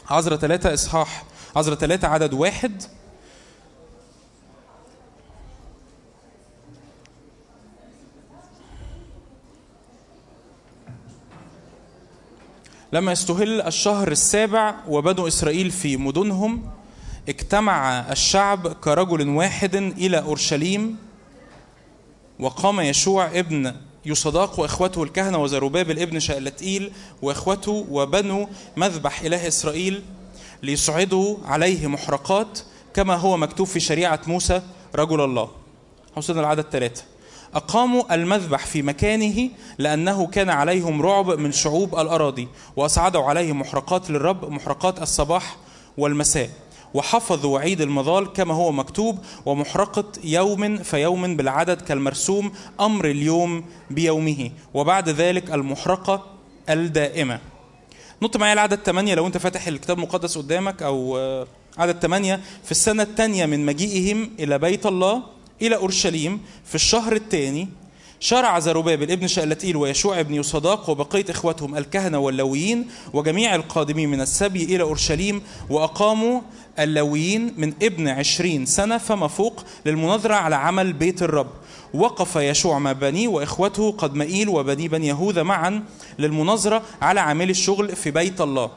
عذرة ثلاثة إصحاح عذرة ثلاثة عدد واحد لما يستهل الشهر السابع وبنو إسرائيل في مدنهم اجتمع الشعب كرجل واحد إلى أورشليم وقام يشوع ابن يصداق واخوته الكهنه وزروبابل ابن شألتئيل واخوته وبنو مذبح اله اسرائيل ليصعدوا عليه محرقات كما هو مكتوب في شريعه موسى رجل الله. وصلنا العدد ثلاثه. أقاموا المذبح في مكانه لأنه كان عليهم رعب من شعوب الأراضي وأصعدوا عليه محرقات للرب محرقات الصباح والمساء وحفظوا عيد المظال كما هو مكتوب ومحرقة يوم فيوم بالعدد كالمرسوم أمر اليوم بيومه وبعد ذلك المحرقة الدائمة نط معايا العدد 8 لو انت فاتح الكتاب المقدس قدامك او آه، عدد 8 في السنة الثانية من مجيئهم إلى بيت الله إلى أورشليم في الشهر الثاني شرع زروبابل ابن شألتئيل ويشوع ابن يصداق وبقية إخوتهم الكهنة واللويين وجميع القادمين من السبي إلى أورشليم وأقاموا اللويين من ابن عشرين سنة فما فوق للمناظرة على عمل بيت الرب وقف يشوع مع بنيه وإخوته قد مئيل وبني بني يهوذا معا للمناظرة على عامل الشغل في بيت الله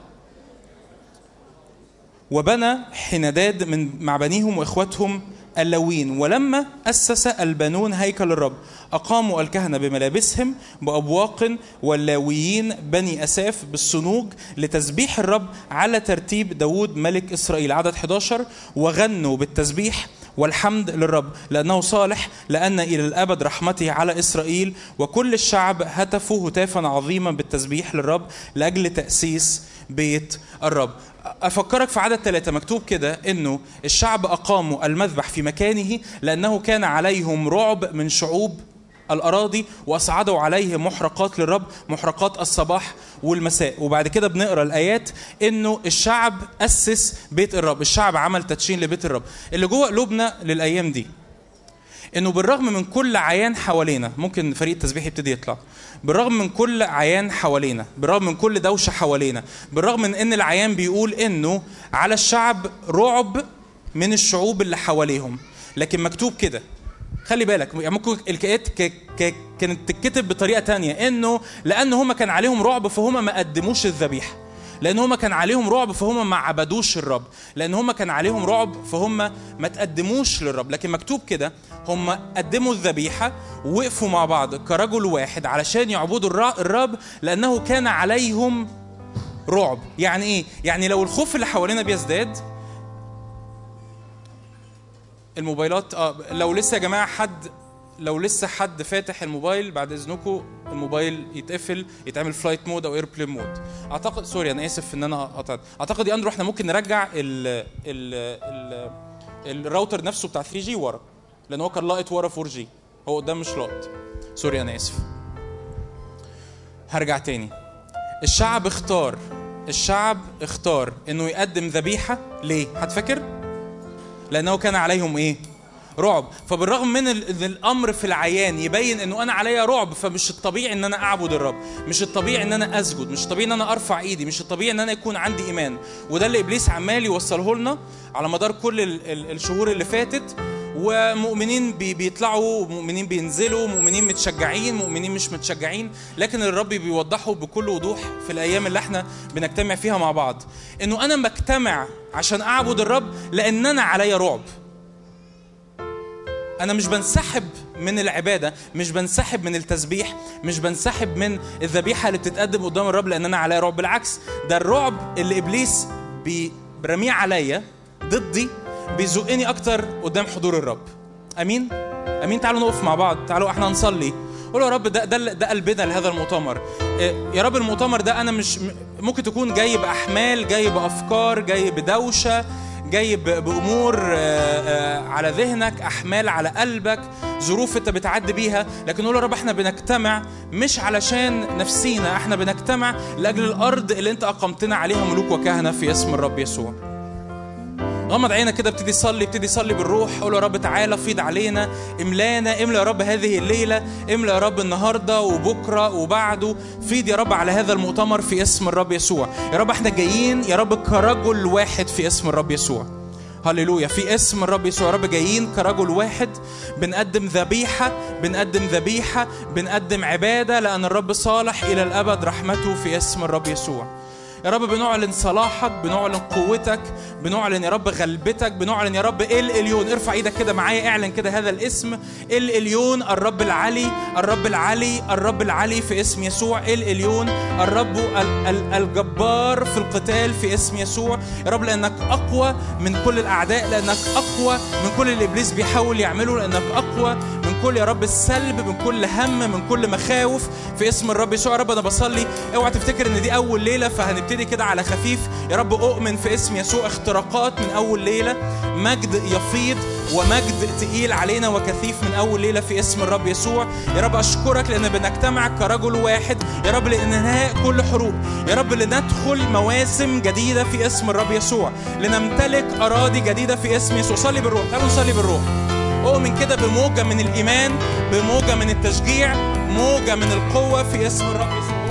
وبنى حنداد من مع بنيهم واخوتهم اللوين ولما اسس البنون هيكل الرب اقاموا الكهنه بملابسهم بابواق واللاويين بني اساف بالصنوج لتسبيح الرب على ترتيب داود ملك اسرائيل عدد 11 وغنوا بالتسبيح والحمد للرب لأنه صالح لأن إلى الأبد رحمته على إسرائيل وكل الشعب هتفوا هتافا عظيما بالتسبيح للرب لأجل تأسيس بيت الرب أفكرك في عدد ثلاثة مكتوب كده إنه الشعب أقاموا المذبح في مكانه لأنه كان عليهم رعب من شعوب الأراضي وأصعدوا عليه محرقات للرب محرقات الصباح والمساء وبعد كده بنقرا الآيات إنه الشعب أسس بيت الرب الشعب عمل تدشين لبيت الرب اللي جوه قلوبنا للأيام دي انه بالرغم من كل عيان حوالينا ممكن فريق التسبيح يبتدي يطلع بالرغم من كل عيان حوالينا بالرغم من كل دوشه حوالينا بالرغم من ان العيان بيقول انه على الشعب رعب من الشعوب اللي حواليهم لكن مكتوب كده خلي بالك يعني ممكن الكائنات ك... ك... كانت تتكتب بطريقه تانية انه لان هم كان عليهم رعب فهم ما قدموش الذبيحه لان هم كان عليهم رعب فهم ما عبدوش الرب لان هم كان عليهم رعب فهم ما تقدموش للرب لكن مكتوب كده هم قدموا الذبيحه ووقفوا مع بعض كرجل واحد علشان يعبدوا الر- الرب لانه كان عليهم رعب يعني ايه يعني لو الخوف اللي حوالينا بيزداد الموبايلات اه لو لسه يا جماعه حد لو لسه حد فاتح الموبايل بعد اذنكم الموبايل يتقفل يتعمل فلايت مود او ايربلين مود اعتقد سوري انا اسف ان انا قطعت اعتقد يا اندرو احنا ممكن نرجع ال ال ال الراوتر نفسه بتاع 3 جي ورا لان هو كان لاقط ورا 4 جي هو قدام مش لاقط سوري انا اسف هرجع تاني الشعب اختار الشعب اختار انه يقدم ذبيحه ليه هتفكر لانه كان عليهم ايه رعب فبالرغم من ال- إن الامر في العيان يبين انه انا عليا رعب فمش الطبيعي ان انا اعبد الرب مش الطبيعي ان انا اسجد مش الطبيعي ان انا ارفع ايدي مش الطبيعي ان انا يكون عندي ايمان وده اللي ابليس عمال يوصله لنا على مدار كل ال- ال- الشهور اللي فاتت ومؤمنين بي- بيطلعوا مؤمنين بينزلوا مؤمنين متشجعين مؤمنين مش متشجعين لكن الرب بيوضحه بكل وضوح في الايام اللي احنا بنجتمع فيها مع بعض انه انا بجتمع عشان اعبد الرب لان انا عليا رعب انا مش بنسحب من العباده مش بنسحب من التسبيح مش بنسحب من الذبيحه اللي بتتقدم قدام الرب لان انا عليا رعب بالعكس ده الرعب اللي ابليس بي- برميه عليا ضدي بيزقني اكتر قدام حضور الرب امين امين تعالوا نقف مع بعض تعالوا احنا نصلي قولوا يا رب ده ده ده قلبنا لهذا المؤتمر إيه، يا رب المؤتمر ده انا مش م- ممكن تكون جاي باحمال جاي بافكار جاي بدوشه جاي ب- بامور آه، آه، على ذهنك احمال على قلبك ظروف انت بتعدي بيها لكن قول يا رب احنا بنجتمع مش علشان نفسينا احنا بنجتمع لاجل الارض اللي انت اقمتنا عليها ملوك وكهنه في اسم الرب يسوع غمض عينك كده ابتدي صلي ابتدي صلي بالروح قول يا رب تعالى فيض علينا املانا املا يا رب هذه الليله املا يا رب النهارده وبكره وبعده فيض يا رب على هذا المؤتمر في اسم الرب يسوع يا رب احنا جايين يا رب كرجل واحد في اسم الرب يسوع هللويا في اسم الرب يسوع يا رب جايين كرجل واحد بنقدم ذبيحة بنقدم ذبيحة بنقدم عبادة لأن الرب صالح إلى الأبد رحمته في اسم الرب يسوع يا رب بنعلن صلاحك بنعلن قوتك بنعلن يا رب غلبتك بنعلن يا رب ال اليون ارفع ايدك كده معايا اعلن كده هذا الاسم ال اليون الرب العلي الرب العلي الرب العلي في اسم يسوع ال اليون الرب ال- ال- الجبار في القتال في اسم يسوع يا رب لانك اقوى من كل الاعداء لانك اقوى من كل اللي ابليس بيحاول يعمله لانك اقوى من كل يا رب السلب من كل هم من كل مخاوف في اسم الرب يسوع يا رب انا بصلي اوعى تفتكر ان دي اول ليله فهنبتدي كده على خفيف يا رب اؤمن في اسم يسوع اختراقات من اول ليله مجد يفيض ومجد تقيل علينا وكثيف من اول ليله في اسم الرب يسوع يا رب اشكرك لان بنجتمع كرجل واحد يا رب لانهاء كل حروب يا رب لندخل مواسم جديده في اسم الرب يسوع لنمتلك اراضي جديده في اسم يسوع صلي بالروح تعالوا نصلي بالروح اؤمن كده بموجه من الايمان بموجه من التشجيع موجه من القوه في اسم الرب يسوع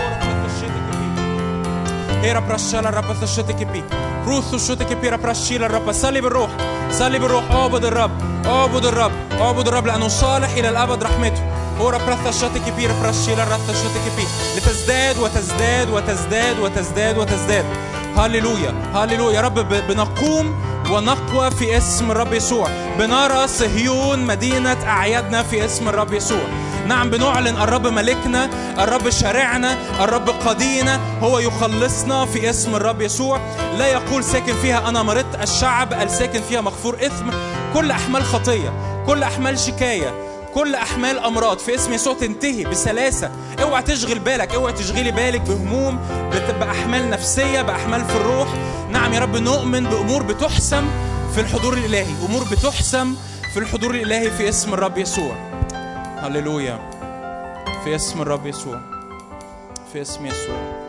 Era prasciala rapa tashete بي روث الشوتك بي رابراشيلا الرب صلي بالروح صلي بالروح اعبد الرب اعبد الرب اعبد الرب لانه صالح الى الابد رحمته اورا براثا شاتك بي رابراشيلا راثا شاتك بي لتزداد وتزداد وتزداد وتزداد وتزداد هللويا هللويا يا رب ب- بنقوم ونقوى في اسم الرب يسوع بنرى صهيون مدينة أعيادنا في اسم الرب يسوع نعم بنعلن الرب ملكنا الرب شارعنا الرب قاضينا هو يخلصنا في اسم الرب يسوع لا يقول ساكن فيها أنا مرضت الشعب الساكن فيها مغفور إثم كل أحمال خطية كل أحمال شكاية كل احمال امراض في اسم يسوع تنتهي بسلاسه اوعى تشغل بالك اوعى تشغلي بالك بهموم بت- باحمال نفسيه باحمال في الروح نعم يا رب نؤمن بامور بتحسم في الحضور الالهي امور بتحسم في الحضور الالهي في اسم الرب يسوع هللويا في اسم الرب يسوع في اسم يسوع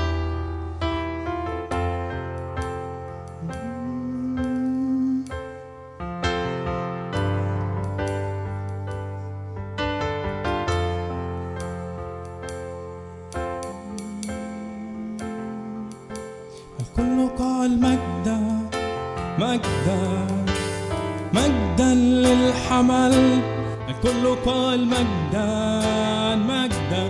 الكل قال مجدا مجدا مجدا للحمل الكل قال مجدا مجدا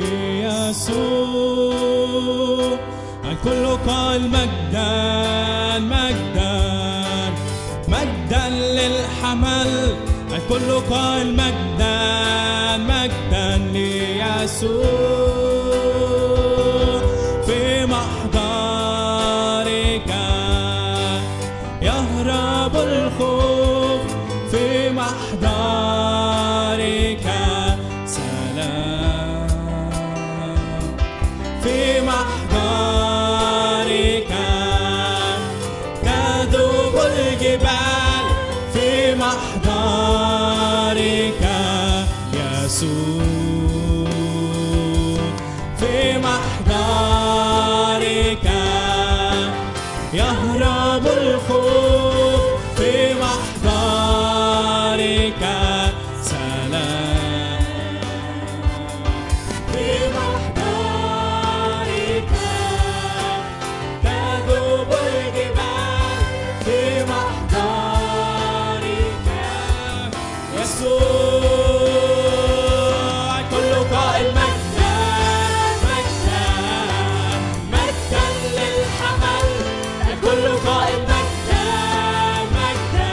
ليسوع الكل قال مجدا مجدا مجدا للحمل الكل قال مجدا مجدا ليسوع في محضرك يهرب الخوف في محضرك سلام في محضرك تذوب الجبال في محضرك يسوع في محضرك يهرب الخوف في محضرك سلام في محضرك تذوب الجبال في محضرك يسوع كل قائل مجدا مجدا مجدا للحمل الكل قائل مجدا مجدا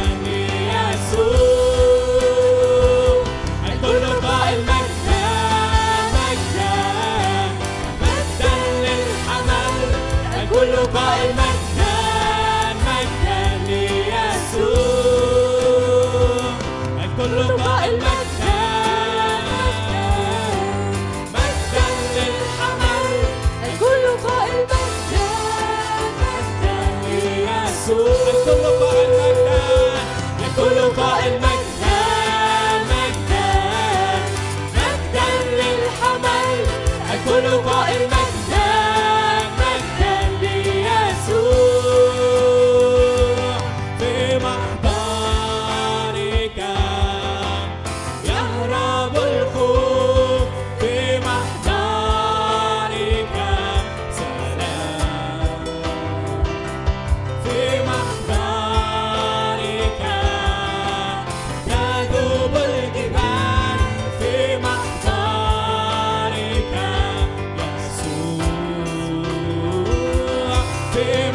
ليسوع الكل قائل مجدا مجدا مجدا للحمل الكل قائل مجدا مجدا ليسوع الكل قائل مجدا مجدا للحمل الكل قائل مجدا مجدا ليسوع الكل قائل مجدا الكل قائل مجدا مجدا مجدا للحمل الكل قائل مجدا مجدا ليسوع في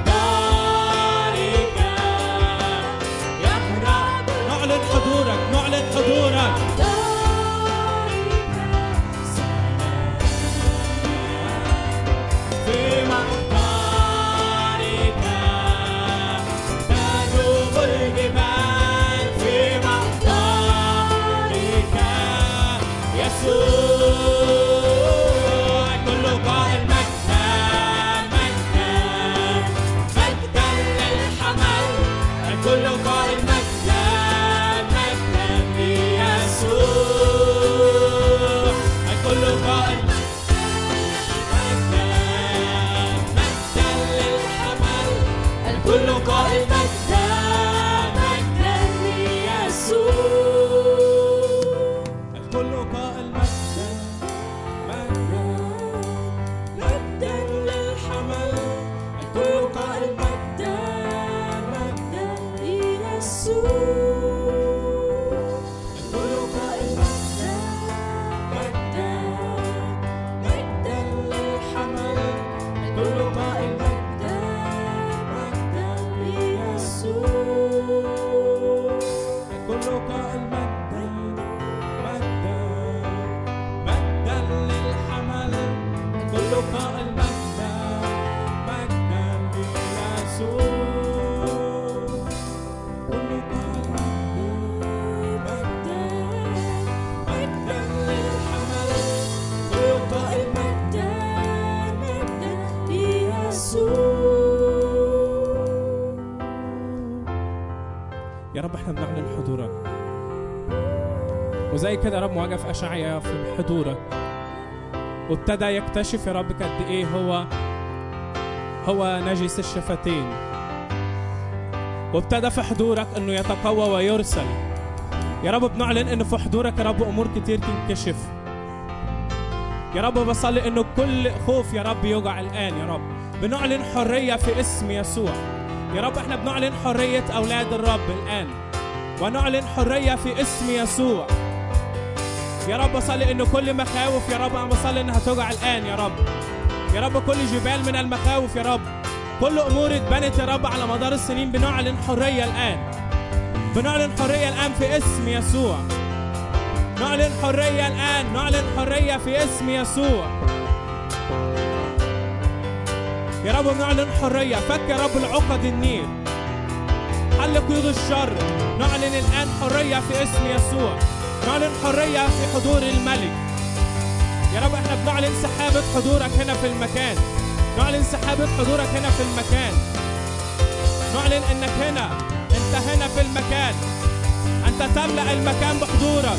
محضرك يهرب نعلن حضورك نعلن حضورك في محضرك تدوب الجبال في محضرك يسوع كل قائل مجدا مجدا مجدا للحمل الكل قائل مجدا مجدا ليسوع الكل قائل مجدا مجدا للحمل الكل قائل مجدا مجدا ليسوع الكل قائل مجدا مجدا مجدا للحمل الكل قائل مجدا مجدا الكل قائل مجدا مجدا مجدا للحمل الكل قائل مجدا مجدا الكل قائل مجدا مجدا مجدا للحمل الكل قائل مجدا مجدا ليسوع كل قائل مجدا مجدا للحمل كل قائل مجدا مجدا يا رب احنا بنعلن حضورك وزي كده يا رب وقف اشعيا في حضورك وابتدى يكتشف يا رب قد ايه هو هو نجس الشفتين وابتدى في حضورك انه يتقوى ويرسل يا رب بنعلن انه في حضورك يا رب امور كتير تنكشف يا رب بصلي انه كل خوف يا رب يوجع الان يا رب بنعلن حريه في اسم يسوع يا رب احنا بنعلن حريه اولاد الرب الان ونعلن حريه في اسم يسوع يا رب بصلي انه كل مخاوف يا رب انا بصلي انها توجع الان يا رب يا رب كل جبال من المخاوف يا رب كل امور اتبنت يا رب على مدار السنين بنعلن حريه الان بنعلن حريه الان في اسم يسوع نعلن حريه الان نعلن حريه في اسم يسوع يا رب بنعلن حريه فك يا رب العقد النير حل قيود الشر نعلن الان حريه في اسم يسوع نعلن حريه في حضور الملك يا رب احنا بنعلن سحابه حضورك هنا في المكان نعلن سحابه حضورك هنا في المكان نعلن انك هنا انت هنا في المكان انت تملا المكان بحضورك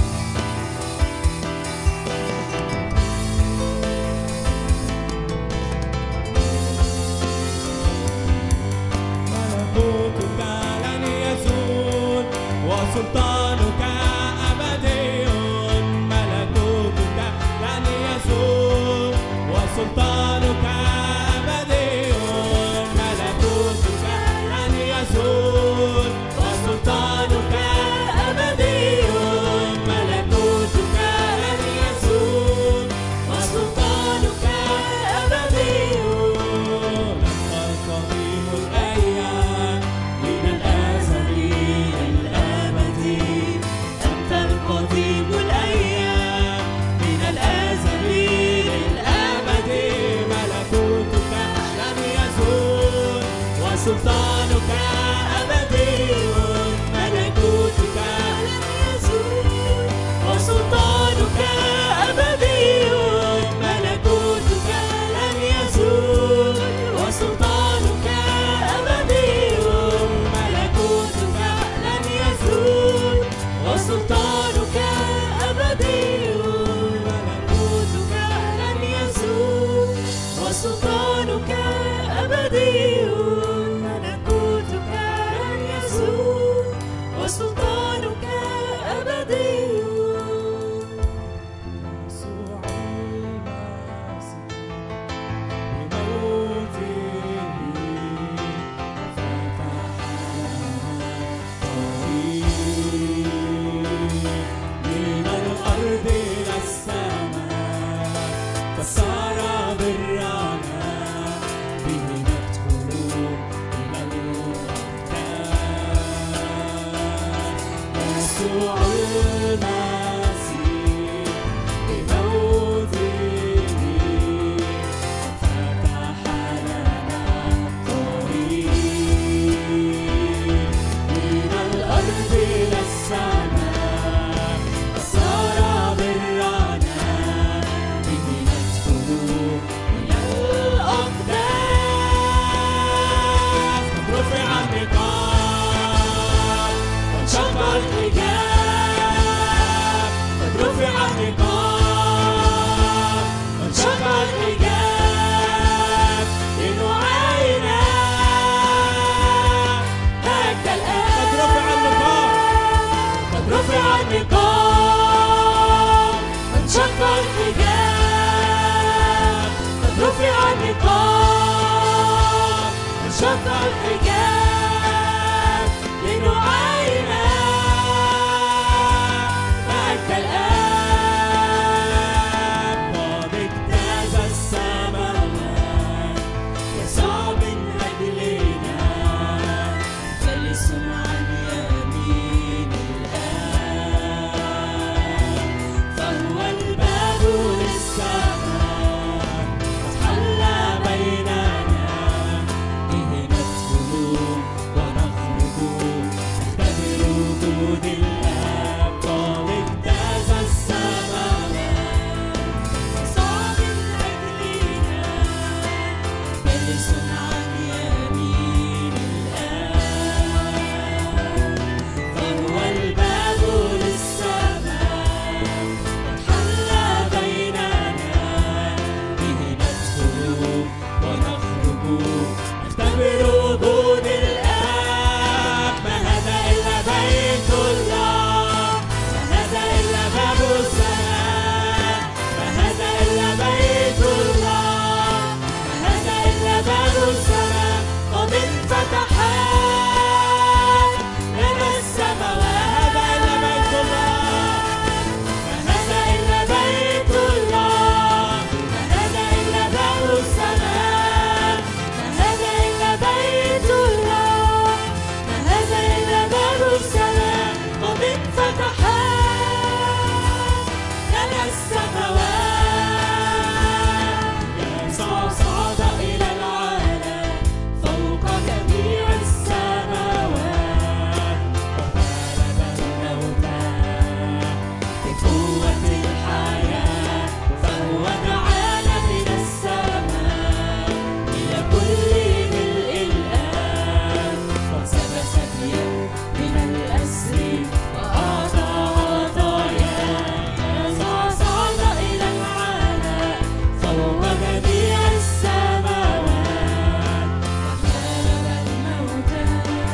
ملكوتك لن يزول وسلطانك أبدي ملكوتك لن يزول وسلطانك أبدي ملكوتك لن يزول وسلطانك أبدي ملكوتك لن يزول وسلطانك أبدي لما القديم الأيام من الأزل للأبد أنت القديم الأيام من الأزل للأبد ملكوتك لن يزول وسلطانك أبدي ملكوتك لن يزول وسلطانك أبدي ملكوتك لن يزول وسلطانك أبدي ملكوتك لن يزول وسلطانك أبدي ملكوتك لن يزول وسلطانك أبدي ملكوتك لن يزول وسلطانك أبدي يسوع المسيح بموته فتح من الأرض إلى السماء فصار برانا به ندخل انشق الحجاب لنعاين معك الآب قد اجتاز السماوات يسوع من أجلنا جالس عن يمين الآب فهو الباب للسماء قد حل بيننا به ندخل ونخرج نختبر وجود الآب قد اجتاز السماوات صعب أجلنا جالس عن يمين الآب فهو الباب للسماء قد حل بيننا به ندخل ونخرج نختبر وجود الآب ما هذا إلا بيت الله ما هذا إلا باب السماء ما هذا إلا بيت الله ما هذا إلا باب السماء قد انفتحت لنا السماوات هذا إلا بيت الله ما هذا إلا بيت الله ما هذا إلا باب السماء ما هذا إلا بيت الله ما هذا إلا باب السماء قد انفتحت لنا السماوات يسوع صعد إلى العالم فوق جميع السماوات وغلب الموتى بقوة الحياة فهو دعانا من السماء إلى كل ملء الآن قد سبى سبيا من الأسر وأعطى عطايا يسوع صعد إلى العالم فوق جميع السماوات وغلب الموتى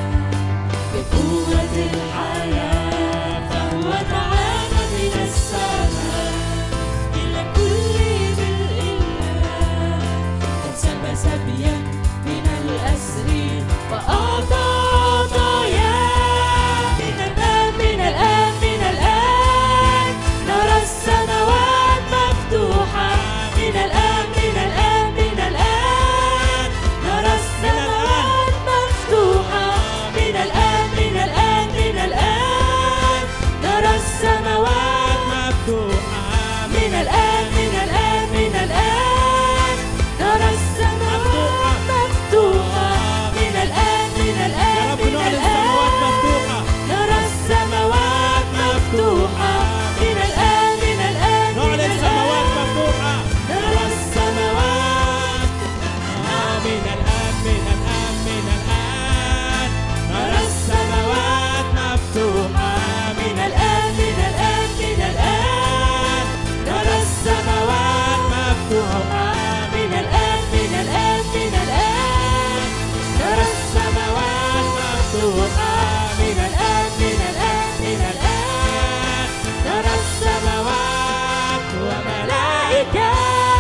بقوة الحياة فهو دعانا من السماء إلى كل ملء الآن قد سبى سبيا من الأسر وأعطى عطايا من الآن من الآن من الآن نرى السماوات مفتوحة من الآن من الآن من الآن نرى السماوات مفتوحة من الآن من الآن من الآن نرى السماوات مفتوحة من الآن من الآن من الآن نرى السماوات مفتوحة من الآن من يا الآن رب من نعلن الآن السماوات مفتوحة نرى السماوات مفتوحة من الآن من الآن من نعلن السماوات الآن مفتوحة نرى السماوات آه، من الآن من الآن من الآن نرى السماوات مفتوحة من الآن من الآن من الآن نرى السماوات مفتوحة من الآن من الآن من الآن نرى السماوات مفتوحة من الآن من الآن من الآن نرى السماوات وملائكة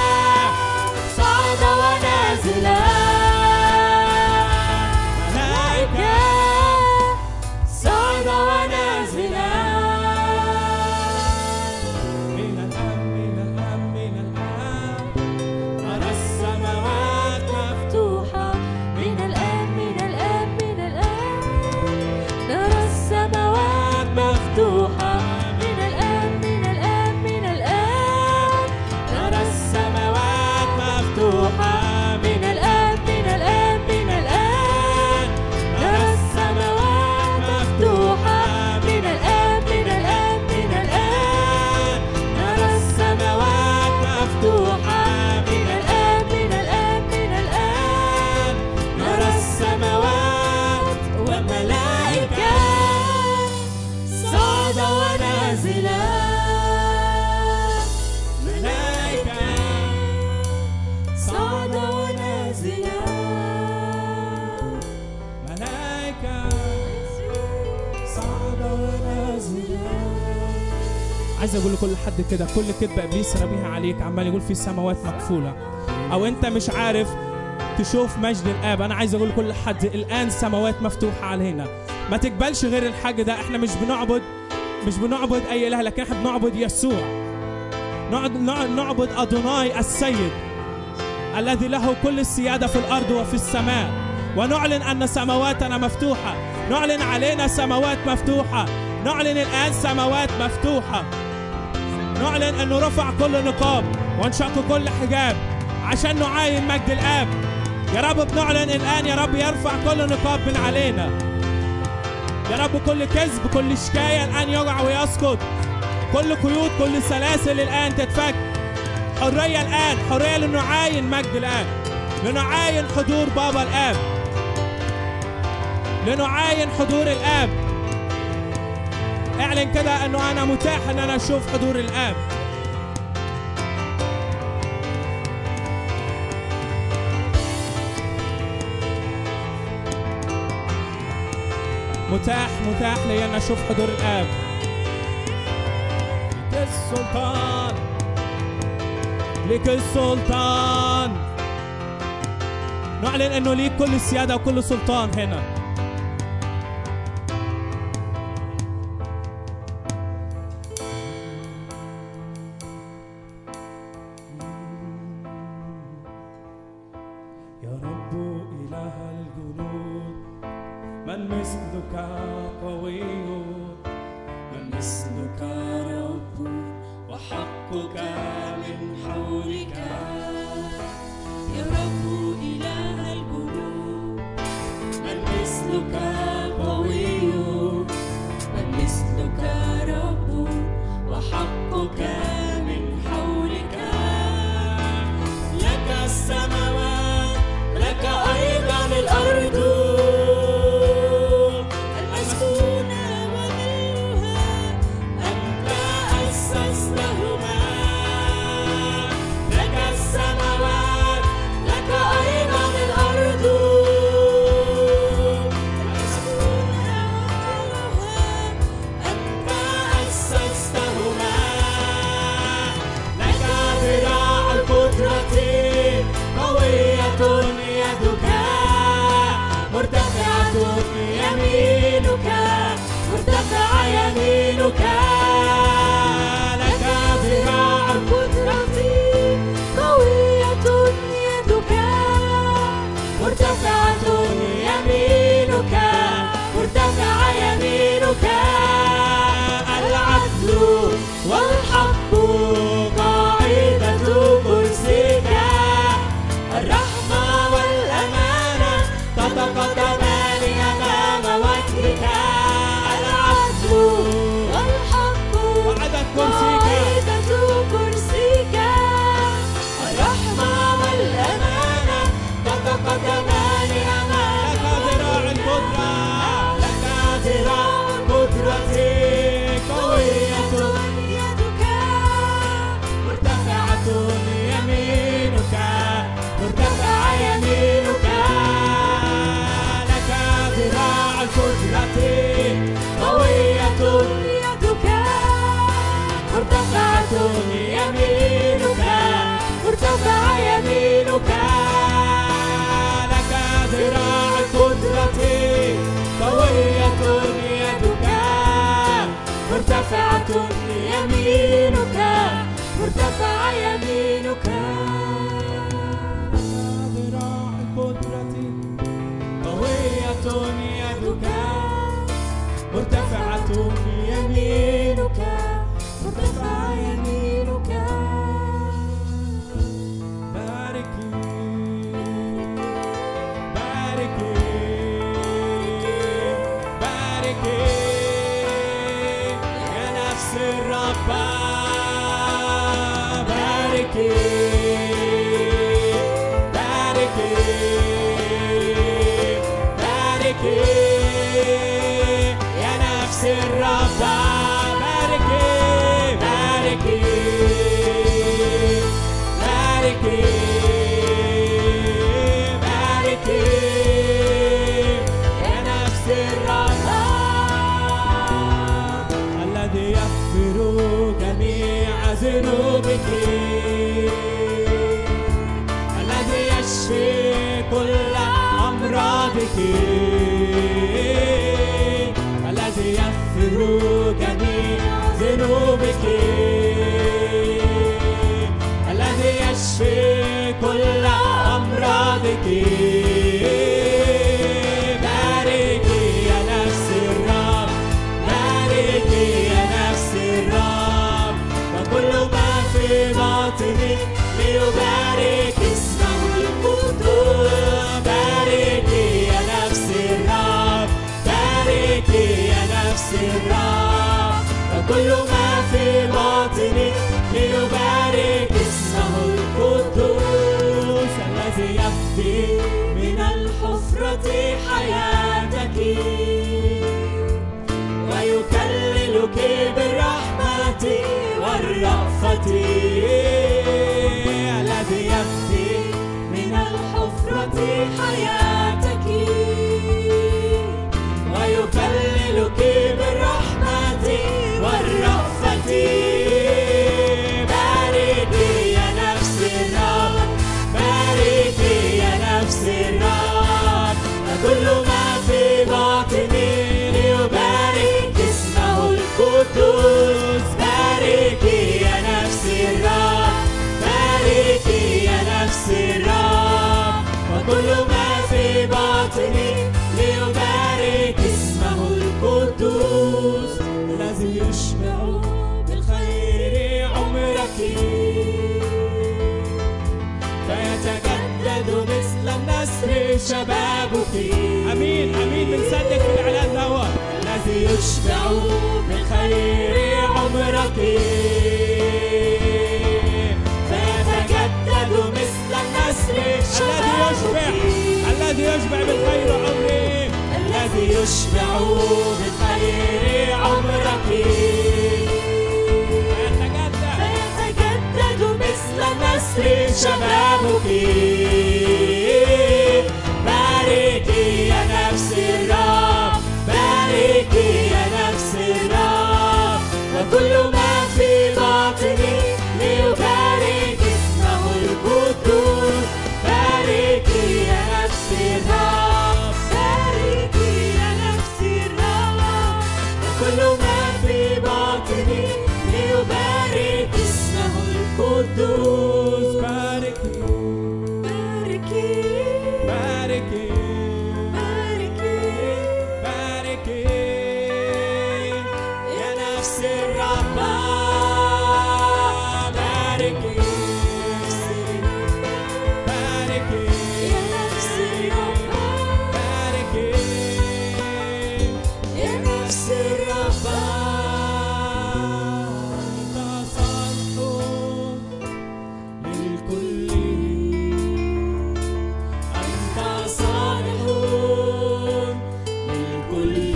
صعد ونازلا ملائكة صعد ونازلا من الآن من الآن من الآن نرى السماوات مفتوحة من الآن من الآن من الآن نرى السماوات مفتوحة من الآن من الآن من الآن نرى السماوات مفتوحة من الآن من الآن من الآن نرى السماوات مفتوحة من الآن من الآن من الآن نرى السماوات مفتوحة من الآن من الآن من الآن نرى السماوات وملائكة صعد ونازلا ملائكة صعد ونازلا ملائكة صعد ونازلا عايز اقول لكل حد كده كل كذبه ابليس رميها عليك عمال يقول في سماوات مقفوله او انت مش عارف تشوف مجد الاب انا عايز اقول لكل حد الان سماوات مفتوحه علينا ما تقبلش غير الحاجه ده احنا مش بنعبد مش بنعبد اي اله لكن احنا بنعبد يسوع نعبد نعبد ادوناي السيد الذي له كل السياده في الارض وفي السماء ونعلن ان سماواتنا مفتوحه نعلن علينا سماوات مفتوحه نعلن الان سماوات مفتوحه نعلن انه رفع كل نقاب وانشق كل حجاب عشان نعاين مجد الاب يا رب بنعلن الان يا رب يرفع كل نقاب من علينا يا رب كل كذب كل شكايه الان يقع ويسقط كل قيود كل سلاسل الان تتفك حريه الان حريه لنعاين مجد الاب لنعاين حضور بابا الاب لنعاين حضور الاب اعلن كده انه انا متاح ان انا اشوف حضور الاب متاح متاح لي ان اشوف حضور الاب لك السلطان لك السلطان نعلن انه ليك كل السياده وكل سلطان هنا يا رب إله الجنود من مثلك قوي من مثلك رب وحقك من حولك يا رب إله الجنود من مثلك قوي من مثلك رب وحقك من حولك لك السماوات لك أيضا الأرض المسكونة وملؤها أنت أسستهما لك السماوات لك أيضا الأرض المسكونة وملؤها أنت أسستهما لك ذراع القدرة قوية يدك مرتفعة يمينك مرتفعة يمينك لك ذراع القدرة قوية يدك مرتفعة يمينك مرتفعة يمينك العدل والحق قاعدة كرسيك الرحمة والأمانة تتقدمان أمام وجهك العدل والحق وعدد كرسيك. قاعدة كرسيك الرحمة والأمانة تتقدمان أمام لك ذراع القدرة لك ذراع القدرة قوية يدك مرتفعة يمينك مرتفعة يمينك لك ذراع القدرة قوية يدك مرتفعة يمينك مرتفعة يمينك لك ذراع القدرة قوية يدك مرتفعة يمينك مرتفعة يمينك ذراع القدرة قوية يدك مرتفعة يمينك مرتفعة يمينك باركي باركي باركي يا نفس الرب باركي باركي باركي يا نفس الرب باركي باركي باركي باركي يا نفس الرب الذي يغفر جميع ذنوبك الذي يشفي كل أمراضك الذي يغفر جميع ذنوبك الذي يشفي كل أمراضك باركي يا نفس الرب باركي يا نفس الرب وكل ما في باطني ليبارك اسمه القدوس باركي يا نفس الرب باركي يا نفس الرب وكل ما في باطني ليبارك اسمه القدوس الذي يفدي من الحفرة حياتك ويكللك بالرحمة والرأفة الذي يفدي من الحفرة حياتك ويكللك بالرحمة والرأفة باركي يا نفس الرب باركي يا نفس الرب وكل ما في باطني ليبارك اسمه القدوس باركي يا نفس الرب باركي يا نفس الرب وكل ما في باطني ليبارك اسمه القدوس الذي يشبع بالخير عمرك فيتجدد مثل النسر شبابك امين امين بنصدق في الاعلان دوت الذي يشبع بالخير عمرك فيتجدد مثل النسر الذي يشبع الذي يشبع بالخير عمري الذي يشبع بالخير عمرك يتجدد فيتجدد مثل النسر شبابك باركي يا نفس الرب باركي يا نفس الرب وكل ما في باطني ليبارك اسمه القدوس باركي يا نفس الرب باركي يا نفس الرب وكل ما في باطني ليبارك اسمه القدوس باركي باركي باركي باركي باركي يا نفس الرب باركي باركي يا نفس الرب باركي يا نفس الرب انت صالح للكل أنت صالح للكل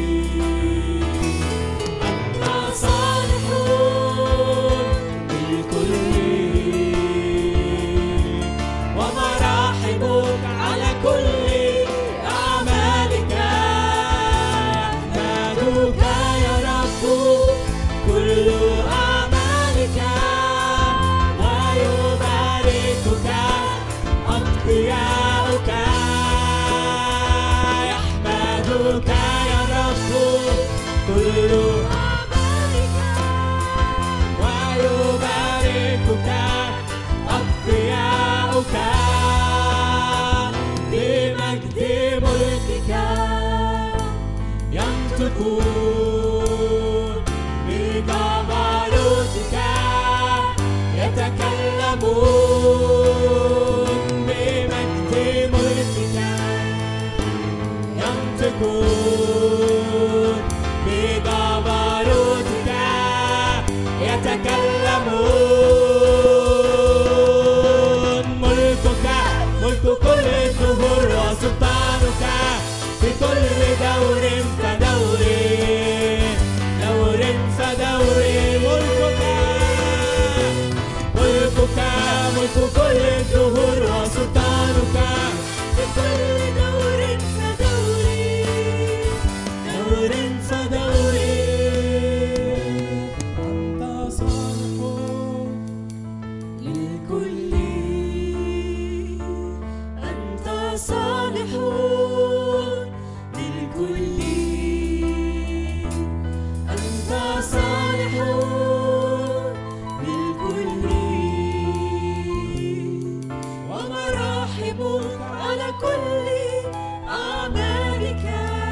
أنت صالح للكل ومراحمك على كل أعمالك يحمدك يا رب كل أعمالك ويباركك أتقياؤك يحمدك يا رب كل أعمالك ويباركك أتقياؤك بمجد ملكك ينطقون بجبروتك يتكلمون بمجد ملكك ينطقون بجبروتك يتكلمون ملكك ملك كل الدهور وسلطانك في كل دور فدور دور فدور ملكك ملكك ملك كل الدهور وسلطانك في كل دور فدور دور فدور أنت صالح للكل أنت صالحون للكل أنت صالحون للكل ومراحمك على كل أعمالك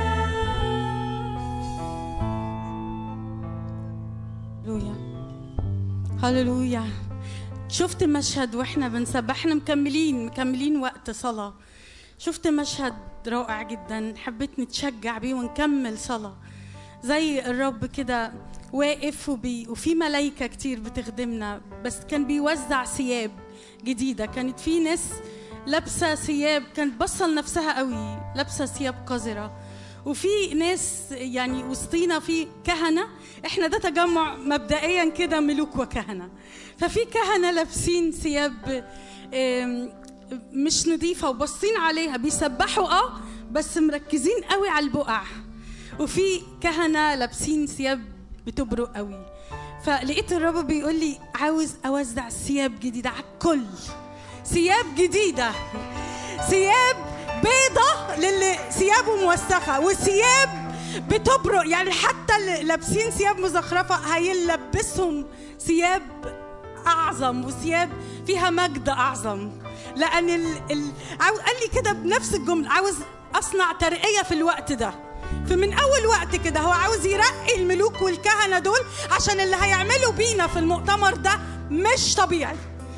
هللويا هللويا شفت مشهد واحنا بنسبح احنا مكملين مكملين وقت صلاة شفت مشهد رائع جدا حبيت نتشجع بيه ونكمل صلاة زي الرب كده واقف وبي وفي ملايكة كتير بتخدمنا بس كان بيوزع ثياب جديدة كانت في ناس لابسة ثياب كانت بصة لنفسها قوي لابسة ثياب قذرة وفي ناس يعني وسطينا في كهنة احنا ده تجمع مبدئيا كده ملوك وكهنة ففي كهنة لابسين ثياب آم، مش نظيفة وبصين عليها بيسبحوا اه بس مركزين قوي على البقع وفي كهنة لابسين ثياب بتبرق قوي فلقيت الرب بيقول لي عاوز اوزع ثياب جديدة على الكل ثياب جديدة ثياب بيضة للي ثيابه موسخة وثياب بتبرق يعني حتى اللي لابسين ثياب مزخرفة هيلبسهم ثياب أعظم وثياب فيها مجد أعظم لأن ال... ال... عاو... قال لي كده بنفس الجملة عاوز أصنع ترقية في الوقت ده فمن أول وقت كده هو عاوز يرقي الملوك والكهنة دول عشان اللي هيعملوا بينا في المؤتمر ده مش طبيعي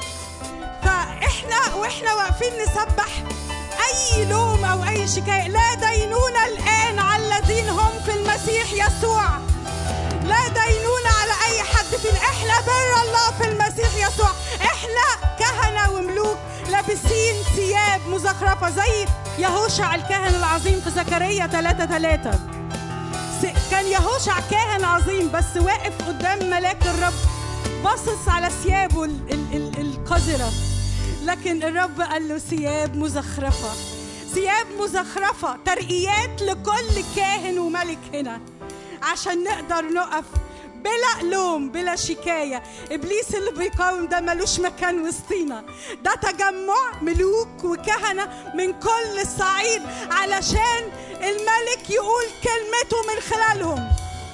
فاحنا واحنا واقفين نسبح اي لوم او اي شكايه لا دينونه الان على الذين هم في المسيح يسوع لا دينونه على اي حد فينا احنا بر الله في المسيح يسوع احنا كهنه وملوك لابسين ثياب مزخرفه زي يهوشع الكاهن العظيم في زكريا 3 3 س- كان يهوشع كاهن عظيم بس واقف قدام ملاك الرب باصص على ثيابه ال- ال- ال- القذرة لكن الرب قال له ثياب مزخرفة ثياب مزخرفة ترقيات لكل كاهن وملك هنا عشان نقدر نقف بلا لوم بلا شكاية إبليس اللي بيقاوم ده ملوش مكان وسطينا ده تجمع ملوك وكهنة من كل الصعيد علشان الملك يقول كلمته من خلالهم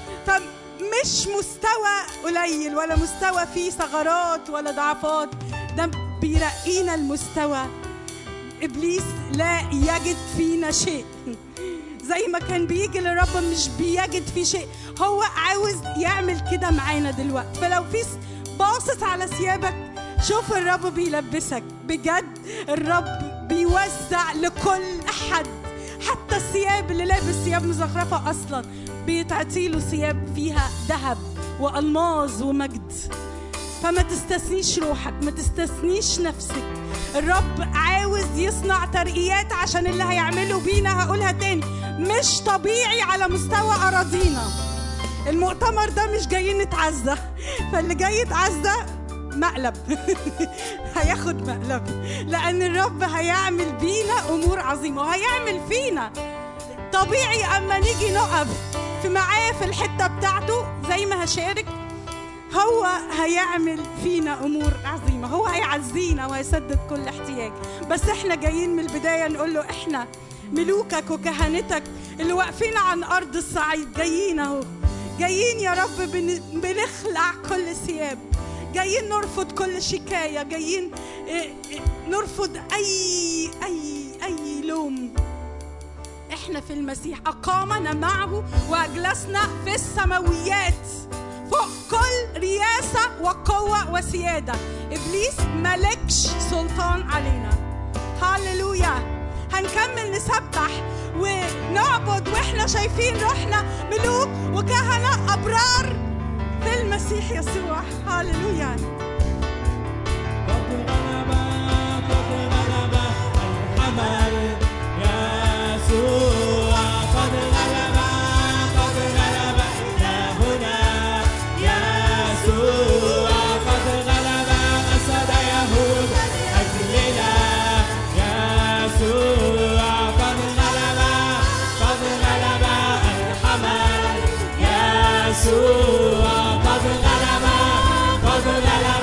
فمش مستوى قليل ولا مستوى فيه ثغرات ولا ضعفات ده بيرقينا المستوى ابليس لا يجد فينا شيء زي ما كان بيجي للرب مش بيجد فيه شيء هو عاوز يعمل كده معانا دلوقتي فلو في س- باصص على ثيابك شوف الرب بيلبسك بجد الرب بيوزع لكل احد حتى الثياب اللي لابس ثياب مزخرفه اصلا بيتعطي له ثياب فيها ذهب والماظ ومجد فما تستثنيش روحك ما تستثنيش نفسك الرب عاوز يصنع ترقيات عشان اللي هيعمله بينا هقولها تاني مش طبيعي على مستوى أراضينا المؤتمر ده مش جايين نتعزى فاللي جاي يتعزى مقلب هياخد مقلب لأن الرب هيعمل بينا أمور عظيمة وهيعمل فينا طبيعي أما نيجي نقف في معاه في الحتة بتاعته زي ما هشارك هو هيعمل فينا امور عظيمه هو هيعزينا وهيسدد كل احتياج بس احنا جايين من البدايه نقول له احنا ملوكك وكهنتك اللي واقفين عن ارض الصعيد جايين اهو جايين يا رب بن- بنخلع كل ثياب جايين نرفض كل شكايه جايين إيه، إيه، نرفض اي اي اي لوم احنا في المسيح اقامنا معه واجلسنا في السماويات فوق كل رياسه وقوه وسياده ابليس ملكش سلطان علينا هللويا هنكمل نسبح ونعبد واحنا شايفين روحنا ملوك وكهنه ابرار في المسيح يسوع هللويا قد غلب قد غلب الحمل يسوع قد غلب قد غلب إلهنا يسوع قد غلب أسد يهود أجلنا يسوع قد غلب قد غلب الحمل يسوع قد غلب قد غلب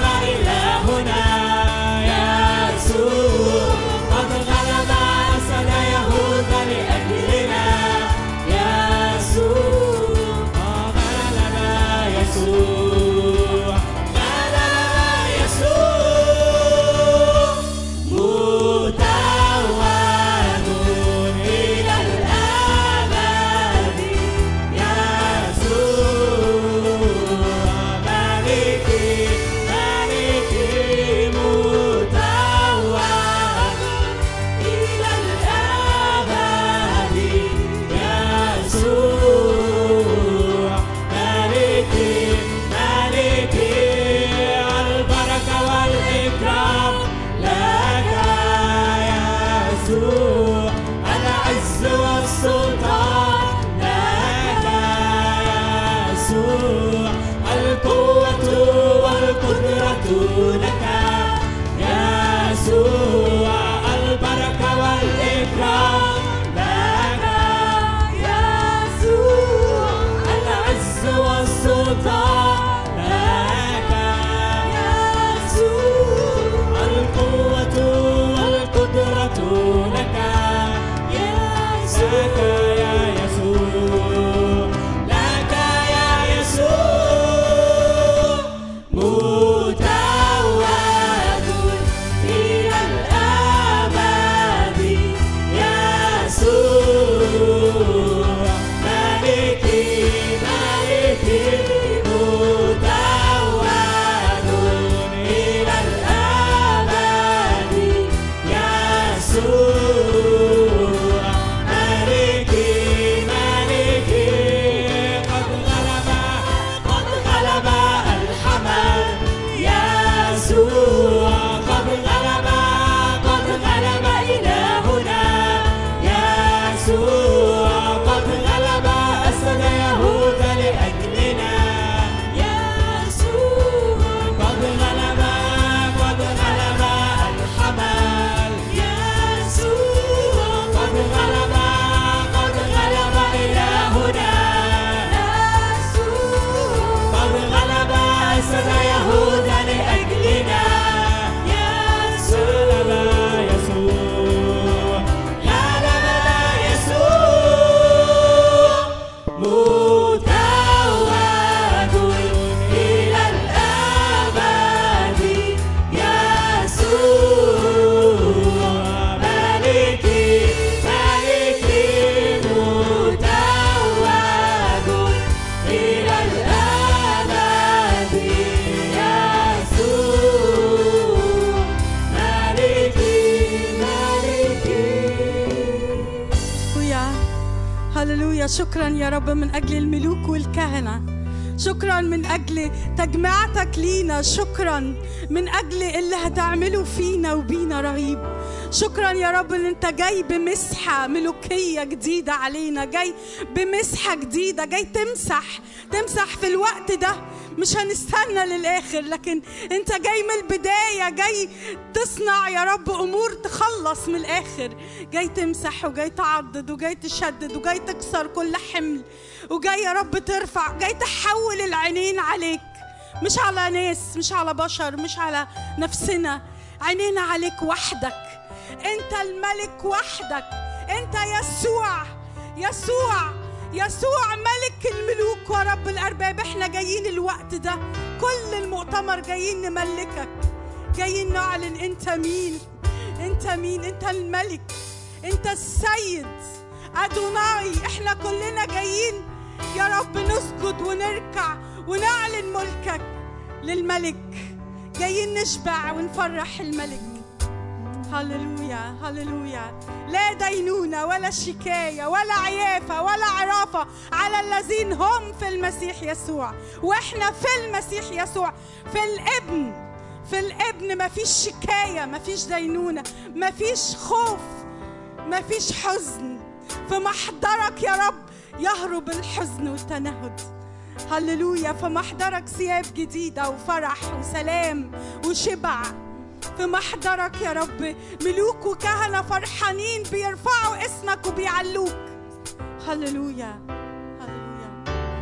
هللويا شكرا يا رب من أجل الملوك والكهنة شكرا من أجل تجمعتك لينا شكرا من أجل اللي هتعمله فينا وبينا رهيب شكرا يا رب ان انت جاي بمسحة ملوكية جديدة علينا جاي بمسحة جديدة جاي تمسح تمسح في الوقت ده مش هنستنى للآخر لكن انت جاي من البداية جاي تصنع يا رب أمور تخلص من الآخر جاي تمسح وجاي تعضد وجاي تشدد وجاي تكسر كل حمل وجاي يا رب ترفع جاي تحول العينين عليك مش على ناس مش على بشر مش على نفسنا عينينا عليك وحدك انت الملك وحدك انت يسوع يسوع يسوع ملك الملوك ورب الارباب احنا جايين الوقت ده كل المؤتمر جايين نملكك جايين نعلن انت مين انت مين انت الملك انت السيد ادوناي احنا كلنا جايين يا رب نسجد ونركع ونعلن ملكك للملك جايين نشبع ونفرح الملك هللويا هللويا لا دينونة ولا شكاية ولا عيافة ولا عرافة على الذين هم في المسيح يسوع واحنا في المسيح يسوع في الابن في الابن مفيش شكاية مفيش دينونة مفيش خوف مفيش حزن في محضرك يا رب يهرب الحزن والتنهد هللويا في محضرك ثياب جديدة وفرح وسلام وشبع في محضرك يا رب ملوك وكهنة فرحانين بيرفعوا اسمك وبيعلوك هللويا هللويا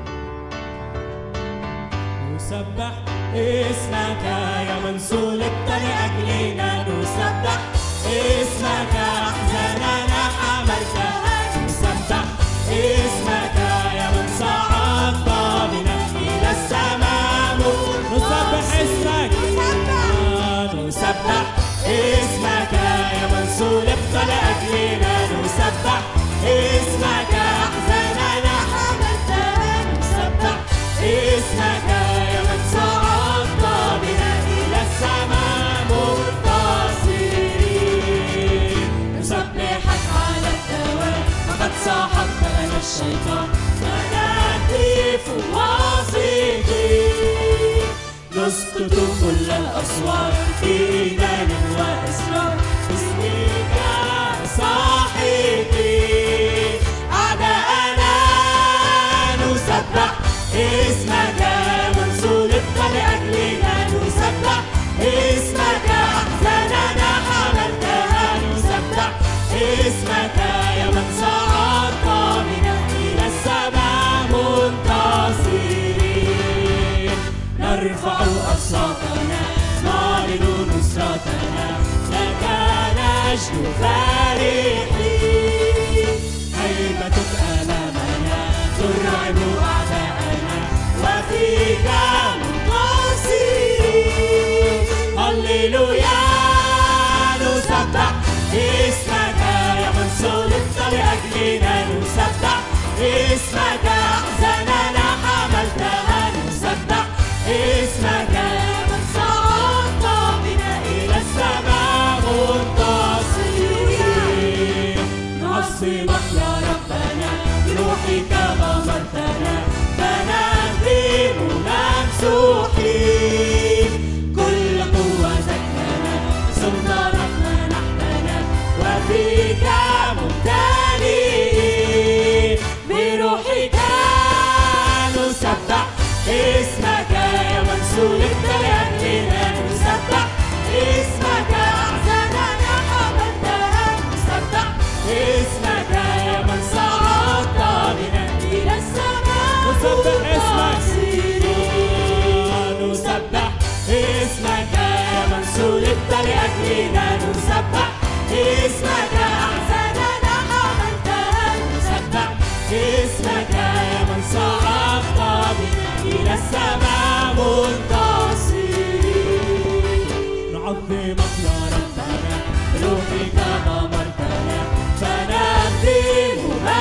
نسبح اسمك يا من صلبت لأجلنا نسبح اسمك أحزاننا حملتها نسبح اسمك يا من صعدت بنا إلى السماء نسبح اسمك آه، نسبح اسمك يا من صلبت لأجلنا نسبح اسمك أحزاننا حملتها نسبح اسمك يا من صعدت بنا إلى السماء منتصرين نسبحك على الدوام فقد سحقنا الشيطان ونهتف واثقين نسقط كل الأسوار بإيمان وإصرار باسمك صاحبين أعداءنا نسبح اسمك من صلبت لأجلنا نسبح اسمك أحزاننا حملتها نسبح اسمك يا من صعدت بنا إلى السماء منتصرين نرفع أصواتنا نعلن نصرتنا لك نجد فرحين هيبتك أمامنا ترعب أعداءنا وفيك منتصرين هللويا نسبح اسمك يا من صلبت لأجلنا نسبح اسمك أحزاننا حملتها نسبح اسمك يا من صعدت بنا إلى السماء منتصرين نعظمك يا ربنا بروحك غمرتنا فنهدم ممسوحين كل قوتك لنا سلطانك منحتنا وفيك ممتلئين بروحك نسبح اسمك يا من صلبت لأجلنا نسبح اسمك أحزاننا حملتها نسبح اسمك يا من صعدت بنا إلى السماء نسبح اسمك. منتصرين. نسبح اسمك يا من صلبت لأجلنا نسبح اسمك أحزاننا حملتها نسبح اسمك يا من صعدت بنا إلى السماء منتصرين نعظمك يا ربنا روحك غمرتنا فنهدم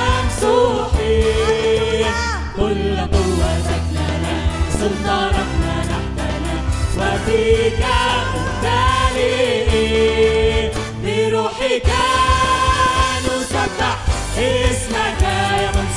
ممسوحين كل قوتك لنا سلطانك منحتنا وفيك ممتلئين بروحك نسبح اسمك يا من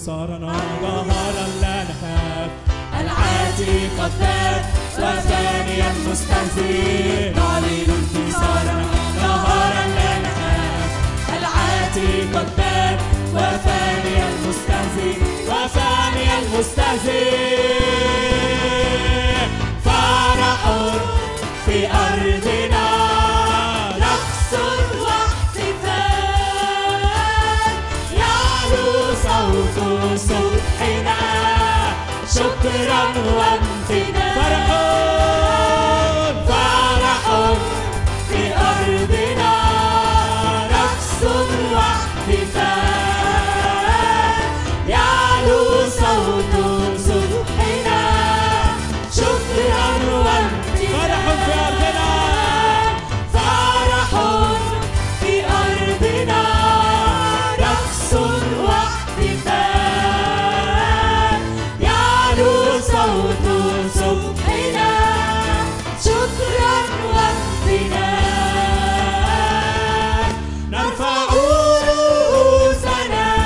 انتصارنا ظهر لا نخاف العاتي قد بات وثانيا مستهزئ نعلن انتصارنا نهارا لا نخاف العاتي قد بات وثانيا مستهزئ وثانيا مستهزئ فرح في أرضنا رقص واحتفال يعلو صوت صبحنا شكرا وامتنان فرح فرح في أرضنا رقص واحتفال يعلو صوت صبحنا شكرا وامتنان فرح في أرضنا فرح في أرضنا رقص واحتفال يعلو صوت صبحنا شكرا وامتنان نرفع رؤوسنا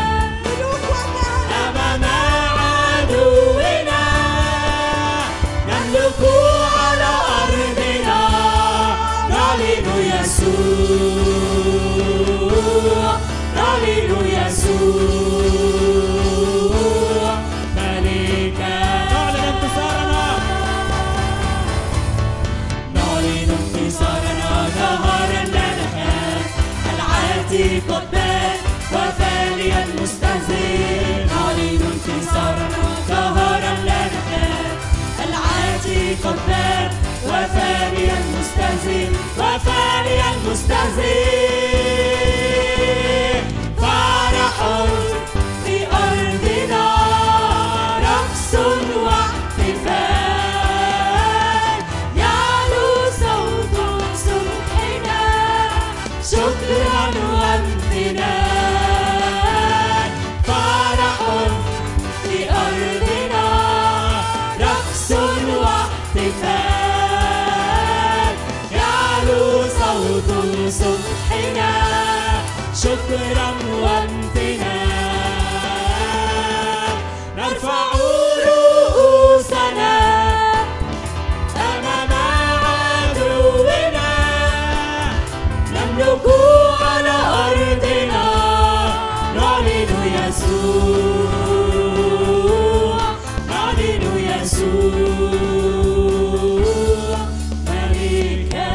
أمام عدونا نملك على أرضنا نعلن يسوع نعلن يسوع ملكا نعلن انتصارنا نعلن انتصارنا نهارا لا نخاف العاتي قد بات وفانيا مستهزئ نعلن انتصارنا نهارا لا نخاف العاتي قد بات وفانيا مستهزئ وفانيا مستهزئ فرح في أرضنا رقص واحتفال يعلو صوت صبحنا شكرا وامتنان فرح في أرضنا رقص واحتفال يعلو صوت صبحنا شكرا وامتنان نرفع رؤوسنا أمام عدونا نملك على أرضنا نعلن يسوع نعلن يسوع ملكا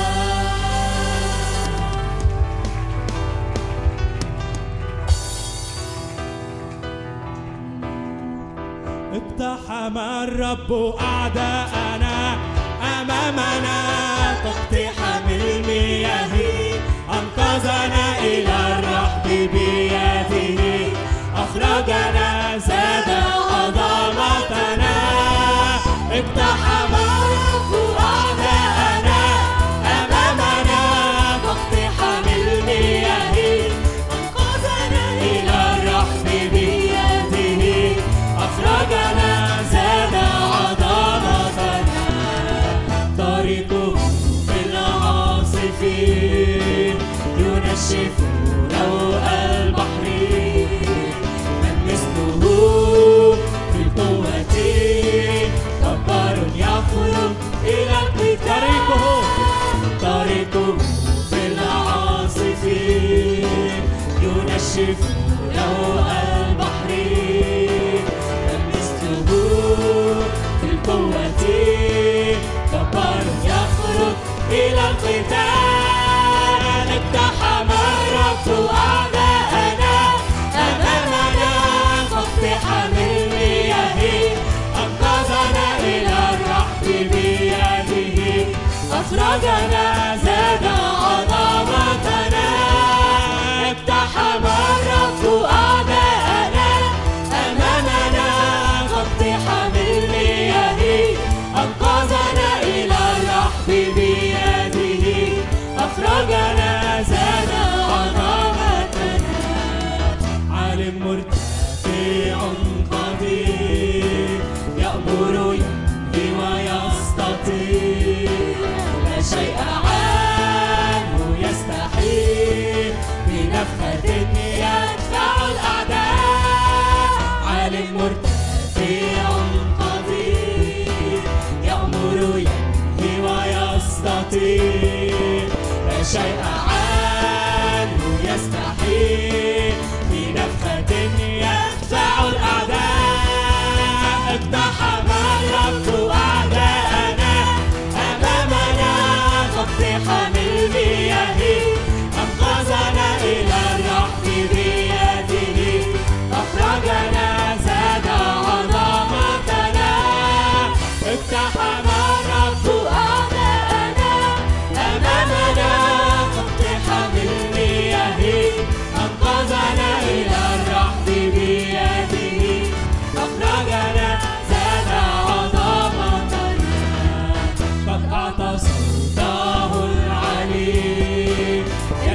اقتحم الرب أعداءنا أمامنا تقتحم المياه أنقذنا إلى الرحب بيده أخرجنا زاد عظمتنا اقتحم الرب أعداءنا أمامنا تقتحم المياه أنقذنا إلى الرحب بيده أخرجنا زاد عظمتنا طريقه في العاصف ينشف روء البحر من مثله في القوة جبار يخرج إلى القتال طريقه في العاصف ينشف روء البحر من مثله في القوة جبار يخرج إلى القتال اقتحم الرب أعداءنا أمامنا فاقتحم المياه أنقذنا إلى الرحب بيده أخرجنا زاد عظمتنا اقتحم الرب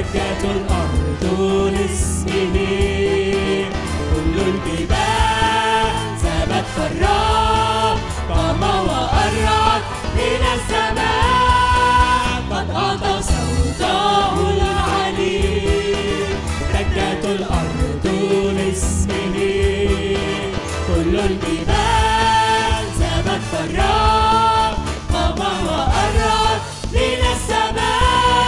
دجت الأرض لاسمه كل الجبال ثبت فالرب قام وأرعد من السماء قد أعطى صوته العلي دجت الأرض لاسمه كل الجبال ثبت فالرب قام وأرعد من السماء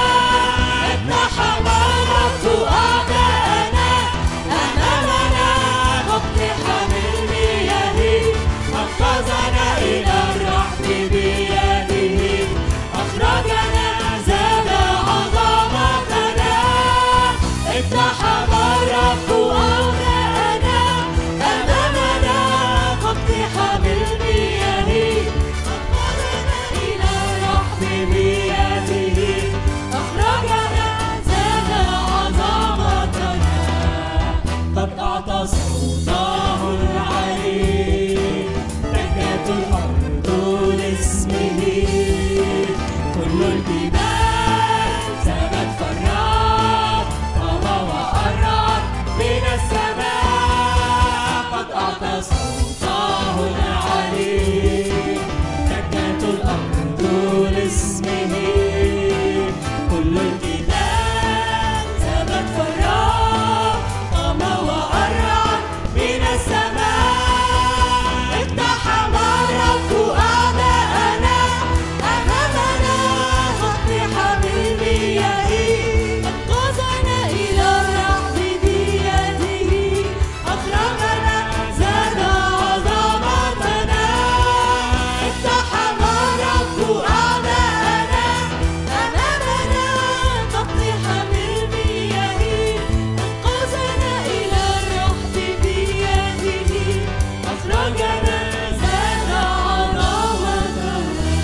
اقتحم الرب أعداءنا أمامنا مقتحم المياه أنقذنا إلى الرحب بيده أخرجنا زاد عظمتنا اقتحم الرب أعداءنا أمامنا مقتحم المياه أنقذنا إلى الرحب بيده أخرجنا زاد عظمتنا قد أعطى صوته العلي دجت الأرض لاسمه كل الجبال ثبت فالرب قام وأرعد من السماء قد أعطى صوته العلي دجت الأرض لاسمه كل الجبال ثبت فالرب قام وأرعد من السماء اقتحم الرب أعداءنا أمامنا مقتحم المياه أنقذنا إلى الرحب بيده أخرجنا زاد عظمتنا اقتحم الرب أعداءنا أمامنا مقتحم المياه أنقذنا إلى الرحب بيده أخرجنا زاد عظمتنا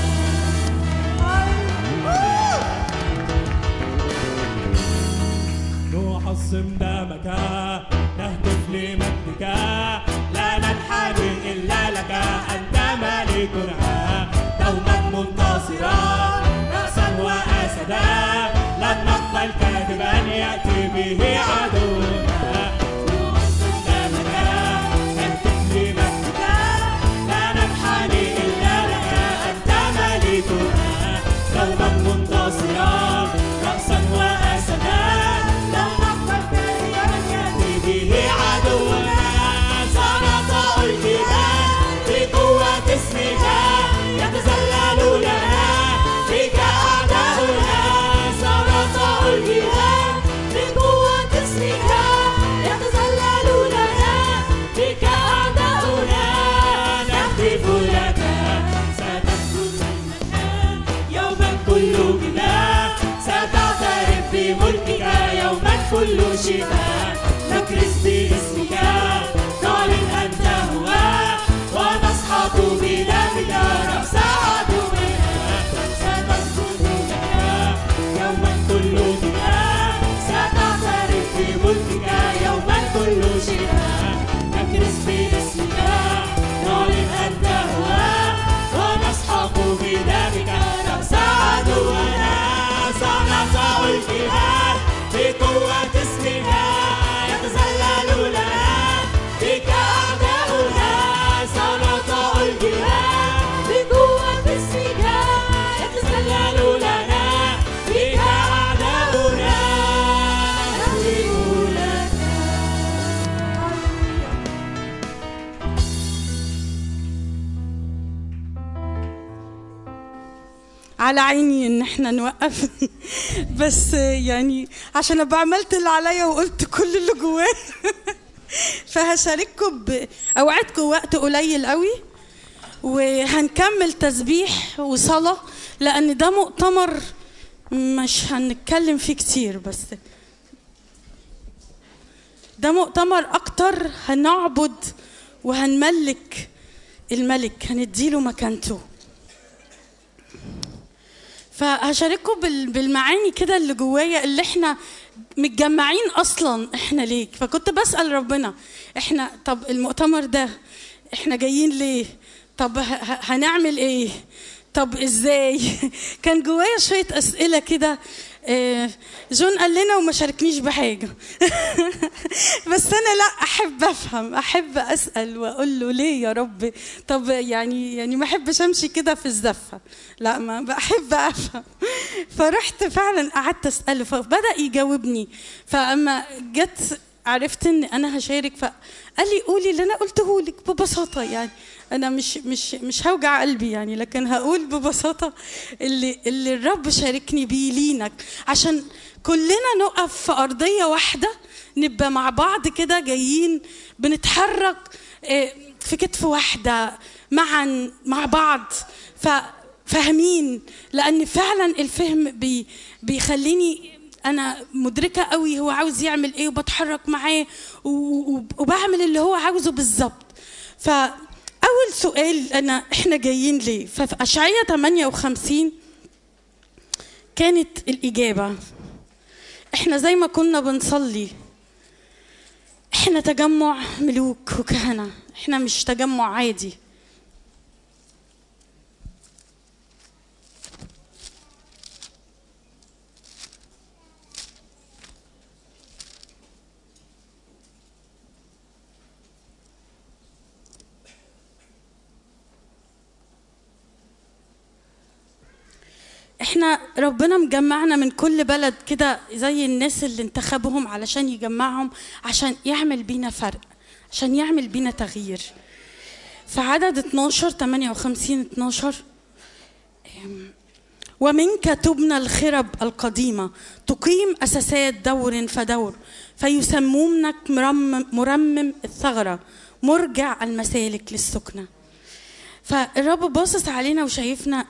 نعظم دمك نهتف لمجدك لا ننحني إلا لك أنت ملكنا دوما منتصرا رأسا وأسدا لن نقبل كاذبا يأتي به عدونا نعظم دمك نهتف لمجدك لا ننحني إلا لك أنت ملكنا دوما منتصرا رأسا وأسدا لن نقبل كاذبا يأتي به عدونا سنطأ الجبال بقوة اسمك يتذلل لنا بك أعداؤنا سنطأ الجبال بقوة اسمك يتذلل لنا بك أعداؤنا نهتف لك ستسجد لك يوما كل جبال ستعترف بملكك يوما كل شفاء نكرس باسمك نعلن أنت هو ونسحق بدمك رأس عدونا سنسجد لك يوما كل جبال ستعترف بملكك يوما كل شفاء نكرس باسمك نعلن أنت هو ونسحق بدمك رأس عدونا سنطأ الجبال بقوة اسمك يتذلل لنا بك أعداؤنا سنطأ الجبال بقوة اسمك يتذلل لنا بك أعداؤنا نهتف لك على عيني ان احنا نوقف بس يعني عشان ابقى عملت اللي عليا وقلت كل اللي جوايا فهشارككم ب- اوعدكم وقت قليل قوي وهنكمل تسبيح وصلاه لان ده مؤتمر مش هنتكلم فيه كتير بس ده مؤتمر اكتر هنعبد وهنملك الملك هنديله مكانته فهشارككم بال- بالمعاني كده اللي جوايا اللي احنا متجمعين اصلا احنا ليك فكنت بسال ربنا احنا طب المؤتمر ده احنا جايين ليه طب ه- ه- هنعمل ايه طب ازاي كان جوايا شويه اسئله كده آه، جون قال لنا وما شاركنيش بحاجه بس انا لا احب افهم احب اسال واقول له ليه يا رب طب يعني يعني ما احبش امشي كده في الزفه لا ما بحب افهم فرحت فعلا قعدت اساله فبدا يجاوبني فاما جت عرفت ان انا هشارك فقال لي قولي اللي انا قلته لك ببساطه يعني انا مش مش مش هوجع قلبي يعني لكن هقول ببساطه اللي اللي الرب شاركني بيه لينك عشان كلنا نقف في ارضيه واحده نبقى مع بعض كده جايين بنتحرك آه، في كتف واحده معا مع بعض ف فاهمين لان فعلا الفهم بي بيخليني انا مدركه قوي هو عاوز يعمل ايه وبتحرك معاه و- و- وبعمل اللي هو عاوزه بالظبط فاول سؤال انا احنا جايين ليه ففي اشعياء 58 كانت الاجابه احنا زي ما كنا بنصلي احنا تجمع ملوك وكهنه احنا مش تجمع عادي احنا ربنا مجمعنا من كل بلد كده زي الناس اللي انتخبهم علشان يجمعهم عشان يعمل بينا فرق عشان يعمل بينا تغيير في عدد 12 58 12 أم، ومنك تبنى الخرب القديمة تقيم أساسات دور فدور فيسمونك مرمم, مرمم الثغرة مرجع المسالك للسكنة فالرب باصص علينا وشايفنا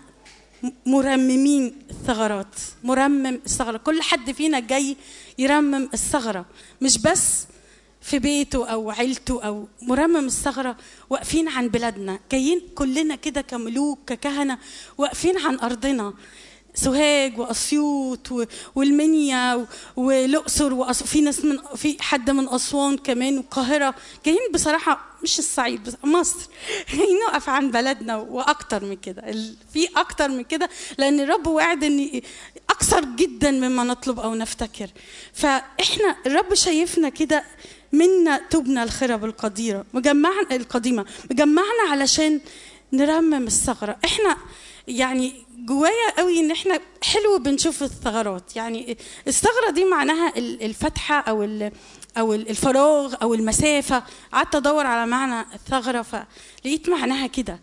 مرممين الثغرات مرمم الثغرة كل حد فينا جاي يرمم الثغرة مش بس في بيته أو عيلته أو مرمم الثغرة واقفين عن بلادنا جايين كلنا كده كملوك ككهنة واقفين عن أرضنا سوهاج واسيوط و- والمنيا و- والاقصر وأس... في ناس من في حد من اسوان كمان والقاهره جايين بصراحه مش الصعيد بس مصر نقف عن بلدنا واكتر من كده ال- في اكتر من كده لان الرب وعد ان اكثر جدا مما نطلب او نفتكر فاحنا الرب شايفنا كده منا تبنى الخرب القديره مجمعنا القديمه مجمعنا علشان نرمم الثغره احنا يعني جوايا قوي ان احنا حلو بنشوف الثغرات يعني الثغره دي معناها ال- الفتحه او ال- او ال- الفراغ او المسافه قعدت ادور على معنى الثغره فلقيت معناها كده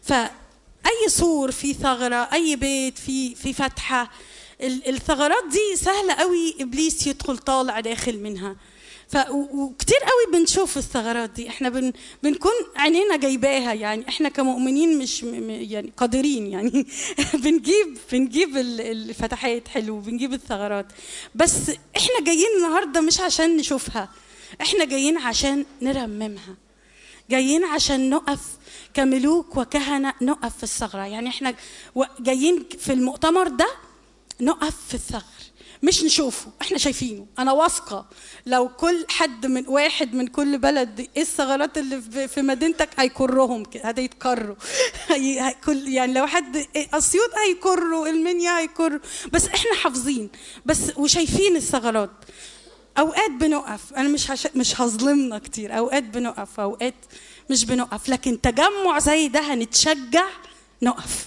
فاي سور فيه ثغره اي بيت فيه في فتحه ال- الثغرات دي سهله قوي ابليس يدخل طالع داخل منها ف و- وكتير قوي بنشوف الثغرات دي احنا بن بنكون عينينا جايباها يعني احنا كمؤمنين مش م- م- يعني قادرين يعني بنجيب بنجيب ال- الفتحات حلو بنجيب الثغرات بس احنا جايين النهارده مش عشان نشوفها احنا جايين عشان نرممها جايين عشان نقف كملوك وكهنة نقف في الثغرة يعني احنا و- جايين في المؤتمر ده نقف في الثغر مش نشوفه احنا شايفينه انا واثقه لو كل حد من واحد من كل بلد ايه الثغرات اللي في- في مدينتك هيكرهم كده هيتكروا هي هي- كل يعني لو حد إيه، اسيوط هيكروا المنيا هيكروا بس احنا حافظين بس وشايفين الثغرات اوقات بنقف انا مش هش... مش هظلمنا كتير اوقات بنقف اوقات مش بنقف لكن تجمع زي ده هنتشجع نقف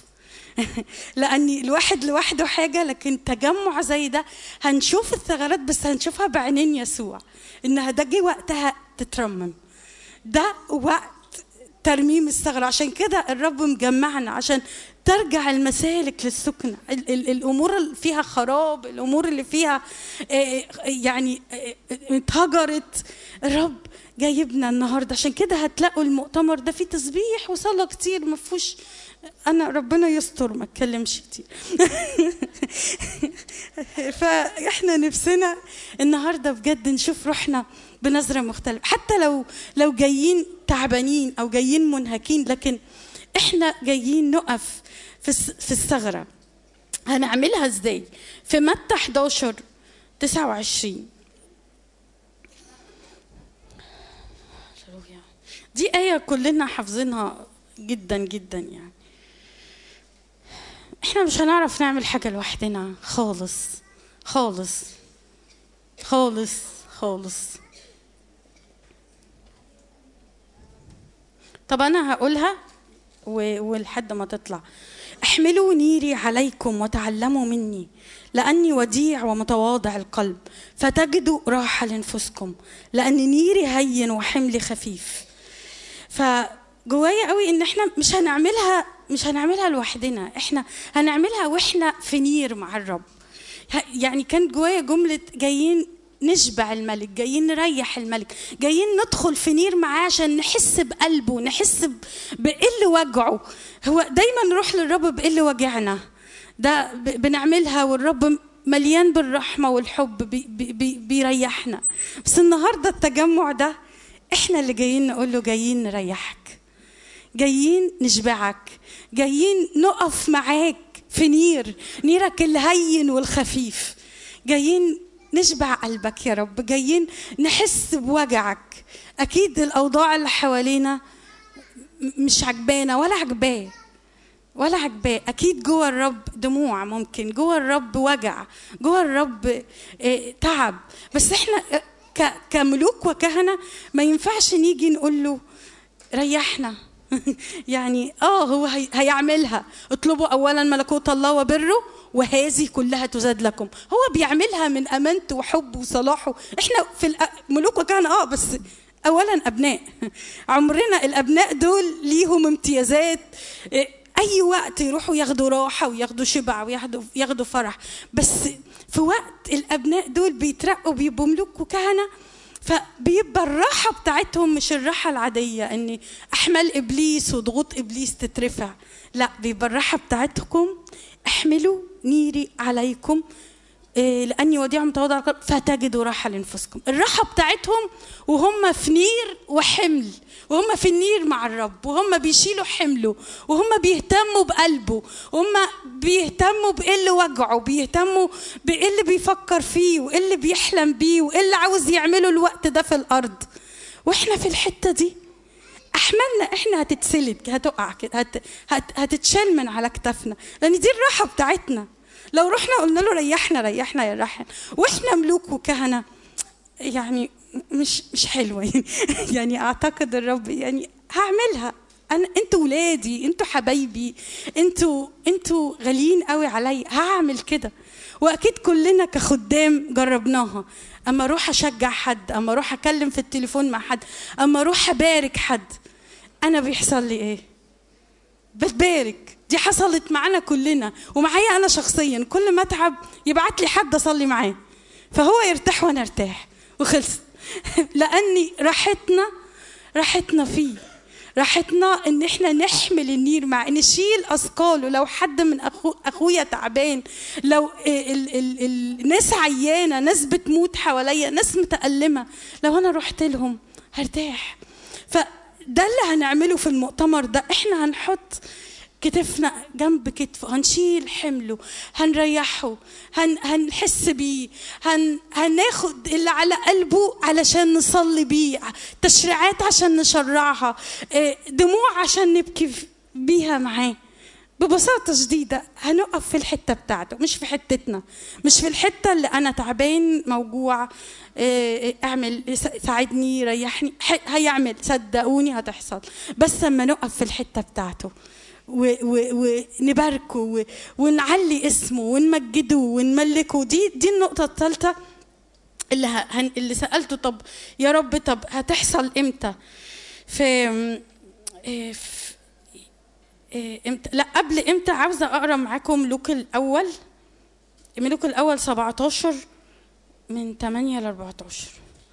لان الواحد لوحده حاجه لكن تجمع زي ده هنشوف الثغرات بس هنشوفها بعينين يسوع انها ده جه وقتها تترمم ده وقت ترميم الثغرة عشان كده الرب مجمعنا عشان ترجع المسالك للسكنة ال- ال- الأمور اللي فيها خراب الأمور اللي فيها آه، يعني آه، اتهجرت الرب جايبنا النهاردة عشان كده هتلاقوا المؤتمر ده فيه تسبيح وصلاة كتير ما فيهوش أنا ربنا يستر ما اتكلمش كتير فاحنا نفسنا النهارده بجد نشوف روحنا بنظره مختلفه حتى لو لو جايين تعبانين او جايين منهكين لكن احنا جايين نقف في الس- في الثغره هنعملها ازاي في متى 11 29 هللويا. دي آية كلنا حافظينها جدا جدا يعني احنا مش هنعرف نعمل حاجة لوحدنا خالص خالص خالص خالص طب انا هقولها و- ولحد ما تطلع احملوا نيري عليكم وتعلموا مني لاني وديع ومتواضع القلب فتجدوا راحه لانفسكم لان نيري هين وحملي خفيف فجوايا قوي ان احنا مش هنعملها مش هنعملها لوحدنا احنا هنعملها واحنا في نير مع الرب ه- يعني كانت جوايا جمله جايين نشبع الملك جايين نريح الملك جايين ندخل في نير معاه عشان نحس بقلبه نحس ب- بايه اللي وجعه هو دايما نروح للرب بايه اللي وجعنا ده ب- بنعملها والرب مليان بالرحمه والحب بي بي بي بيريحنا بس النهارده التجمع ده احنا اللي جايين نقول له جايين نريحك جايين نشبعك جايين نقف معاك في نير نيرك الهين والخفيف جايين نشبع قلبك يا رب جايين نحس بوجعك اكيد الاوضاع اللي حوالينا م- مش عجبانا ولا عجباه ولا عجباه اكيد جوه الرب دموع ممكن جوه الرب وجع جوه الرب آه، تعب بس احنا آه، ك- كملوك وكهنه ما ينفعش نيجي نقول له ريحنا يعني اه هو هي هيعملها اطلبوا اولا ملكوت الله وبره وهذه كلها تزاد لكم هو بيعملها من امانته وحبه وصلاحه احنا في الأ- ملوك وكهنه اه بس اولا ابناء عمرنا الابناء دول ليهم امتيازات إيه، اي وقت يروحوا ياخدوا راحه وياخدوا شبع وياخدوا ياخدوا فرح بس في وقت الابناء دول بيترقوا بيبقوا ملوك وكهنه فبيبقى الراحه بتاعتهم مش الراحه العاديه ان احمال ابليس وضغوط ابليس تترفع لا بيبقى الراحه بتاعتكم احملوا نيري عليكم إيه، لاني وديع متواضع القلب فتجدوا راحه لانفسكم الراحه بتاعتهم وهم في نير وحمل وهم في النير مع الرب وهم بيشيلوا حمله وهم بيهتموا بقلبه وهم بيهتموا بايه اللي وجعه بيهتموا بايه اللي بيفكر فيه وايه اللي بيحلم بيه وايه اللي عاوز يعمله الوقت ده في الارض واحنا في الحته دي احمالنا احنا هتتسلد هتقع كده هت... هت... هتتشال من على كتافنا لان دي الراحه بتاعتنا لو رحنا قلنا له ريحنا ريحنا يا رحم واحنا ملوك وكهنه يعني مش مش حلوه يعني يعني اعتقد الرب يعني هعملها انا انتوا ولادي انتوا حبايبي انتوا انتوا غاليين قوي عليا هعمل كده واكيد كلنا كخدام جربناها اما اروح اشجع حد اما اروح اكلم في التليفون مع حد اما اروح ابارك حد انا بيحصل لي ايه بتبارك دي حصلت معانا كلنا ومعايا انا شخصيا كل ما اتعب يبعت لي حد اصلي معاه فهو يرتاح وانا ارتاح وخلص لاني راحتنا راحتنا فيه راحتنا ان احنا نحمل النير مع نشيل اثقاله لو حد من أخو اخويا تعبان لو ال ال ال الناس عيانه ناس بتموت حواليا ناس متالمه لو انا رحت لهم هرتاح فده اللي هنعمله في المؤتمر ده احنا هنحط كتفنا جنب كتفه هنشيل حمله هنريحه هن هنحس بيه هن هناخد اللي على قلبه علشان نصلي بيه تشريعات عشان نشرعها إيه، دموع عشان نبكي ف- بيها معاه ببساطة شديدة هنقف في الحتة بتاعته مش في حتتنا مش في الحتة اللي أنا تعبان موجوع إيه، اعمل س- ساعدني ريحني ح- هيعمل صدقوني هتحصل بس لما نقف في الحتة بتاعته و- و- ونباركه و- ونعلي اسمه ونمجده ونملكه دي دي النقطة الثالثة اللي ه- هن اللي سألته طب يا رب طب هتحصل امتى؟ في إيه، في إيه، امتى لا قبل امتى عاوزة اقرا معاكم لوك الاول ملوك الاول 17 من 8 ل 14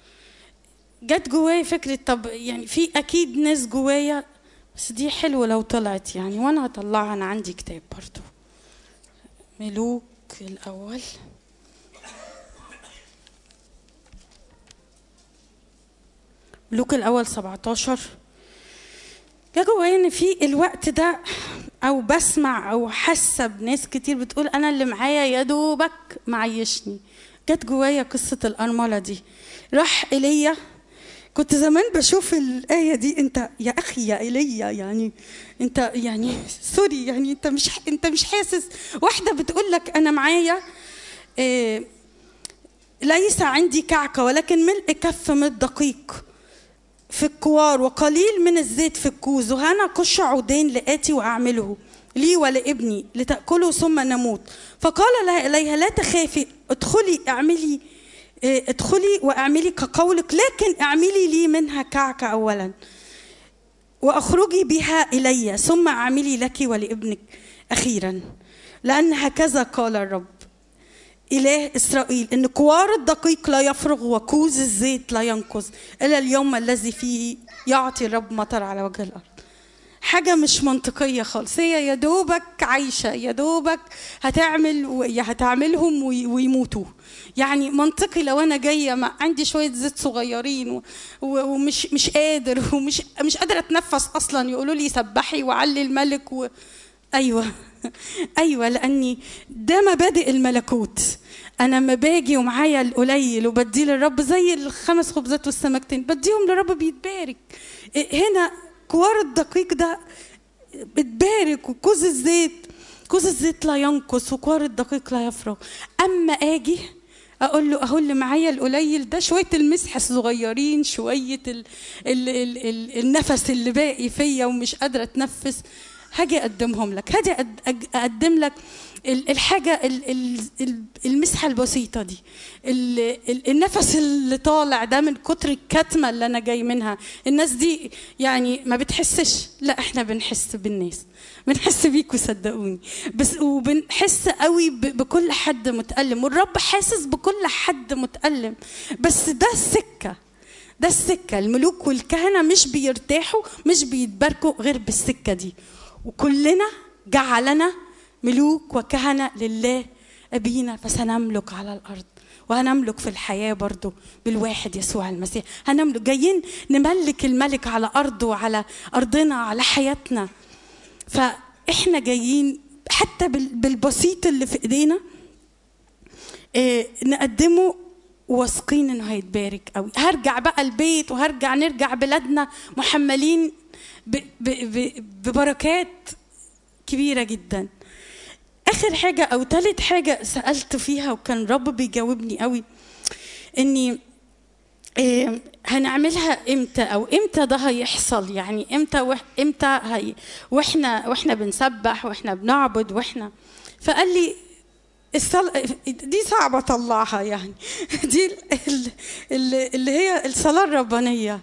جت جوايا فكرة طب يعني في أكيد ناس جوايا بس دي حلوة لو طلعت يعني وأنا هطلعها أنا عندي كتاب برضو ملوك الأول ملوك الأول 17 جا جوايا إن في الوقت ده أو بسمع أو حاسة بناس كتير بتقول أنا اللي معايا يا دوبك معيشني جت جوايا قصة الأرملة دي راح إيليا كنت زمان بشوف الآية دي أنت يا أخي يا إيليا يعني أنت يعني سوري يعني أنت مش أنت مش حاسس واحدة بتقول لك أنا معايا إيه ليس عندي كعكة ولكن ملء كف من الدقيق في الكوار وقليل من الزيت في الكوز وهنا قش عودين لآتي وأعمله لي ولابني لتأكله ثم نموت فقال لها إليها لا تخافي ادخلي اعملي إيه، ادخلي واعملي كقولك لكن اعملي لي منها كعكة أولا واخرجي بها الي ثم اعملي لك ولابنك اخيرا لان هكذا قال الرب اله اسرائيل ان كوار الدقيق لا يفرغ وكوز الزيت لا ينقذ الا اليوم الذي فيه يعطي الرب مطر على وجه الارض حاجة مش منطقية خالص هي يا دوبك عايشة يا دوبك هتعمل و- يا هتعملهم وي- ويموتوا يعني منطقي لو أنا جاية مع عندي شوية زيت صغيرين و- و- ومش مش قادر ومش مش قادرة أتنفس أصلا يقولوا لي سبحي وعلي الملك و... أيوه أيوه لأني ده مبادئ الملكوت أنا لما باجي ومعايا القليل وبديه للرب زي الخمس خبزات والسمكتين بديهم للرب بيتبارك إيه هنا كوار الدقيق ده بتبارك وكوز الزيت كوز الزيت لا ينقص وكوار الدقيق لا يفرغ اما اجي اقول له اهو اللي معايا القليل ده شويه المسح الصغيرين شويه ال ال ال ال النفس اللي باقي فيا ومش قادره اتنفس هاجي اقدمهم لك هاجي أد- أج- اقدم لك ال- الحاجه ال- ال- ال- المسحه البسيطه دي ال- ال- النفس اللي طالع ده من كتر الكتمه اللي انا جاي منها الناس دي يعني ما بتحسش لا احنا بنحس بالناس بنحس بيكوا صدقوني بس وبنحس قوي ب- بكل حد متألم والرب حاسس بكل حد متألم بس ده السكه ده السكة الملوك والكهنة مش بيرتاحوا مش بيتباركوا غير بالسكة دي وكلنا جعلنا ملوك وكهنة لله أبينا فسنملك على الأرض وهنملك في الحياة برضو بالواحد يسوع المسيح هنملك جايين نملك الملك على أرضه وعلى أرضنا على حياتنا فإحنا جايين حتى بال- بالبسيط اللي في إيدينا إيه، نقدمه واثقين انه هيتبارك قوي هرجع بقى البيت وهرجع نرجع بلادنا محملين ب ب ب ببركات كبيره جدا اخر حاجه او ثالث حاجه سالت فيها وكان رب بيجاوبني قوي اني إيه هنعملها امتى او امتى ده هيحصل يعني امتى وح امتى هي واحنا واحنا بنسبح واحنا بنعبد واحنا فقال لي الصل... دي صعبة أطلعها يعني دي ال- ال- اللي هي الصلاة الربانية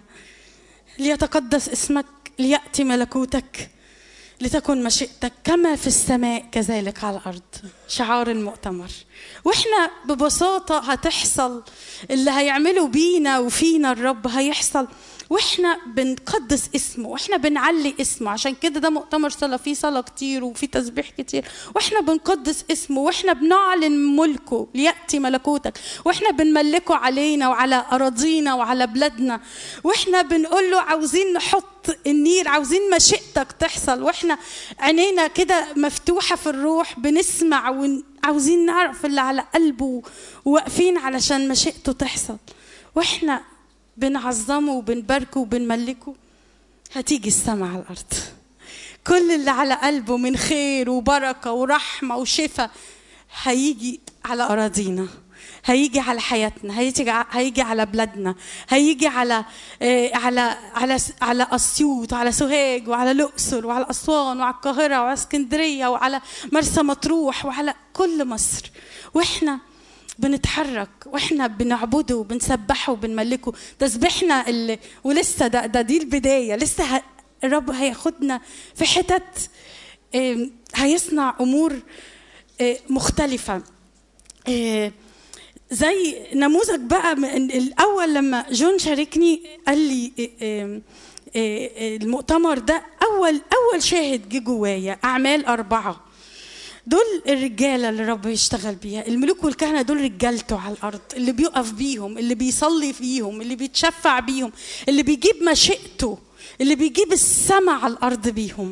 ليتقدس اسمك ليأتي ملكوتك لتكن مشيئتك كما في السماء كذلك على الأرض شعار المؤتمر وإحنا ببساطة هتحصل اللي هيعمله بينا وفينا الرب هيحصل واحنا بنقدس اسمه واحنا بنعلي اسمه عشان كده ده مؤتمر صلاه فيه صلاه كتير وفيه تسبيح كتير واحنا بنقدس اسمه واحنا بنعلن ملكه لياتي ملكوتك واحنا بنملكه علينا وعلى اراضينا وعلى بلادنا واحنا بنقول له عاوزين نحط النير عاوزين مشيئتك تحصل واحنا عينينا كده مفتوحه في الروح بنسمع وعاوزين نعرف اللي على قلبه وواقفين علشان مشيئته تحصل واحنا بنعظمه وبنباركه وبنملكه هتيجي السماء على الارض كل اللي على قلبه من خير وبركه ورحمه وشفاء هيجي على اراضينا هيجي على حياتنا هيجي هيجي على بلادنا هيجي على آه، على على على اسيوط وعلى سوهاج وعلى الاقصر وعلى اسوان وعلى القاهره وعلى اسكندريه وعلى مرسى مطروح وعلى كل مصر واحنا بنتحرك واحنا بنعبده وبنسبحه وبنملكه تسبيحنا اللي ولسه ده, ده دي البدايه لسه ه... الرب هياخدنا في حتت آم، هيصنع امور آه، مختلفه آه، زي نموذج بقى من الاول لما جون شاركني قال لي آه، آم، آه، آه، المؤتمر ده اول اول شاهد جه جوايا اعمال اربعه دول الرجاله اللي رب يشتغل بيها الملوك والكهنه دول رجالته على الارض اللي بيقف بيهم اللي بيصلي فيهم اللي بيتشفع بيهم اللي بيجيب مشيئته اللي بيجيب السماء على الارض بيهم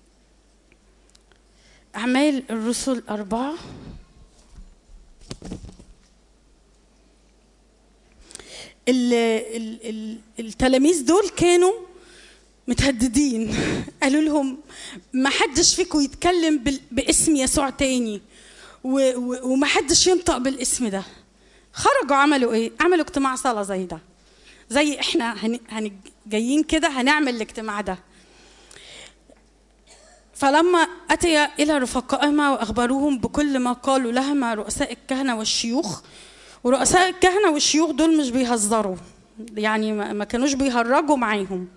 اعمال الرسل اربعه ال ال ال التلاميذ دول كانوا متهددين قالوا لهم ما حدش فيكم يتكلم بال- باسم يسوع تاني و- و- وما حدش ينطق بالاسم ده خرجوا عملوا ايه عملوا اجتماع صلاه زي ده زي احنا هن... هن... جايين كده هنعمل الاجتماع ده فلما أتي إلى رفقائهما وأخبروهم بكل ما قالوا لهما رؤساء الكهنة والشيوخ ورؤساء الكهنة والشيوخ دول مش بيهزروا يعني ما ما كانوش بيهرجوا معاهم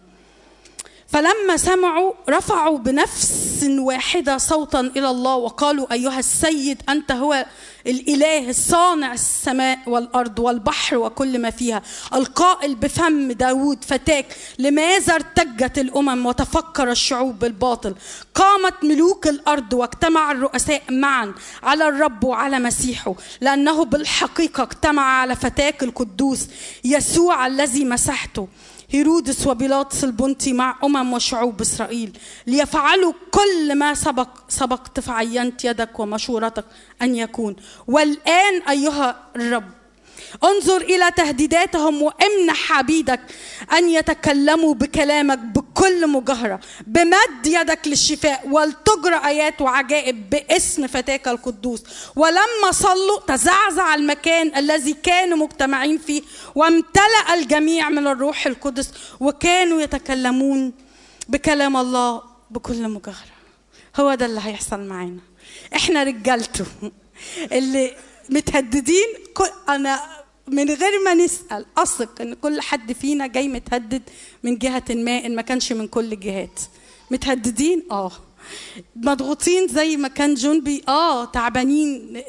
فلما سمعوا رفعوا بنفس واحدة صوتا إلى الله وقالوا أيها السيد أنت هو الإله الصانع السماء والأرض والبحر وكل ما فيها القائل بفم داود فتاك لماذا ارتجت الأمم وتفكر الشعوب بالباطل قامت ملوك الأرض واجتمع الرؤساء معا على الرب وعلى مسيحه لأنه بالحقيقة اجتمع على فتاك القدوس يسوع الذي مسحته هيرودس وبيلاطس البنطي مع أمم وشعوب إسرائيل ليفعلوا كل ما سبق سبقت فعينت يدك ومشورتك أن يكون والآن أيها الرب انظر إلى تهديداتهم وامنح عبيدك أن يتكلموا بكلامك بكل مجاهرة بمد يدك للشفاء ولتجرى آيات وعجائب باسم فتاك القدوس ولما صلوا تزعزع المكان الذي كانوا مجتمعين فيه وامتلأ الجميع من الروح القدس وكانوا يتكلمون بكلام الله بكل مجاهرة هو ده اللي هيحصل معانا احنا رجالته اللي متهددين كل- انا من غير ما نسال اثق ان كل حد فينا جاي متهدد من جهه ما ان ما كانش من كل الجهات متهددين اه مضغوطين زي ما كان جنبي اه تعبانين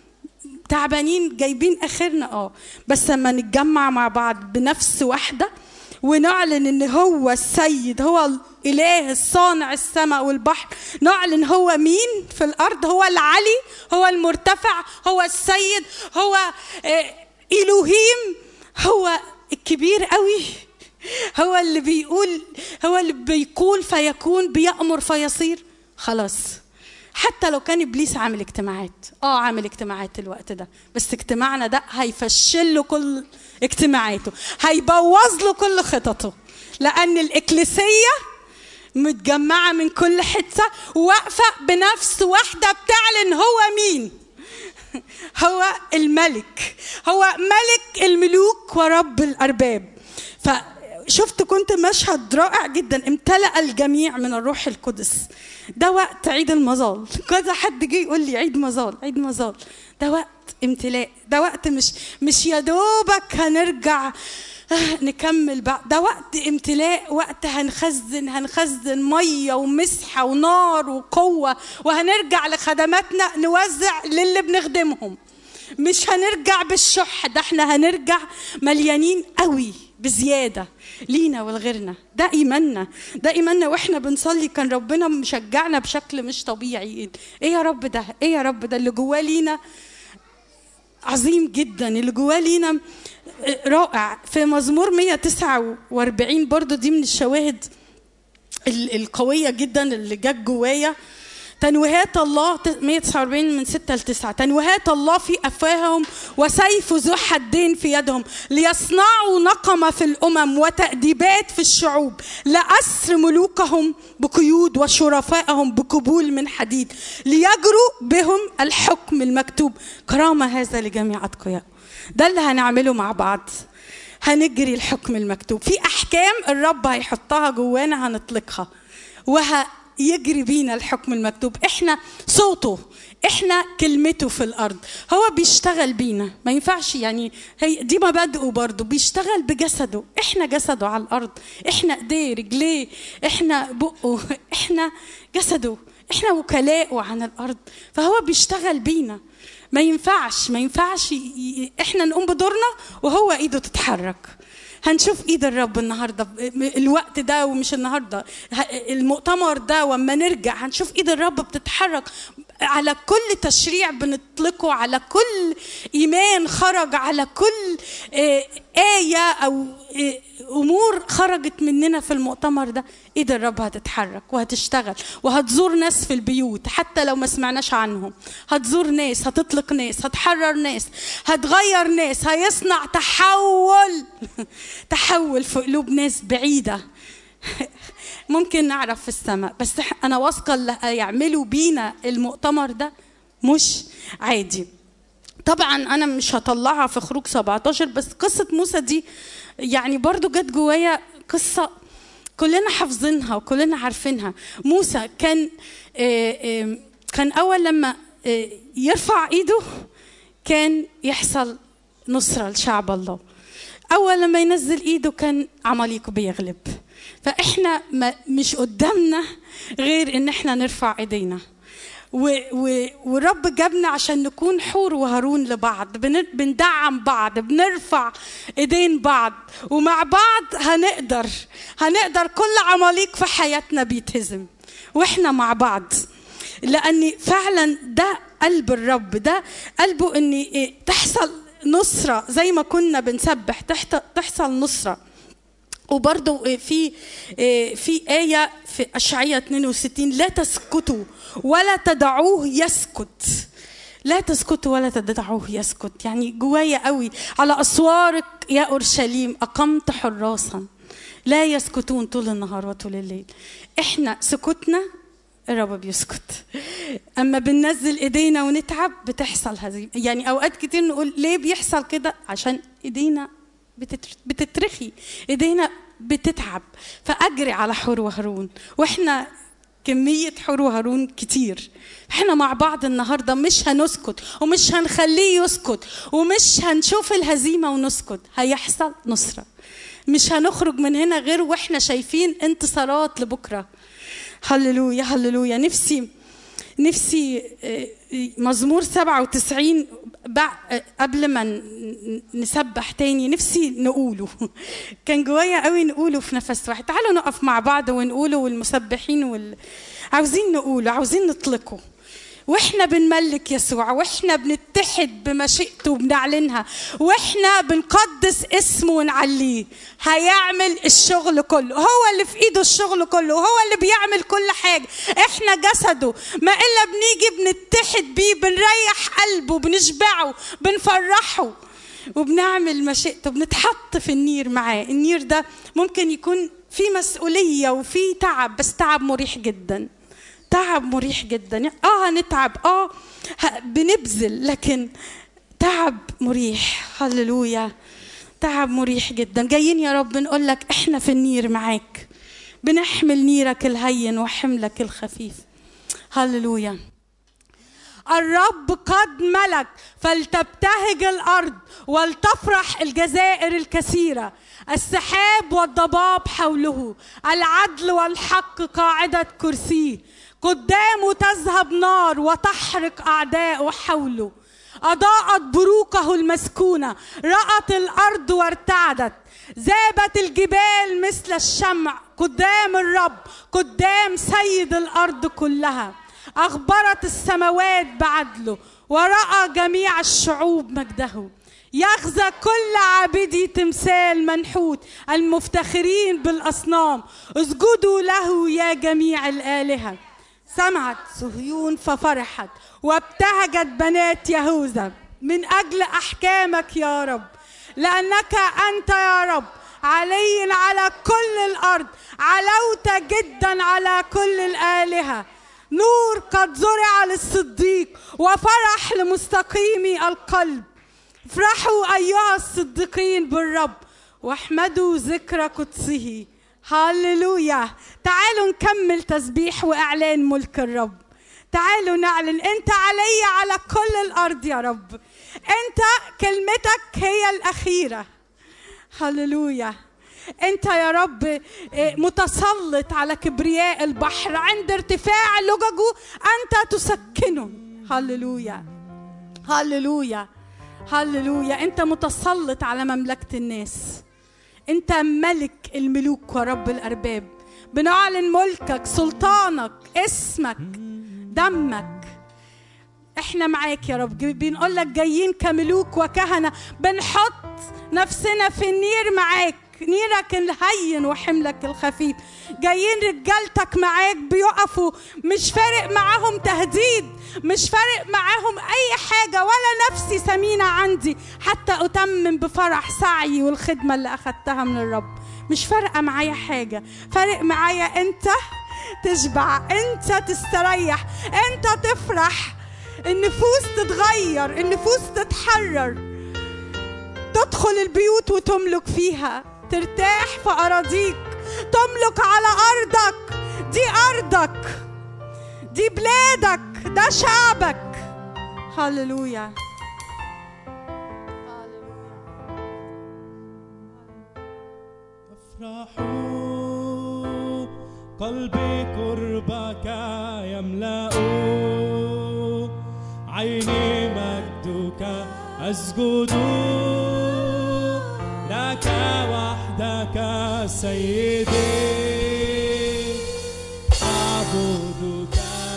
تعبانين جايبين اخرنا اه بس لما نتجمع مع بعض بنفس واحده ونعلن ان هو السيد هو الاله الصانع السماء والبحر نعلن هو مين في الارض هو العلي هو المرتفع هو السيد هو آه، الوهيم هو الكبير قوي هو اللي بيقول هو اللي بيقول فيكون بيأمر فيصير خلاص حتى لو كان ابليس عامل اجتماعات اه عامل اجتماعات الوقت ده بس اجتماعنا ده هيفشل له كل اجتماعاته هيبوظ له كل خططه لان الاكليسيه متجمعه من كل حته واقفه بنفس واحده بتعلن هو مين هو الملك هو ملك الملوك ورب الارباب فشفت كنت مشهد رائع جدا امتلأ الجميع من الروح القدس ده وقت عيد المظال كذا حد جه يقول لي عيد مظال عيد مظال ده وقت امتلاء ده وقت مش مش يا دوبك هنرجع آه، نكمل بقى ده وقت امتلاء وقت هنخزن هنخزن ميه ومسحه ونار وقوه وهنرجع لخدماتنا نوزع للي بنخدمهم مش هنرجع بالشح ده احنا هنرجع مليانين قوي بزياده لينا ولغيرنا ده ايماننا ده ايماننا واحنا بنصلي كان ربنا مشجعنا بشكل مش طبيعي ايه يا رب ده ايه يا رب ده اللي جواه لينا عظيم جدا اللي جواه لينا رائع في مزمور 149 برضو دي من الشواهد ال- القوية جدا اللي جت جوايا تنويهات الله 149 من 6 ل 9 تنويهات الله في افواههم وسيف ذو حدين في يدهم ليصنعوا نقمه في الامم وتاديبات في الشعوب لاسر ملوكهم بقيود وشرفائهم بقبول من حديد ليجروا بهم الحكم المكتوب كرامه هذا لجميع اتقياء ده اللي هنعمله مع بعض هنجري الحكم المكتوب في احكام الرب هيحطها جوانا هنطلقها وهيجري بينا الحكم المكتوب احنا صوته احنا كلمته في الارض هو بيشتغل بينا ما ينفعش يعني هي دي مبادئه برضه بيشتغل بجسده احنا جسده على الارض احنا ايديه رجليه احنا بقه احنا جسده احنا وكلاءه عن الارض فهو بيشتغل بينا ما ينفعش ما ينفعش ي- ي- احنا نقوم بدورنا وهو ايده تتحرك هنشوف ايد الرب النهارده م- الوقت ده ومش النهارده ه- المؤتمر ده وما نرجع هنشوف ايد الرب بتتحرك على كل تشريع بنطلقه على كل ايمان خرج على كل آه، ايه او إيه، امور خرجت مننا في المؤتمر ده ايد الرب هتتحرك وهتشتغل وهتزور ناس في البيوت حتى لو ما سمعناش عنهم هتزور ناس هتطلق ناس هتحرر ناس هتغير ناس هيصنع تحول تحول في قلوب ناس بعيده ممكن نعرف في السماء بس إح- انا واثقه اللي هيعملوا بينا المؤتمر ده مش عادي طبعا انا مش هطلعها في خروج 17 بس قصه موسى دي يعني برضو جت جوايا قصه كلنا حافظينها وكلنا عارفينها موسى كان آه، آه، كان اول لما آه، يرفع ايده كان يحصل نصره لشعب الله اول لما ينزل ايده كان عماليق بيغلب فاحنا ما مش قدامنا غير ان احنا نرفع ايدينا و و والرب جابنا عشان نكون حور وهارون لبعض بن بندعم بعض بنرفع ايدين بعض ومع بعض هنقدر هنقدر كل عماليق في حياتنا بيتهزم واحنا مع بعض لان فعلا ده قلب الرب ده قلبه ان إيه، تحصل نصره زي ما كنا بنسبح تحت- تحصل نصره وبرضو في في آية في أشعية 62 لا تسكتوا ولا تدعوه يسكت لا تسكتوا ولا تدعوه يسكت يعني جوايا قوي على أسوارك يا أورشليم أقمت حراسا لا يسكتون طول النهار وطول الليل احنا سكوتنا الرب بيسكت اما بننزل ايدينا ونتعب بتحصل هزيمه يعني اوقات كتير نقول ليه بيحصل كده عشان ايدينا بتتر- بتترخي ايدينا بتتعب فاجري على حور وهارون واحنا كمية حور وهارون كتير احنا مع بعض النهاردة مش هنسكت ومش هنخليه يسكت ومش هنشوف الهزيمة ونسكت هيحصل نصرة مش هنخرج من هنا غير واحنا شايفين انتصارات لبكرة هللويا هللويا نفسي نفسي آه، مزمور 97 بع- آه، قبل ما ن- نسبح تاني نفسي نقوله كان جوايا قوي نقوله في نفس واحد تعالوا نقف مع بعض ونقوله والمسبحين وال... عاوزين نقوله عاوزين نطلقه واحنا بنملك يسوع واحنا بنتحد بمشيئته وبنعلنها واحنا بنقدس اسمه ونعليه هيعمل الشغل كله هو اللي في ايده الشغل كله هو اللي بيعمل كل حاجه احنا جسده ما الا بنيجي بنتحد بيه بنريح قلبه بنشبعه بنفرحه وبنعمل مشيئته بنتحط في النير معاه النير ده ممكن يكون في مسؤوليه وفي تعب بس تعب مريح جدا تعب مريح جدا اه هنتعب اه ه- بنبذل لكن تعب مريح هللويا تعب مريح جدا جايين يا رب نقول لك احنا في النير معاك بنحمل نيرك الهين وحملك الخفيف هللويا الرب قد ملك فلتبتهج الارض ولتفرح الجزائر الكثيره السحاب والضباب حوله العدل والحق قاعده كرسيه قدامه تذهب نار وتحرق اعداءه حوله اضاءت بروقه المسكونه رات الارض وارتعدت ذابت الجبال مثل الشمع قدام الرب قدام سيد الارض كلها أخبرت السماوات بعدله ورأى جميع الشعوب مجده يغزى كل عابدي تمثال منحوت المفتخرين بالأصنام اسجدوا له يا جميع الآلهة سمعت صهيون ففرحت وابتهجت بنات يهوذا من أجل أحكامك يا رب لأنك أنت يا رب علي على كل الأرض علوت جدا على كل الآلهة نور قد زرع للصديق وفرح لمستقيمي القلب افرحوا أيها الصديقين بالرب واحمدوا ذكر قدسه هللويا تعالوا نكمل تسبيح وإعلان ملك الرب تعالوا نعلن انت علي على كل الارض يا رب انت كلمتك هي الاخيره هللويا انت يا رب اه، متسلط على كبرياء البحر عند ارتفاع لججه انت تسكنه هللويا هللويا هللويا انت متسلط على مملكه الناس انت ملك الملوك ورب الارباب بنعلن ملكك سلطانك اسمك دمك احنا معاك يا رب بنقول لك جايين كملوك وكهنه بنحط نفسنا في النير معاك نيرك الهين وحملك الخفيف جايين رجالتك معاك بيقفوا مش فارق معاهم تهديد مش فارق معاهم اي حاجه ولا نفسي ثمينه عندي حتى اتمم بفرح سعيي والخدمه اللي اخدتها من الرب مش فارقه معايا حاجه فارق معايا انت تشبع انت تستريح انت تفرح النفوس تتغير النفوس تتحرر تدخل البيوت وتملك فيها ترتاح في أراضيك تملك على أرضك دي أرضك دي بلادك ده شعبك هللويا افرحوا قلبي قربك يملأ عيني مجدك أسجد لك وحدك سيدي أعبدك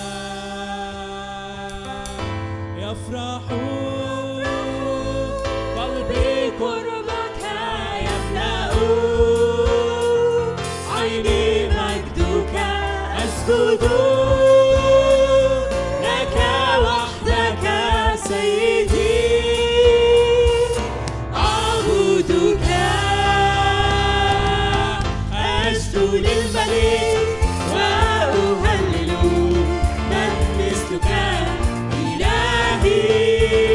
يفرح قلبي قربك يملأ عيني مجدك أسجد لك وحدك سيدي أعبدك أسجد للملك وأهلل من مثلك إلهي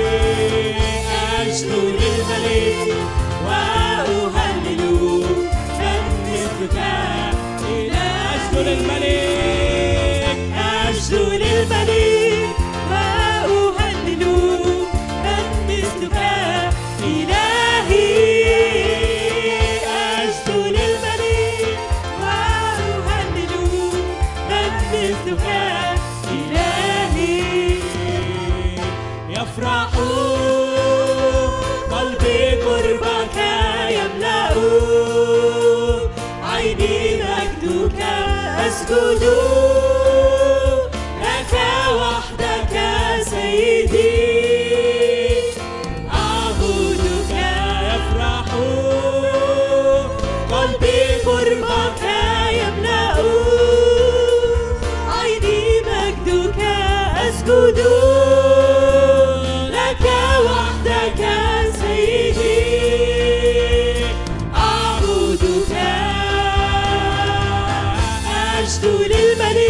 أسجد للملك وأهلل من مثلك إلهي أسجد للملك أسجد للملك وأهلل من مثلك إلهي أسجد للملك وأهلل من مثلك إلهي يفرح قلبي قربك يملأ عيني مجدك أسجد لك وحدك سيدي أعبدك يفرح قلبي قربك يملأ عيني مجدك أسجد لك وحدك سيدي أعبدك أسجد للملك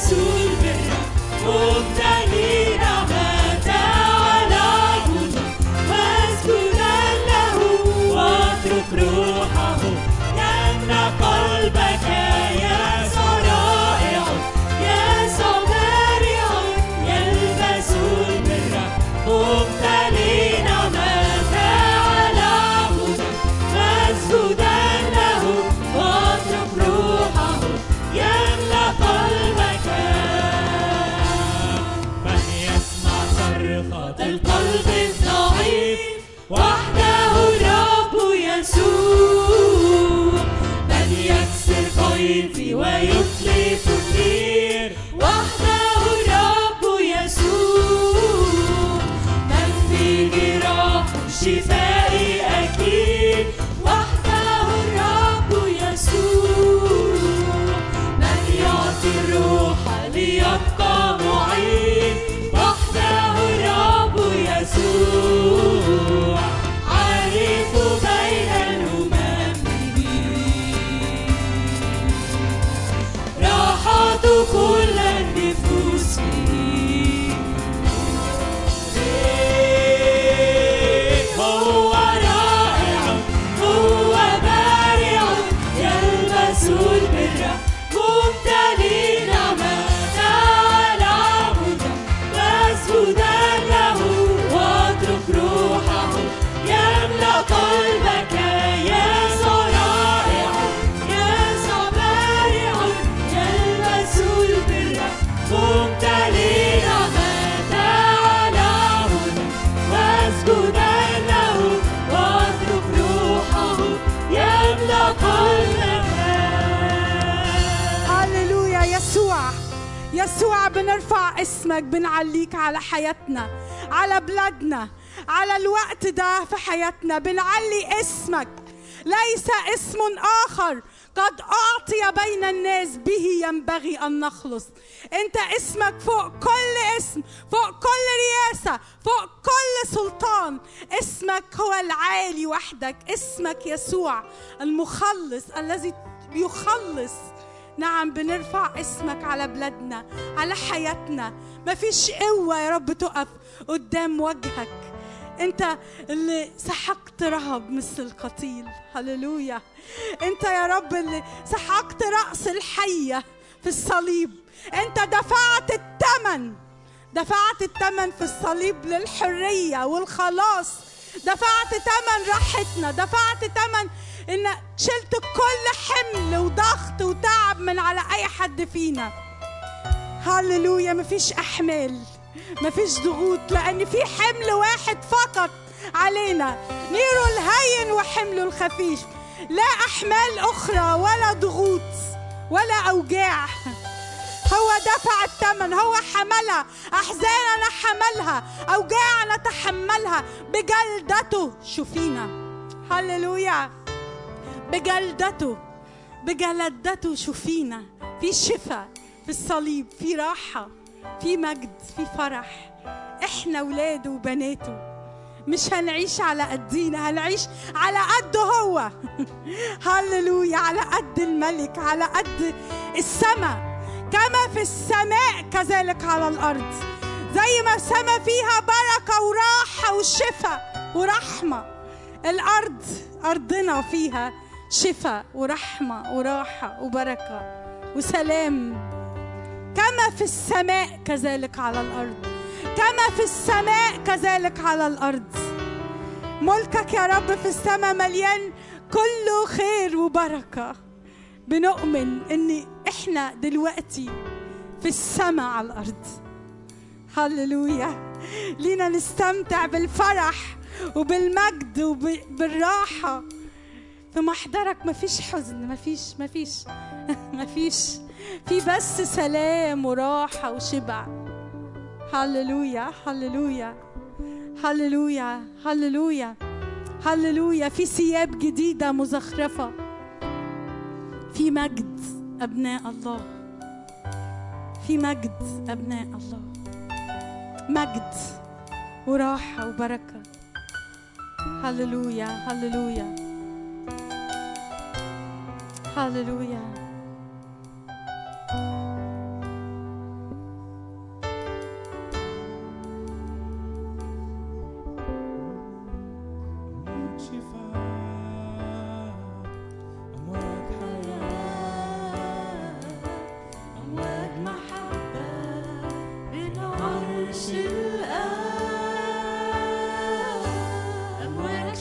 يلبس البر ممتلئ نعمة على جنود واسجدا له واترك روحه يملأ قلبك يا صرائع يا صبارع يلبس البر ممتلئ نعمة على جنود واسجدا له واترك روحه يملأ قلبك من يسمع صرخة القلب الضعيف وحده الرب يسوع من يكسر قيدي ويتلف النير وحده الرب يسوع من في جراح شفائي أكيد وحده الرب يسوع من يعطي الروح ليبقى معين وحده الرب يسوع عارف بين الأمم راحة كل النفوس هو رائع هو بارع يلبس البر ممتلئ نعمة على هدى واسجدا له واترك روحه يملأ قلبك يا صرائع يا صبارع يلبس البر ممتلئ نعمة على هدى واسجدا له واترك روحه يملأ قلبك هللويا يسوع يسوع بنرفع اسمك بنعليك على حياتنا على بلادنا على الوقت ده في حياتنا بنعلي اسمك ليس اسم آخر قد أعطي بين الناس به ينبغي أن نخلص أنت اسمك فوق كل اسم فوق كل رياسة فوق كل سلطان اسمك هو العالي وحدك اسمك يسوع المخلص الذي يخلص نعم بنرفع اسمك على بلادنا على حياتنا مفيش قوة يا رب تقف قدام وجهك انت اللي سحقت رهب مثل القتيل هللويا انت يا رب اللي سحقت رأس الحية في الصليب انت دفعت الثمن دفعت الثمن في الصليب للحرية والخلاص دفعت ثمن راحتنا دفعت ثمن ان شلت كل حمل وضغط وتعب من على اي حد فينا هللويا مفيش احمال مفيش ضغوط لان في حمل واحد فقط علينا نيره الهين وحمله الخفيف لا احمال اخرى ولا ضغوط ولا اوجاع هو دفع الثمن هو حملها احزاننا حملها اوجاعنا تحملها بجلدته شوفينا هللويا بجلدته بجلدته شوفينا في شفاء في الصليب في راحة في مجد في فرح احنا ولاده وبناته مش هنعيش على قدينا هنعيش على قده هو هللويا على قد الملك على قد السماء كما في السماء كذلك على الارض زي ما السماء فيها بركه وراحه وشفاء ورحمه الارض ارضنا فيها شفاء ورحمه وراحه وبركه وسلام كما في السماء كذلك على الارض كما في السماء كذلك على الارض ملكك يا رب في السماء مليان كله خير وبركه بنؤمن ان احنا دلوقتي في السماء على الارض هللويا لينا نستمتع بالفرح وبالمجد وبالراحه في محضرك مفيش حزن مفيش مفيش مفيش في بس سلام وراحه وشبع هللويا هللويا هللويا هللويا هللويا في ثياب جديده مزخرفه في مجد ابناء الله في مجد ابناء الله مجد وراحه وبركه هللويا هللويا هللويا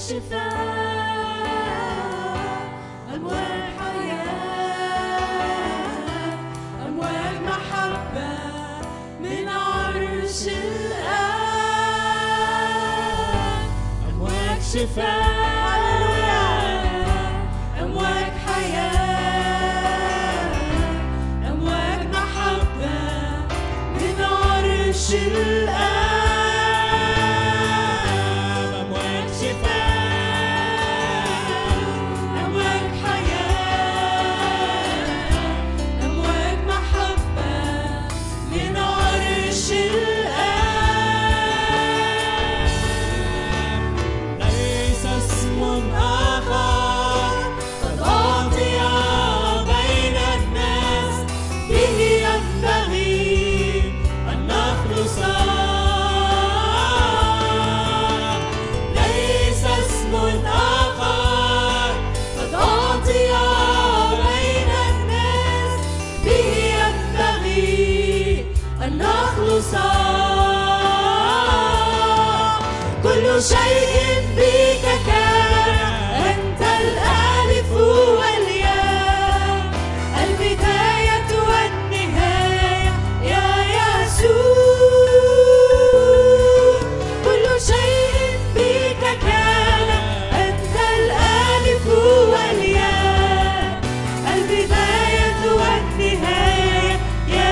شفاء أمواج حياة أمواج محبة من عرش الآب أمواج شفاء أمواج حياة أمواج محبة من عرش الآب أمواج شفاء أمواج حياة أمواج محبة من عرش الآب ليس اسم آخر قد أعطي بين الناس به ينبغي أن نخلص ليس اسم آخر قد أعطي بين الناس به ينبغي أن نخلص كل شيء بك كان أنت الألف والياء البداية والنهاية يا يسوع كل شيء بك كان أنت الألف والياء البداية والنهاية يا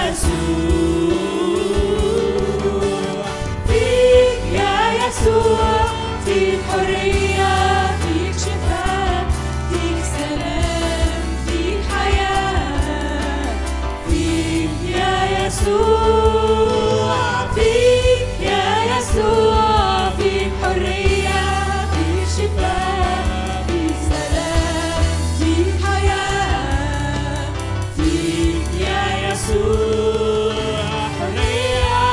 يسوع فيك يا يسوع فيك حرية فيك شفاء فيك سلام فيك حياة فيك يا يسوع فيك يا يسوع فيك حرية فيك شفاء فيك سلام فيك حياة فيك يا يسوع حرية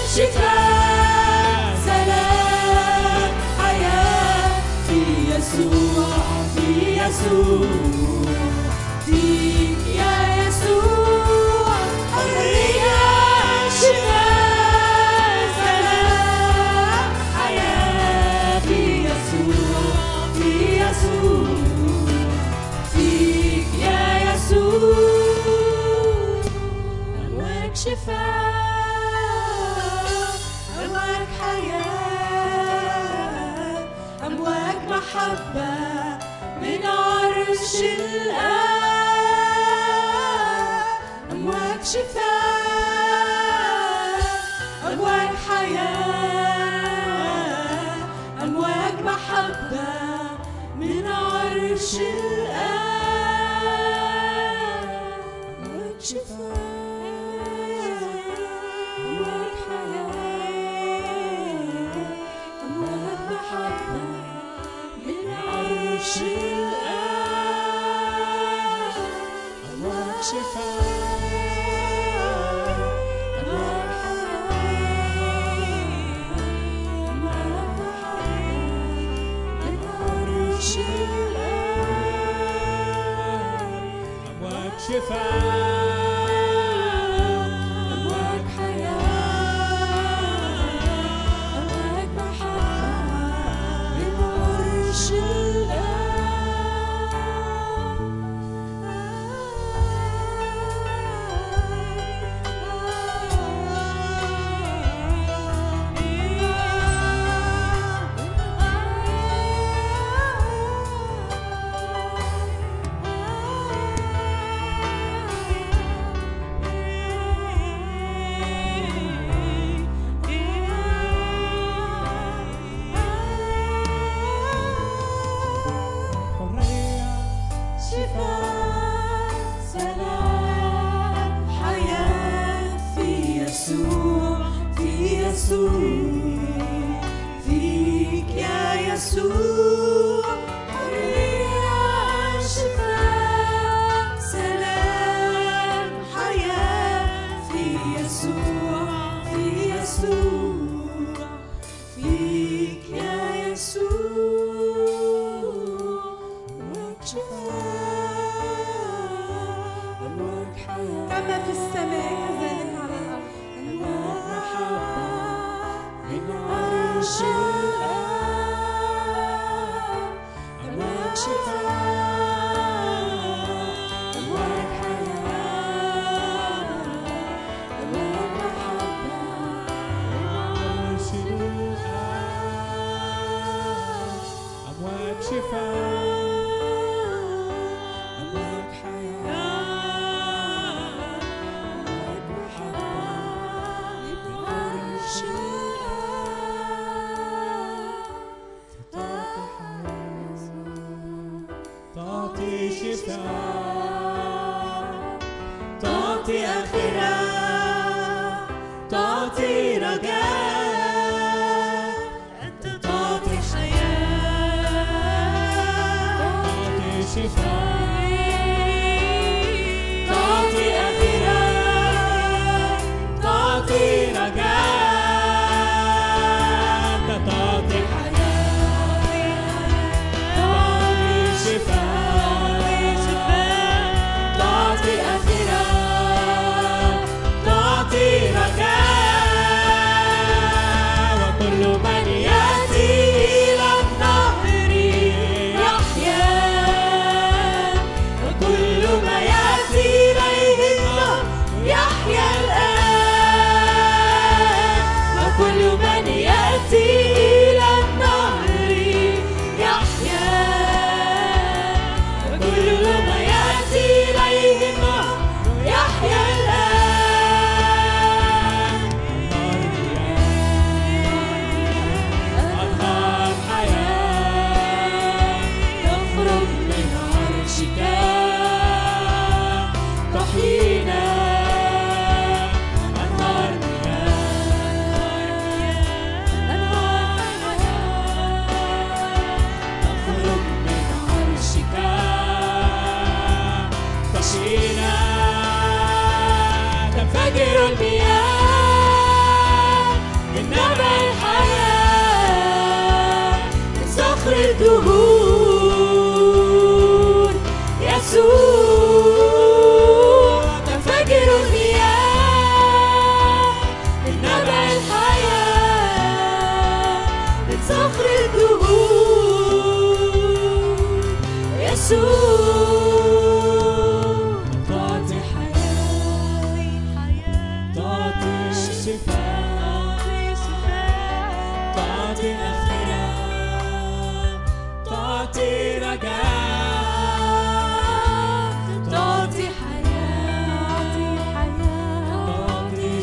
شفاء سلام حياة في يسوع في يسوع فيك يا يسوع حرية شفاء سلام حياة في يسوع في يسوع فيك يا يسوع أمواج شفاء أمواج حياة أمواج محبة من عرش الآب أمواج شفاء أمواج حياة أمواج محبة من عرش الآب أمواج شفاء أمواج حياة أمواج محبة من عرش الآب أمواج شفاء أمواج حياة أمواج محبة من عرش الآب أمواج شفاء أمواج حياة أمواج محبة من عرش حرية شفاء سلام حياة في يسوع في يسوع فيك يا يسوع حرية شفاء سلام حياة في يسوع في يسوع فيك يا يسوع أمواج شفاء أمواج حياة كما في السماء كذلك على الأرض أمواج محبة من عرش الآب تعطي آخرة تعطي رجاء أنت تعطي حياة تعطي شفاء تعطي آخرة تعطي رجاء أنت تعطي تعطي شفاء تعطي آخرة تعطي رجاء وكل من يأتي إلى النهر يحيا وكل ما يأتي إليه النهر يحيا الآن وكل من يأتي إلى النهر يحيا وكل ما يأتي إليه النهر يحيا الآن أنهار حياة تخرج من عرشك تحيينا أنهار مياه أنهار تخرج من عرشك تشينا تنفجر المياه من نبع الحياة من صخر الدهور يسوع تنفجر المياه من نبع الحياة من صخر الدهور يسوع تعطي حياة تعطي شفاء تعطي آخرة تعطي رجاء تعطي حياة تعطي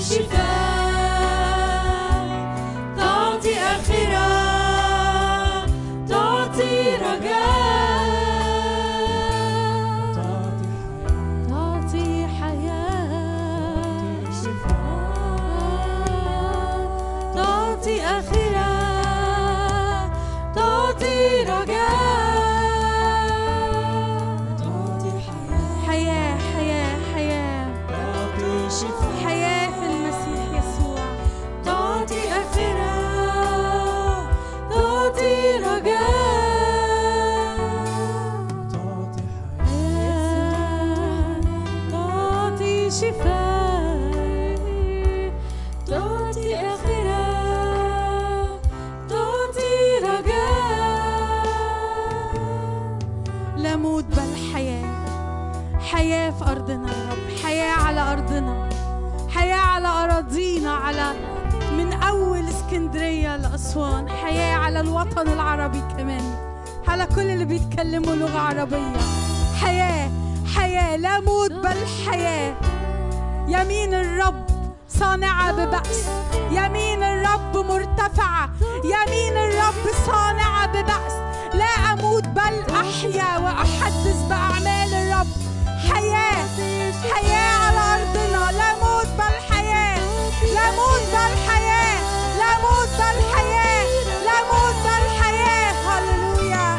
شفاء تعطي آخرة تعطي رجاء تعطي حياة تعطي آخرة تعطي رجاء تعطي حياة حياة حياة تعطي شفاء حياة في المسيح يسوع تعطي آخرة تعطي رجاء تعطي حياة تعطي شفاء تعطي آخرة تعطي رجاء لا موت بل حياة حياة في أرضنا يا رب حياة على أرضنا حياة على أراضينا على من أول اسكندرية لأسوان حياة على الوطن العربي كمان على كل اللي بيتكلموا لغة عربية حياة حياة لا موت بل حياة يمين الرب صانعة ببأس يمين الرب مرتفعة يمين الرب صانعة ببأس لا أموت بل أحيا وأحدث بأعمال الرب حياة حياة على أرضنا لا موت بل حياة لا موت بل حياة لا موت بل حياة لا موت بل حياة هللويا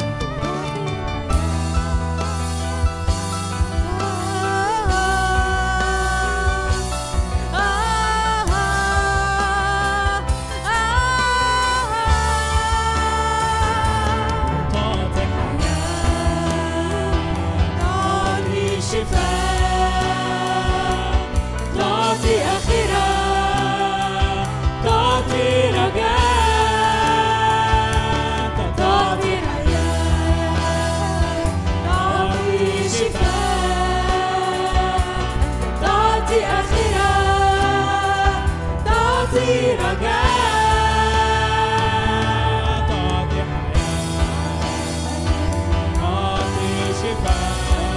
تعطي تعطي شفاء تعطي آخرة تعطي رجاء تعطي حياة تعطي شفاء تعطي آخرة تعطي رجاء تعطي حياة تعطي شفاء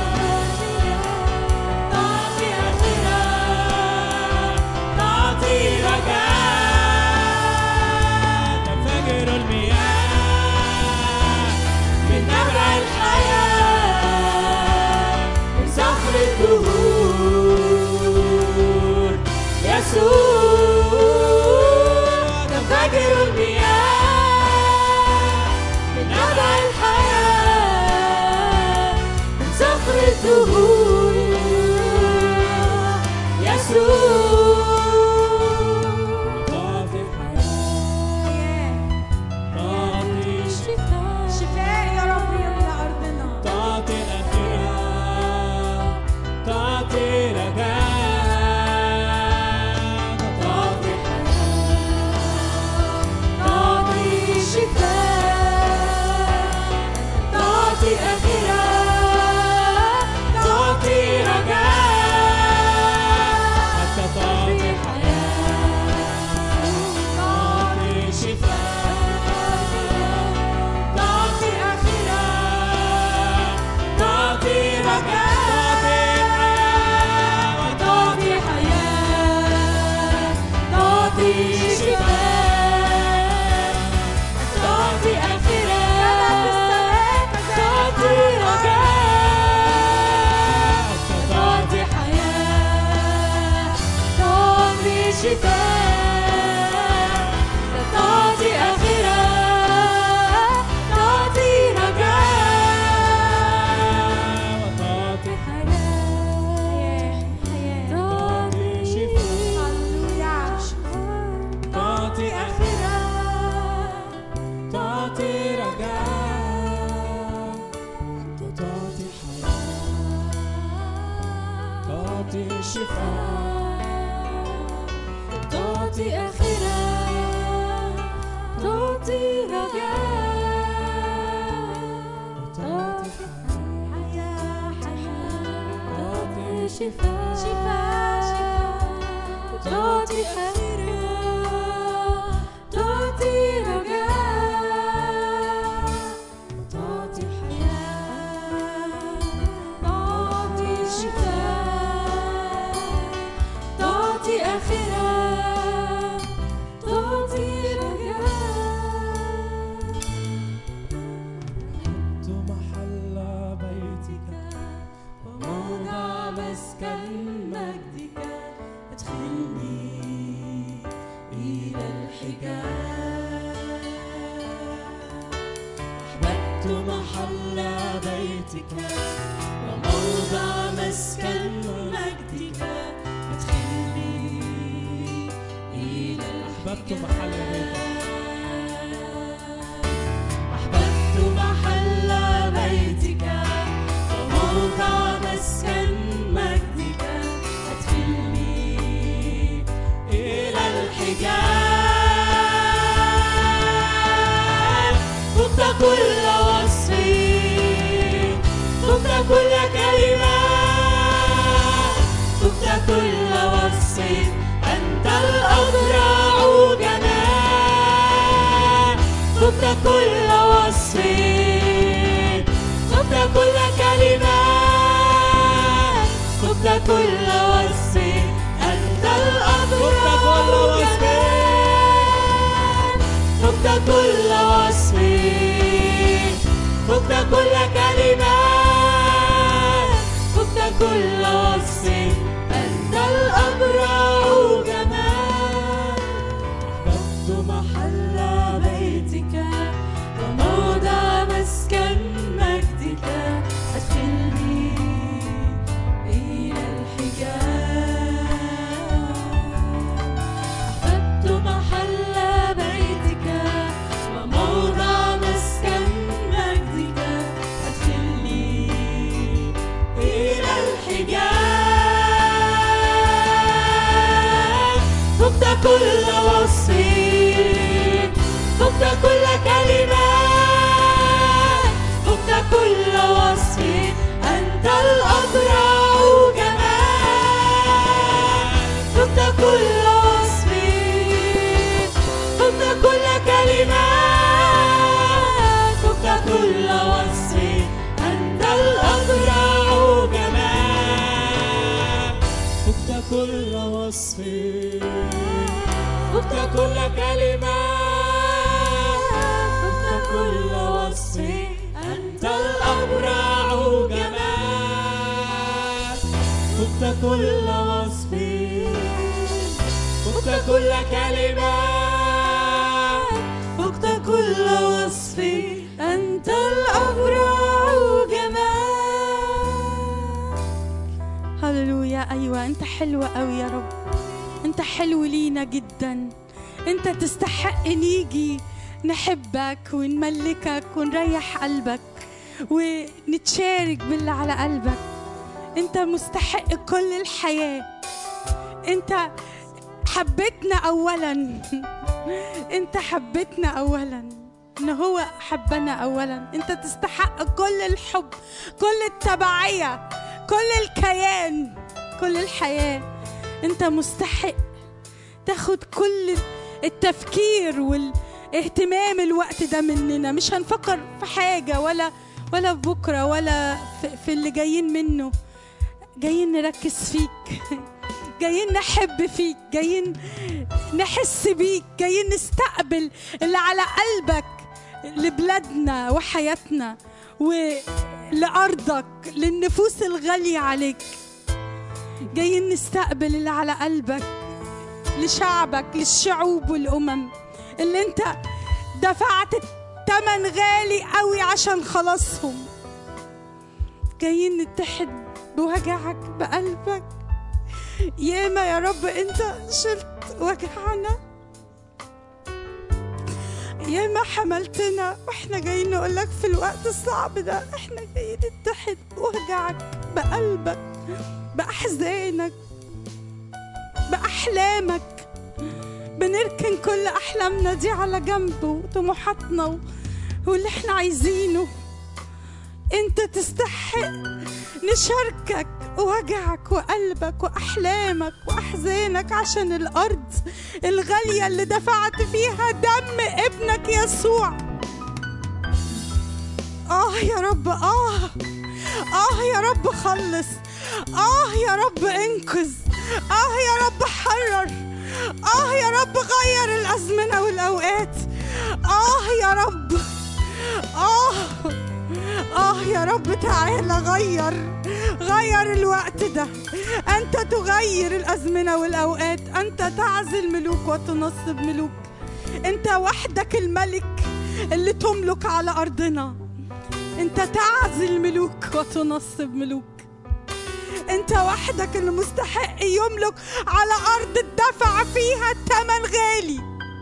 تعطي آخرة تعطي رجاء تنفجر المياه من نبع الحياة من صخر الدهور يسوع تنفجر المياه من نبع الحياة من صخر الدهور يسوع تعطي حياة تعطي شفاء شفاء يا رب يملى أرضنا تعطي الآخرة تعطي رجاء تعطي حياة تعطي شفاء تعطي آخرة تعطي رجاء حتى تعطي حياة تعطي شفاء تعطي آخرة تعطي رجاء تعطي حياة تعطي شفاء تعطي آخرة تعطي رجاء تعطي حياة تعطي شفاء تعطي آخرة تعطي رجاء وتعطي حياة تعطي شفاء هللويا تعطي آخرة تعطي رجاء تعطي حياة تعطي شفاء تعطي آخرة تعطي رجاء تعطي حياة حياة تعطي شفاء شفاء تعطي آخرة تعطي رجاء تعطي حياة تعطي شفاء تعطي آخرة تعطي رجاء كنت محل بيتك وموضع مسكن مجدك ادخلني إلى الحجاب أحببت محل بيتك وموضع مسكن مجدك ادخلني إلى أحببت الحجاب محل بيتك أحببت محل بيتك وموضع مسكن مجدك أدخلني إلى الحجاب فقت كل وصف فقت كل كلمة فقت كل وصف أنت الأبرع جمال فقت كل وصف فقت كل كلمة فقت كل وصف أنت الأبرع فقت كل وصف فقت كل كلمة فقت كل وصف أنت الأبرع جمال أحببت محل بيتك وموضع مسكن مجدك أدخلني إلى الحجاب أحببت محل بيتك وموضع مسكن مجدك أدخلني إلى الحجاب فقت كل وصف فقت كل كلمة فقت كل وصف أنت الأبرع جمال فقت كل وصف فقت كل كلمة فقت كل وصف أنت الأبرع جمال فقت كل وصف فقت كل كلمة فقت كل وصف أنت الأبرع جمال فقت كل وصف فقت كل كلمة فقت كل وصف أنت الأبرع جمال هللويا أيوة أنت حلوة أوي يا رب أنت حلو لينا جدا أنت تستحق نيجي نحبك ونملكك ونريح قلبك ونتشارك باللي على قلبك أنت مستحق كل الحياة أنت حبيتنا أولا أنت حبيتنا أولا إن هو حبنا أولا أنت تستحق كل الحب كل التبعية كل الكيان كل الحياة أنت مستحق تاخد كل التفكير والاهتمام الوقت ده مننا مش هنفكر في حاجة ولا ولا في بكرة ولا في, في اللي جايين منه جايين نركز فيك جايين نحب فيك جايين نحس بيك جايين نستقبل اللي على قلبك لبلادنا وحياتنا ولأرضك للنفوس الغالية عليك جايين نستقبل اللي على قلبك لشعبك للشعوب والأمم اللي انت دفعت تمن غالي قوي عشان خلاصهم جايين نتحد بوجعك بقلبك ياما يا رب انت شلت وجعنا ياما حملتنا واحنا جايين نقول لك في الوقت الصعب ده احنا جايين نتحد بوجعك بقلبك باحزانك باحلامك بنركن كل احلامنا دي على جنب وطموحاتنا و- واللي احنا عايزينه انت تستحق نشاركك وجعك وقلبك واحلامك واحزانك عشان الارض الغاليه اللي دفعت فيها دم ابنك يسوع اه يا رب اه اه يا رب خلص اه يا رب انقذ اه يا رب حرر اه يا رب غير الازمنه والاوقات اه يا رب اه آه يا رب تعالى غير غير الوقت ده أنت تغير الأزمنة والأوقات أنت تعزل ملوك وتنصب ملوك أنت وحدك الملك اللي تملك على أرضنا أنت تعزل ملوك وتنصب ملوك أنت وحدك اللي مستحق يملك على أرض الدفع فيها الثمن غالي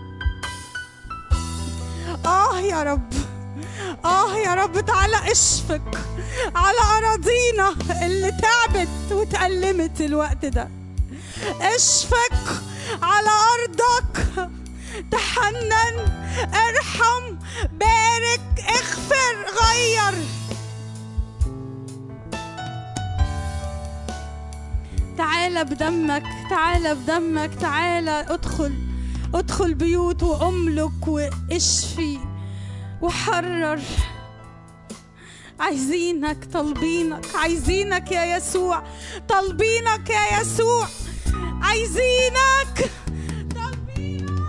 آه يا رب آه يا رب تعالى اشفق على أراضينا اللي تعبت وتألمت الوقت ده اشفق على أرضك تحنن ارحم بارك اغفر غير تعالى بدمك تعالى بدمك تعالى ادخل ادخل بيوت واملك واشفي وحرر عايزينك طالبينك عايزينك يا يسوع طالبينك يا يسوع عايزينك طالبينك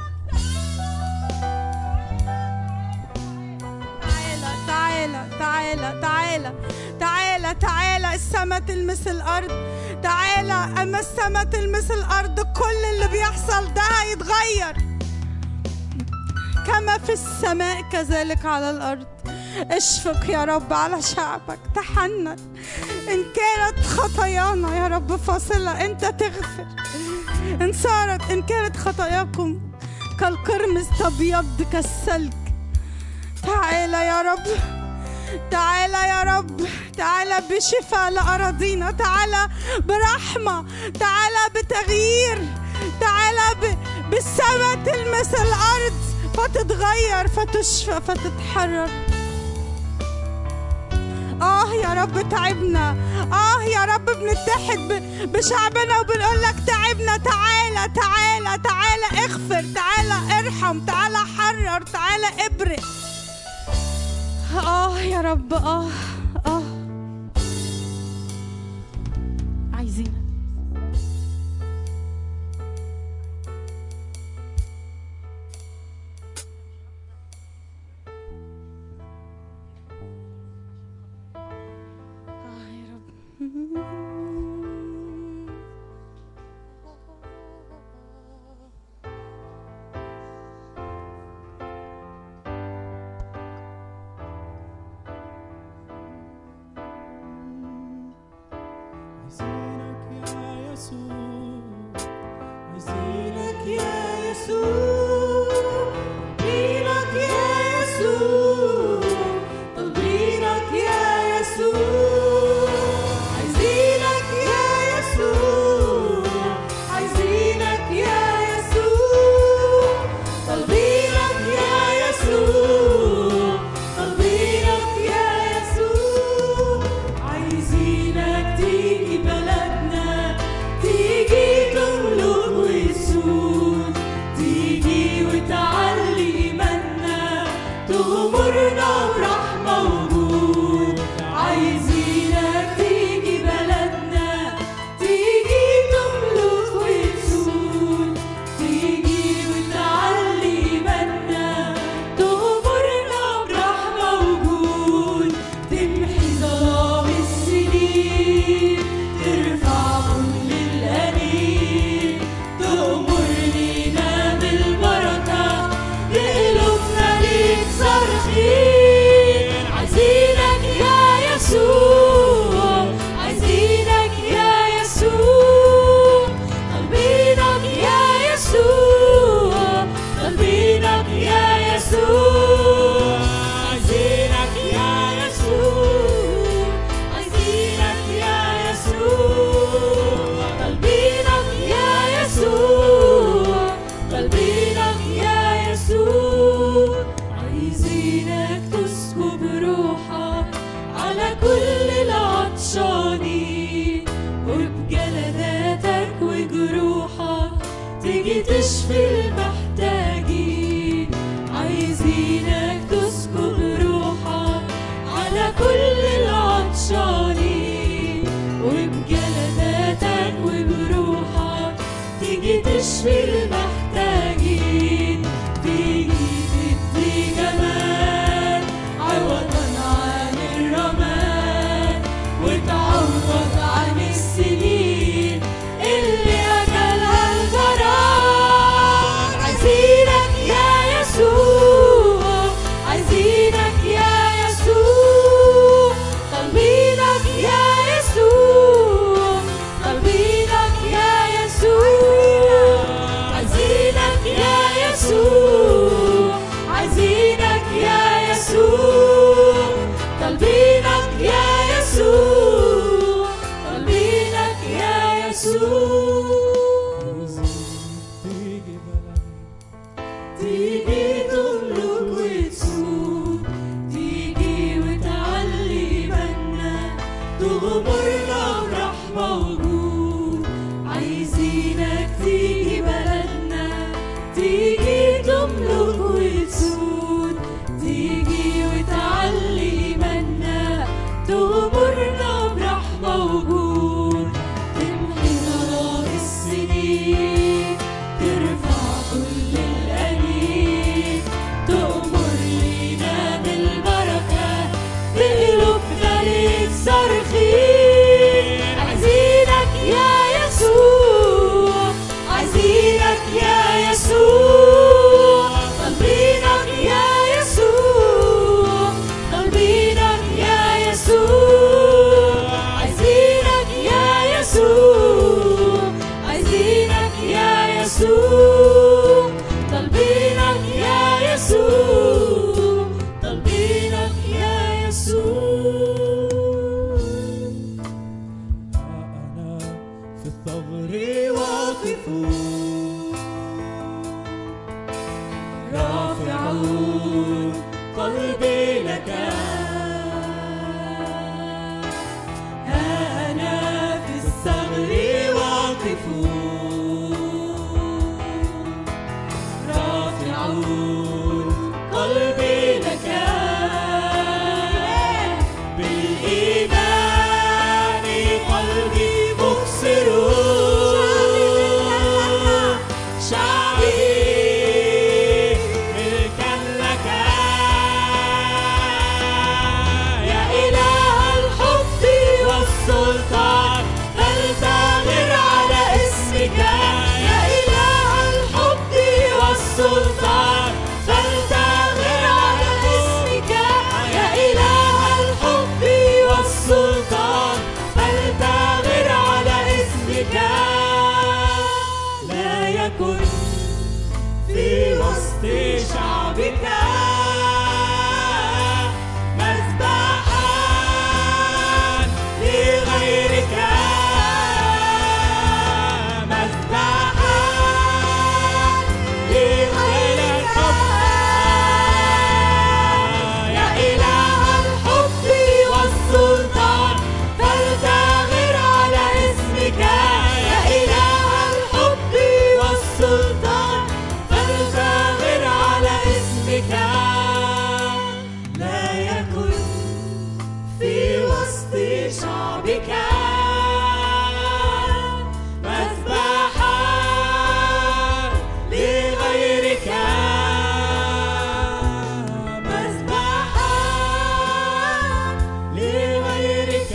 تعالى تعالى تعالى تعالى تعالى تعالى السما تلمس الارض تعالى اما السما تلمس الارض كل اللي بيحصل ده هيتغير كما في السماء كذلك على الارض اشفق يا رب على شعبك تحنن ان كانت خطايانا يا رب فاصله انت تغفر ان صارت ان كانت خطاياكم كالقرمز تبيض كالثلج تعالى يا رب تعالى يا رب تعالى بشفاء لأراضينا تعالى برحمة تعالى بتغيير تعالى ب... بالسماء تلمس الأرض فتتغير فتشفى فتتحرر آه يا رب تعبنا آه يا رب بنتحد ب- بشعبنا وبنقول لك تعبنا تعالى تعالى تعالى اغفر تعالى ارحم تعالى حرر تعالى ابرئ آه يا رب آه آه عايزينك آه يا رب وبجلداتك وجروحك تيجي تشفي المحتاجين عايزينك تسكب روحك على كل العطشانين وبجلداتك وبروحك تيجي تشفي المحتاجين تيجي تدي جمال عوضا عن الرماد وتعوض عن السنين اللي أكلها الجراد عايزينك يا يسوع عايزينك يا يسوع طالبينك يا يسوع طالبينك يا يسوع عايزينك يا يسوع عايزينك يا يسوع طالبينك يا يسوع طالبينك يا يسوع تيجي بلد تيجي تملك وتسود تيجي وتعلي منا تغمرنا برحمة وجود عايزينك تيجي بلدنا تيجي تملك وتسود تيجي وتعلي منا تغمرنا برحمة وجود تمحي ظلام السنين ترفع كل الأنين تأمر لينا بالبركة بقلوبنا ليك صارخين عايزينك يا يسوع عايزينك يا يسوع طالبينك يا يسوع طالبينك يا يسوع عايزينك يا يسوع عايزينك يا يسوع طالبينك يا يسوع طالبينك يا يسوع أنا في الثغر واقف رافعون قلبي لك ها أنا في الثغر واقف رافعون قلبي لك بالإيمان قلبي مبصر شعبي ملكا لك يا إله الحب والسلطان فلتغر على اسمك يا إله الحب والسلطان فلتغر على اسمك يا إله الحب والسلطان فلتغر على اسمك لا يكن في وسط شعبك مذبحا لغيرك مذبحا لغيرك يا إله الحب والسلطان فلتغر على اسمك يا إله الحب والسلطان فلتغر على اسمك لا يكن في وسط شعبك مذبحا لغيرك مذبحا لغيرك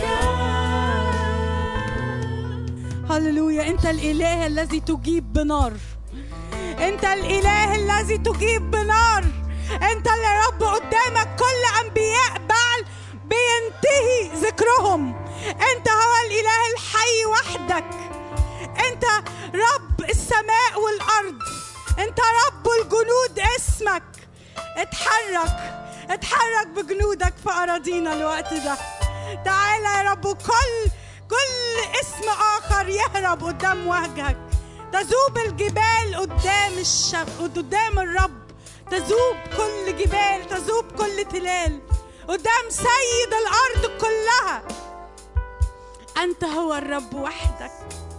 هللويا انت الاله الذي تجيب بنار انت الاله الذي تجيب بنار انت اللي يا رب قدامك كل انبياء بعل بينتهي ذكرهم انت هو الاله الحي وحدك انت رب السماء والارض انت رب الجنود اسمك اتحرك اتحرك بجنودك في اراضينا الوقت ده تعالى يا رب كل كل اسم اخر يهرب قدام وجهك تذوب الجبال قدام الشب قدام الرب تذوب كل جبال تذوب كل تلال قدام سيد الارض كلها انت هو الرب وحدك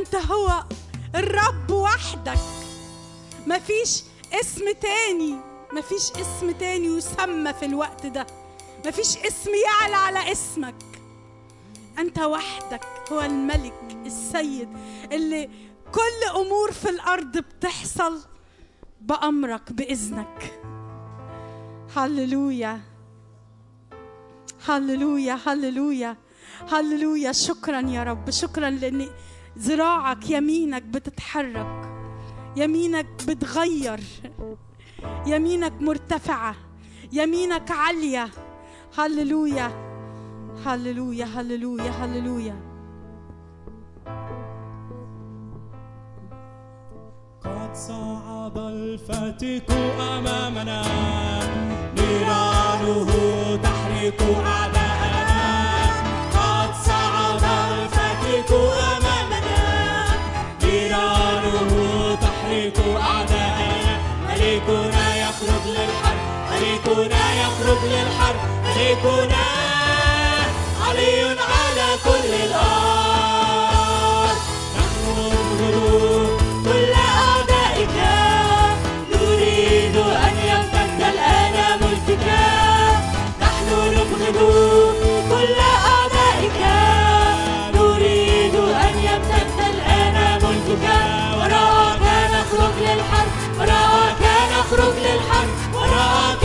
انت هو الرب وحدك مفيش اسم تاني مفيش اسم تاني يسمى في الوقت ده مفيش اسم يعلى على اسمك انت وحدك هو الملك السيد اللي كل امور في الارض بتحصل بامرك باذنك هللويا هللويا هللويا هللويا شكرا يا رب شكرا لان ذراعك يمينك بتتحرك يمينك بتغير يمينك مرتفعه يمينك عاليه هللويا هللويا هللويا هللويا قد صعد الفاتك أمامنا نيرانه تحرق أعداءنا قد صعد الفاتك أمامنا نيرانه تحرق أعداءنا ملكنا يخرج للحرب ملكنا يخرج للحرب ملكنا علي على كل الأرض نحن نبغض كل أعدائك نريد أن يمتد الآن ملكك نحن نبغض كل أعدائك نريد أن يمتد الآن ملكك وراءك نخرج للحرب وراءك نخرج للحرب وراءك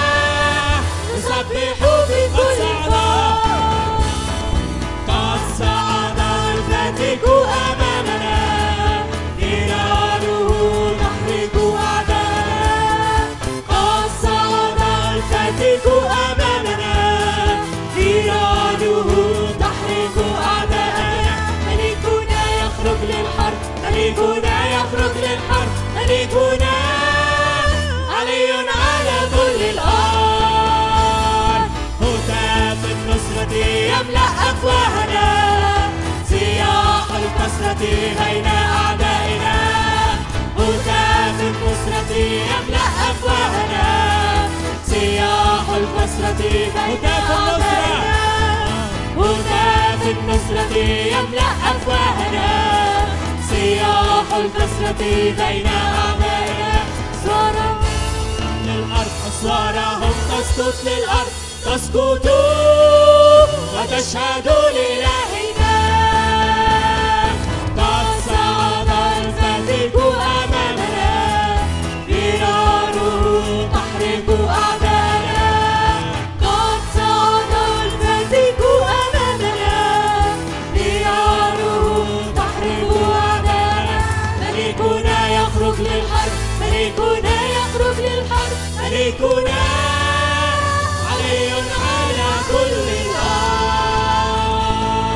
نسبح بكل قوة قد صعد الفاتك أمامنا نيرانه تحرق أعداءنا قد صعد الفاتك أمامنا نيرانه تحرق أعداءنا ملكنا يخرج للحرب ملكنا يخرج للحرب ملكنا علي على كل الأرض هتاف النصرة يملأ أفواهنا سياح الكسرة بين أعدائنا هتاف النصرة يملأ أفواهنا سياح الكسرة بين أعدائنا هتاف النصرة يملأ أفواهنا سياح الكسرة بين أعدائنا صار للأرض أسوارهم تسقط للأرض تسقط وتشهد لإلهنا قد صعد الفاتك أمامنا نيرانه تحرق أعداءنا قد صعد الفاتك أمامنا نيرانه تحرق أعداءنا ملكنا يخرج للحرب ملكنا يخرج للحرب ملكنا علي على كل الأرض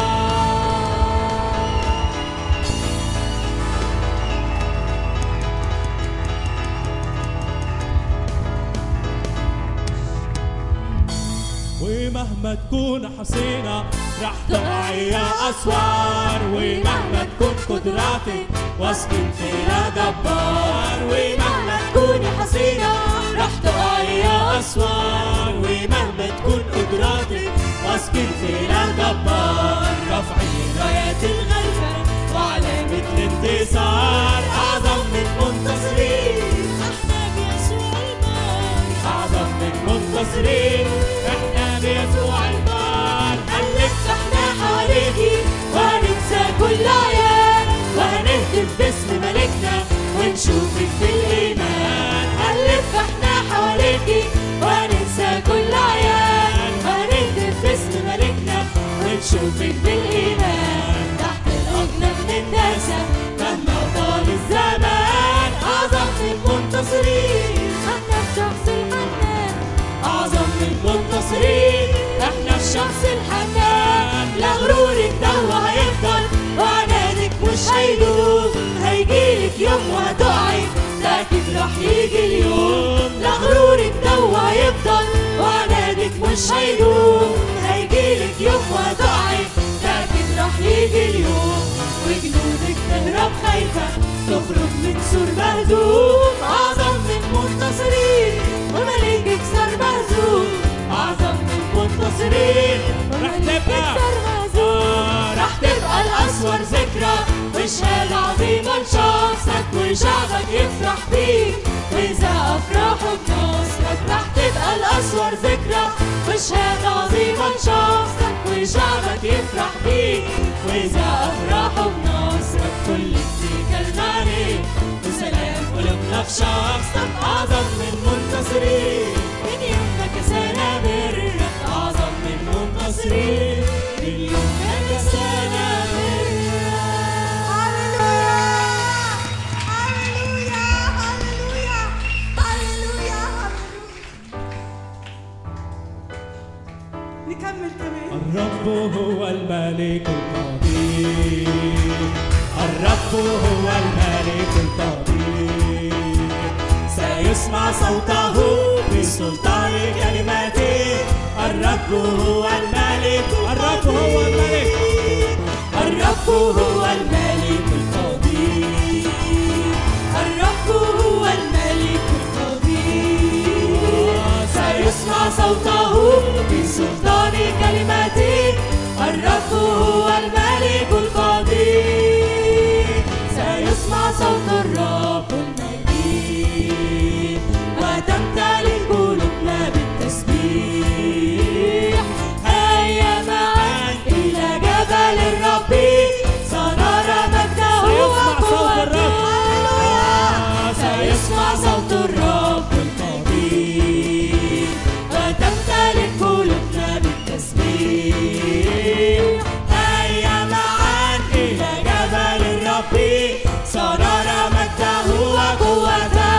ومهما تكون حصينة رح تقعي يا أسوار ومهما تكون قدراتك واسكن فينا جبار ومهما تكون حصينة رح تقعي يا أسوار ومهما تكون قدراتك واسكن فينا جبار رفعي رايات الغلبة وعلامة الانتصار أعظم من منتصرين احنا بيسوع البار أعظم من منتصرين احنا بيسوع البار هنلف احنا حواليكي وهننسى كل عيان وهنهتف باسم ملكنا ونشوفك بالإيمان هنلف احنا حواليكي وهننسى كل عيان وهنهتف باسم ملكنا ونشوفك بالإيمان تحت الأرض بننداسة مهما طال الزمان أعظم من منتصرين احنا الشخص الحنان أعظم من منتصرين احنا الشخص الحنان لا غرورك ده هيفضل وعنادك مش هيدوم هيجيلك يوم وهتقعي لكن راح يجي اليوم لا غرورك ده هيفضل وعنادك مش هيدوم هيجيلك يوم وهتقعي لكن راح يجي اليوم وجنودك تهرب خايفة تخرج من سور مهزوم أعظم من منتصرين وملكك صار مهزوم أعظم من منتصرين رح تبقى رح تبقى الأسوار ذكرى وشهادة أفراح بنصرك رح تبقى الأسوار ذكرى وشهادة عظيمة لشخصك وشعبك يفرح بيك وإذا أفراح بنصرك كل اتكالنا عليك وسلام قلوبنا في شخصك أعظم من منتصرين من يومنا كسانا برك أعظم من منتصرين من يومنا كسانا برك هللويا هللويا هللويا هللويا نكمل كمان الرب هو الملك القدير الرب هو الملك القدير سيسمع صوته بسلطان كلماته الرب هو الملك الرب هو الملك الرب هو الملك القدير الرب هو الملك القدير سيسمع صوته بسلطان كلماته الرب هو الملك القدير سيسمع صوت الرب المجيد وتمتلئ قلوبنا بالتسبيح هيا معا إلى جبل الرب سنرى مجده سيسمع صوت الرب. وقوته سيسمع صوت الرب المجيد وتمتلئ قلوبنا بالتسبيح هيا معا إلى جبل الرب سنرى مجده وقوته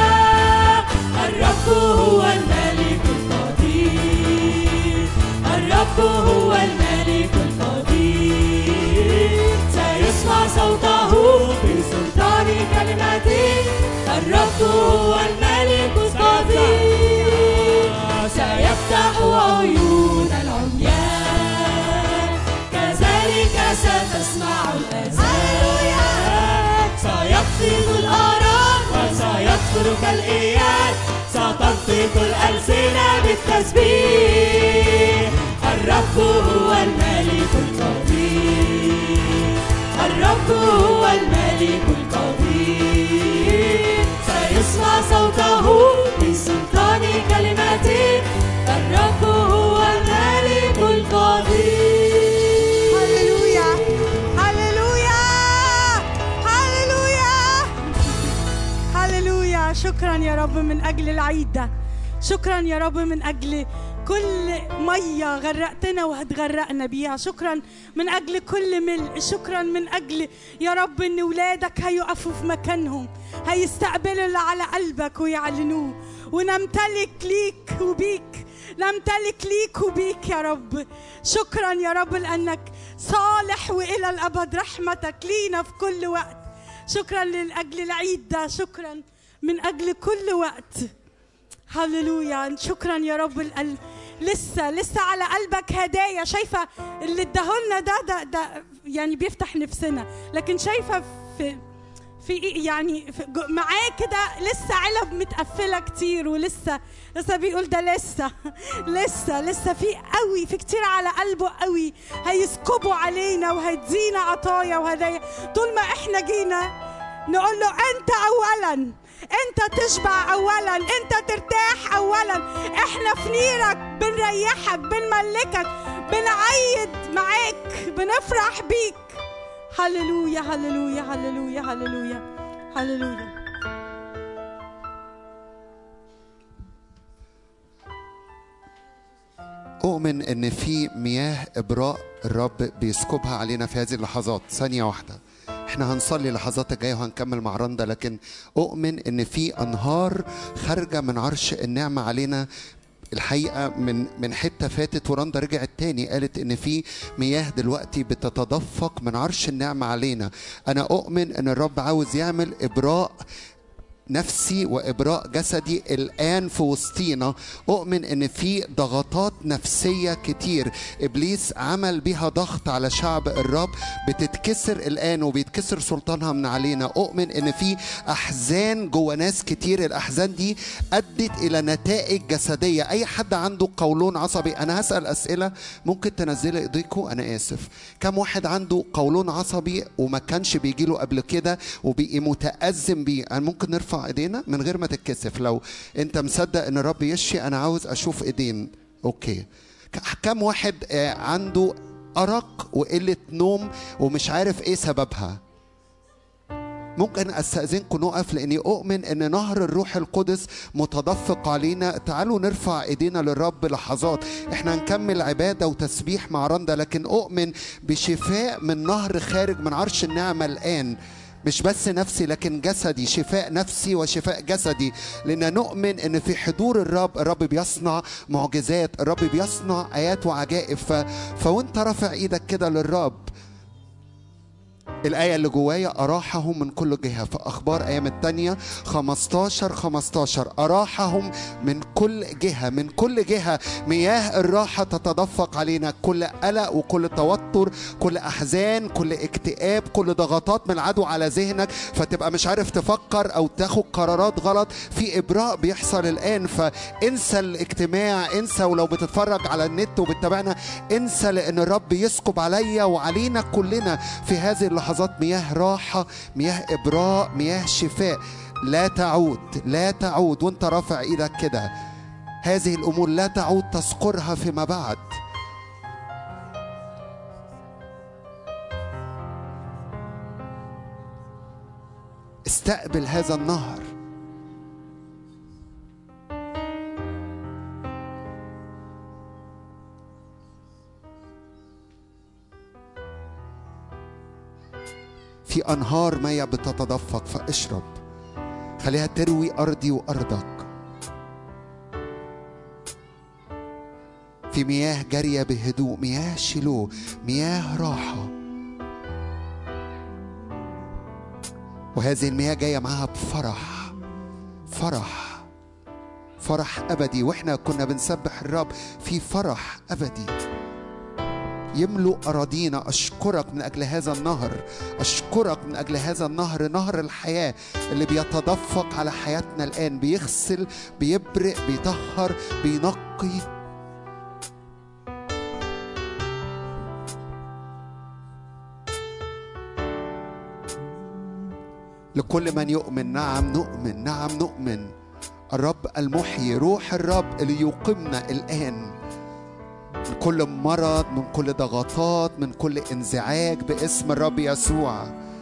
الرب هو الملك القدير الرب هو الملك القدير سيسمع صوته بسلطان كلماته الرب هو الملك القدير سيفتح عيون العميان كذلك ستسمع الأذان سيقفز الآرام وسيكثر كالإياد ستنطق الألسنة بالتسبيح الرب هو الملك القدير الرب هو الملك القدير سيسمع صوته بسلطان كلماته الرب هو الملك القدير هللويا هللويا هللويا هللويا شكرا يا رب من اجل العيد ده شكرا يا رب من اجل كل ميه غرقتنا وهتغرقنا بيها شكرا من اجل كل ملء شكرا من اجل يا رب ان ولادك هيقفوا في مكانهم هيستقبلوا اللي على قلبك ويعلنوه ونمتلك ليك وبيك نمتلك ليك وبيك يا رب شكرا يا رب لانك صالح والى الابد رحمتك لينا في كل وقت شكرا لاجل العيد ده شكرا من اجل كل وقت هللويا شكرا يا رب القلب لسه لسه على قلبك هدايا شايفه اللي اداهولنا ده ده ده يعني بيفتح نفسنا لكن شايفه في في إيه يعني في جو- معاه كده لسه علب متقفله كتير ولسه لسه بيقول ده لسه لسه لسه في قوي في كتير على قلبه قوي هيسكبوا علينا وهيدينا عطايا وهدايا طول ما احنا جينا نقول له انت اولا انت تشبع اولا انت ترتاح اولا احنا في نيرك بنريحك بنملكك بنعيد معاك بنفرح بيك هللويا هللويا هللويا هللويا هللويا أؤمن إن في مياه إبراء الرب بيسكبها علينا في هذه اللحظات ثانية واحدة احنا هنصلي اللحظات الجاية وهنكمل مع رندا لكن أؤمن إن في أنهار خارجة من عرش النعمة علينا الحقيقة من من حتة فاتت ورندا رجعت تاني قالت إن في مياه دلوقتي بتتدفق من عرش النعمة علينا أنا أؤمن إن الرب عاوز يعمل إبراء نفسي وابراء جسدي الان في وسطينا اؤمن ان في ضغطات نفسيه كتير ابليس عمل بها ضغط على شعب الرب بتتكسر الان وبيتكسر سلطانها من علينا اؤمن ان في احزان جوه ناس كتير الاحزان دي ادت الى نتائج جسديه اي حد عنده قولون عصبي انا هسال اسئله ممكن تنزلي ايديكم انا اسف كم واحد عنده قولون عصبي وما كانش بيجيله قبل كده وبقي متازم بيه أنا ممكن نرفع نرفع ايدينا من غير ما تتكسف لو انت مصدق ان الرب يشفي انا عاوز اشوف ايدين اوكي ك- كم واحد آه، عنده ارق وقله نوم ومش عارف ايه سببها ممكن استاذنكم نقف لاني اؤمن ان نهر الروح القدس متدفق علينا تعالوا نرفع ايدينا للرب لحظات احنا هنكمل عباده وتسبيح مع رندا لكن اؤمن بشفاء من نهر خارج من عرش النعمه الان مش بس نفسي لكن جسدي شفاء نفسي وشفاء جسدي لان نؤمن ان في حضور الرب الرب بيصنع معجزات الرب بيصنع ايات وعجائب ف... فوانت رافع ايدك كده للرب الآية اللي جوايا أراحهم من كل جهة في أخبار أيام التانية 15 15 أراحهم من كل جهة من كل جهة مياه الراحة تتدفق علينا كل قلق وكل توتر كل أحزان كل اكتئاب كل ضغطات من العدو على ذهنك فتبقى مش عارف تفكر أو تاخد قرارات غلط في إبراء بيحصل الآن فانسى الاجتماع انسى ولو بتتفرج على النت وبتتابعنا انسى لأن الرب يسكب عليا وعلينا كلنا في هذه اللحظات مياه راحة مياه إبراء مياه شفاء لا تعود لا تعود وانت رافع ايدك كده هذه الأمور لا تعود تذكرها فيما بعد استقبل هذا النهر في أنهار مياه بتتدفق فاشرب خليها تروي أرضي وأرضك في مياه جارية بهدوء مياه شلو مياه راحة وهذه المياه جاية معاها بفرح فرح فرح أبدي وإحنا كنا بنسبح الرب في فرح أبدي يملؤ أراضينا أشكرك من أجل هذا النهر أشكرك من أجل هذا النهر نهر الحياة اللي بيتدفق على حياتنا الآن بيغسل بيبرق بيطهر بينقي لكل من يؤمن نعم نؤمن نعم نؤمن الرب المحيي روح الرب اللي يقيمنا الآن من كل مرض من كل ضغطات من كل انزعاج باسم الرب يسوع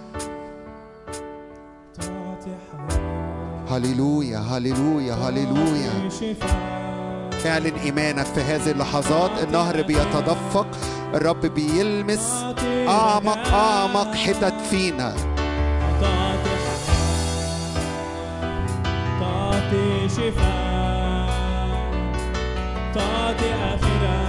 تعطي حياة هللويا هللويا هللويا تعطي شفاء اعلن ايمانك في هذه اللحظات النهر بيتدفق الرب بيلمس اعمق اعمق حتت فينا تعطي حياة تعطي شفاء تعطي آخرة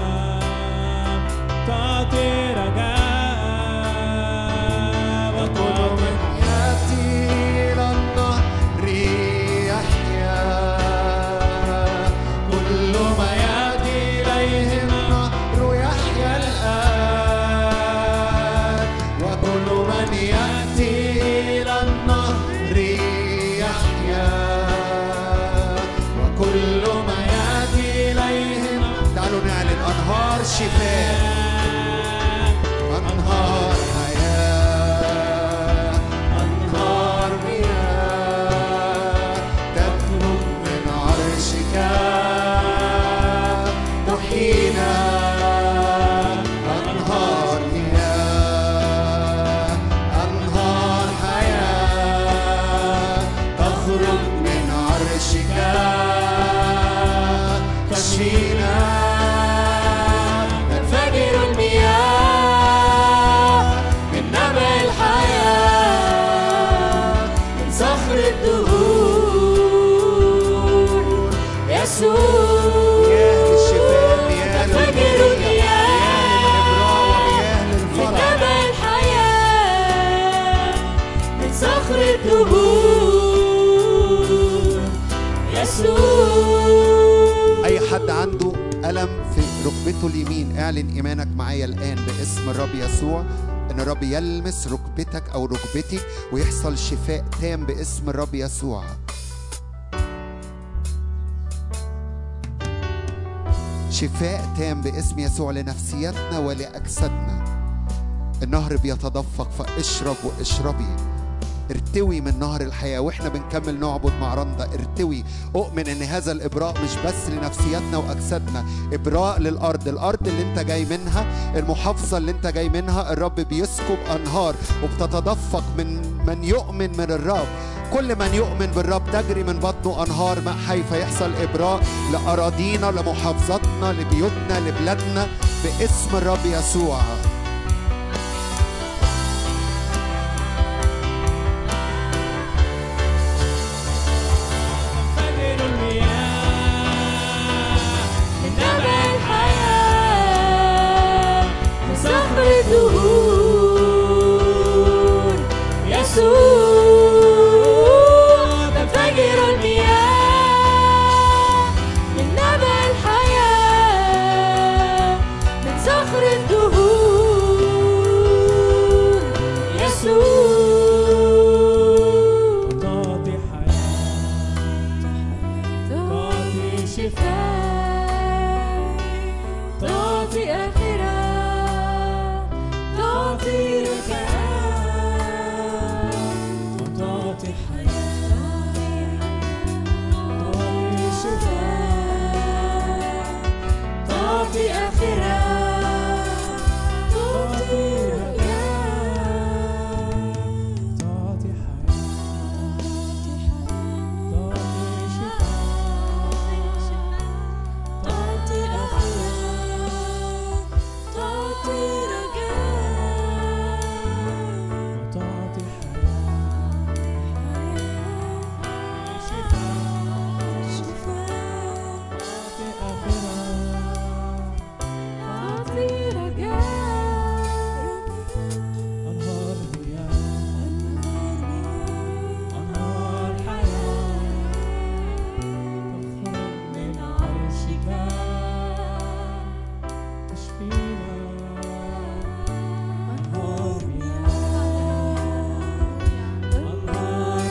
تعطي رجاء وتعطي ياتي الى النهر يحيا كل ما ياتي اليه النهر يحيا الان وكل من ياتي الى النهر يحيا وكل ما ياتي اليه تعالوا نعلن انهار شفاء أنهار حياة أنهار مياه تخرج من عرشك تحيينا أنهار مياه أنهار حياة تخرج من عرشك تشفينا تنفجر المياه من نبع الحياة من صخر الدهور يسوع مياه الشفاء مياه تنفجر المياه من نبع الحياة من صخر الدهور يسوع أي حد عنده ألم في ركبته اليمين اعلن إيمانك معايا الآن باسم الرب يسوع إن الرب يلمس ركبتك أو ركبتك ويحصل شفاء تام باسم الرب يسوع شفاء تام باسم يسوع لنفسيتنا ولأجسادنا النهر بيتدفق فاشرب واشربي ارتوي من نهر الحياة واحنا بنكمل نعبد مع رندا ارتوي اؤمن ان هذا الابراء مش بس لنفسياتنا واجسادنا ابراء للارض الارض اللي انت جاي منها المحافظة اللي انت جاي منها الرب بيسكب انهار وبتتدفق من من يؤمن من الرب كل من يؤمن بالرب تجري من بطنه انهار ماء حي فيحصل ابراء لاراضينا لمحافظاتنا لبيوتنا لبلادنا باسم الرب يسوع تنفجر المياه من نبع الحياة من صخر الدهور يسوع تنفجر المياه من نبع الحياة من صخر الدهور يسوع تعطي حياة تعطي شفاء تعطي آخرة تعطي رجاء تعطي حياة تعطي شفاء تعطي آخرة تعطي رجاء تعطي حياة تعطي شفاء تعطي آخرة تعطي رجاء تعطي حياة تعطي آخرة أنهار مياه أنهار حياة تخرج من عرشك تشفينا أنهار مياه أنهار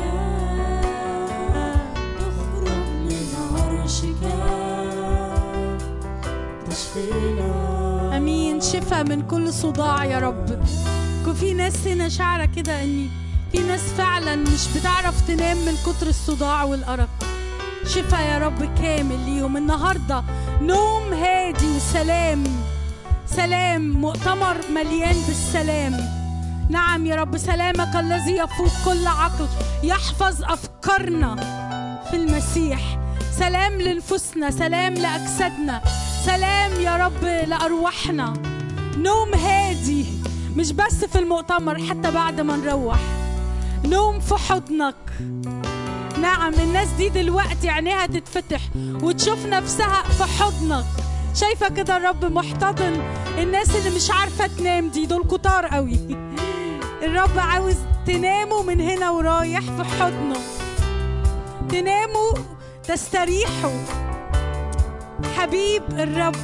تشفينا امين شفاء من كل صداع يا رب يكون في ناس هنا شعره كده اني في ناس فعلا مش بتعرف تنام من كتر الصداع والارق شفاء يا رب كامل ليهم النهارده نوم هادي وسلام سلام مؤتمر مليان بالسلام نعم يا رب سلامك الذي يفوق كل عقل يحفظ افكارنا في المسيح سلام لنفوسنا سلام لاجسادنا سلام يا رب لارواحنا نوم هادي مش بس في المؤتمر حتى بعد ما نروح نوم في حضنك نعم الناس دي دلوقتي عينيها تتفتح وتشوف نفسها في حضنك شايفة كده الرب محتضن الناس اللي مش عارفة تنام دي دول كتار قوي الرب عاوز تناموا من هنا ورايح في حضنه تناموا تستريحوا حبيب الرب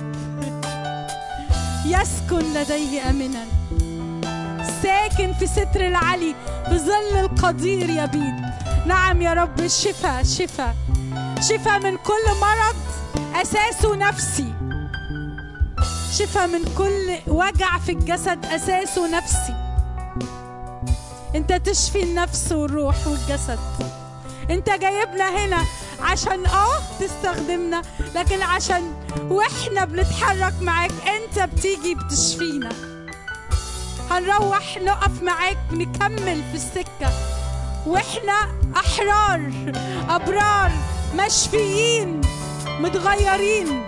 يسكن لديه امنا ساكن في ستر العلي في ظل القدير يبيد نعم يا رب الشفاء شفاء شفاء من كل مرض اساسه نفسي شفاء من كل وجع في الجسد اساسه نفسي انت تشفي النفس والروح والجسد انت جايبنا هنا عشان اه تستخدمنا لكن عشان واحنا بنتحرك معاك انت بتيجي بتشفينا هنروح نقف معاك نكمل في السكة واحنا احرار ابرار مشفيين متغيرين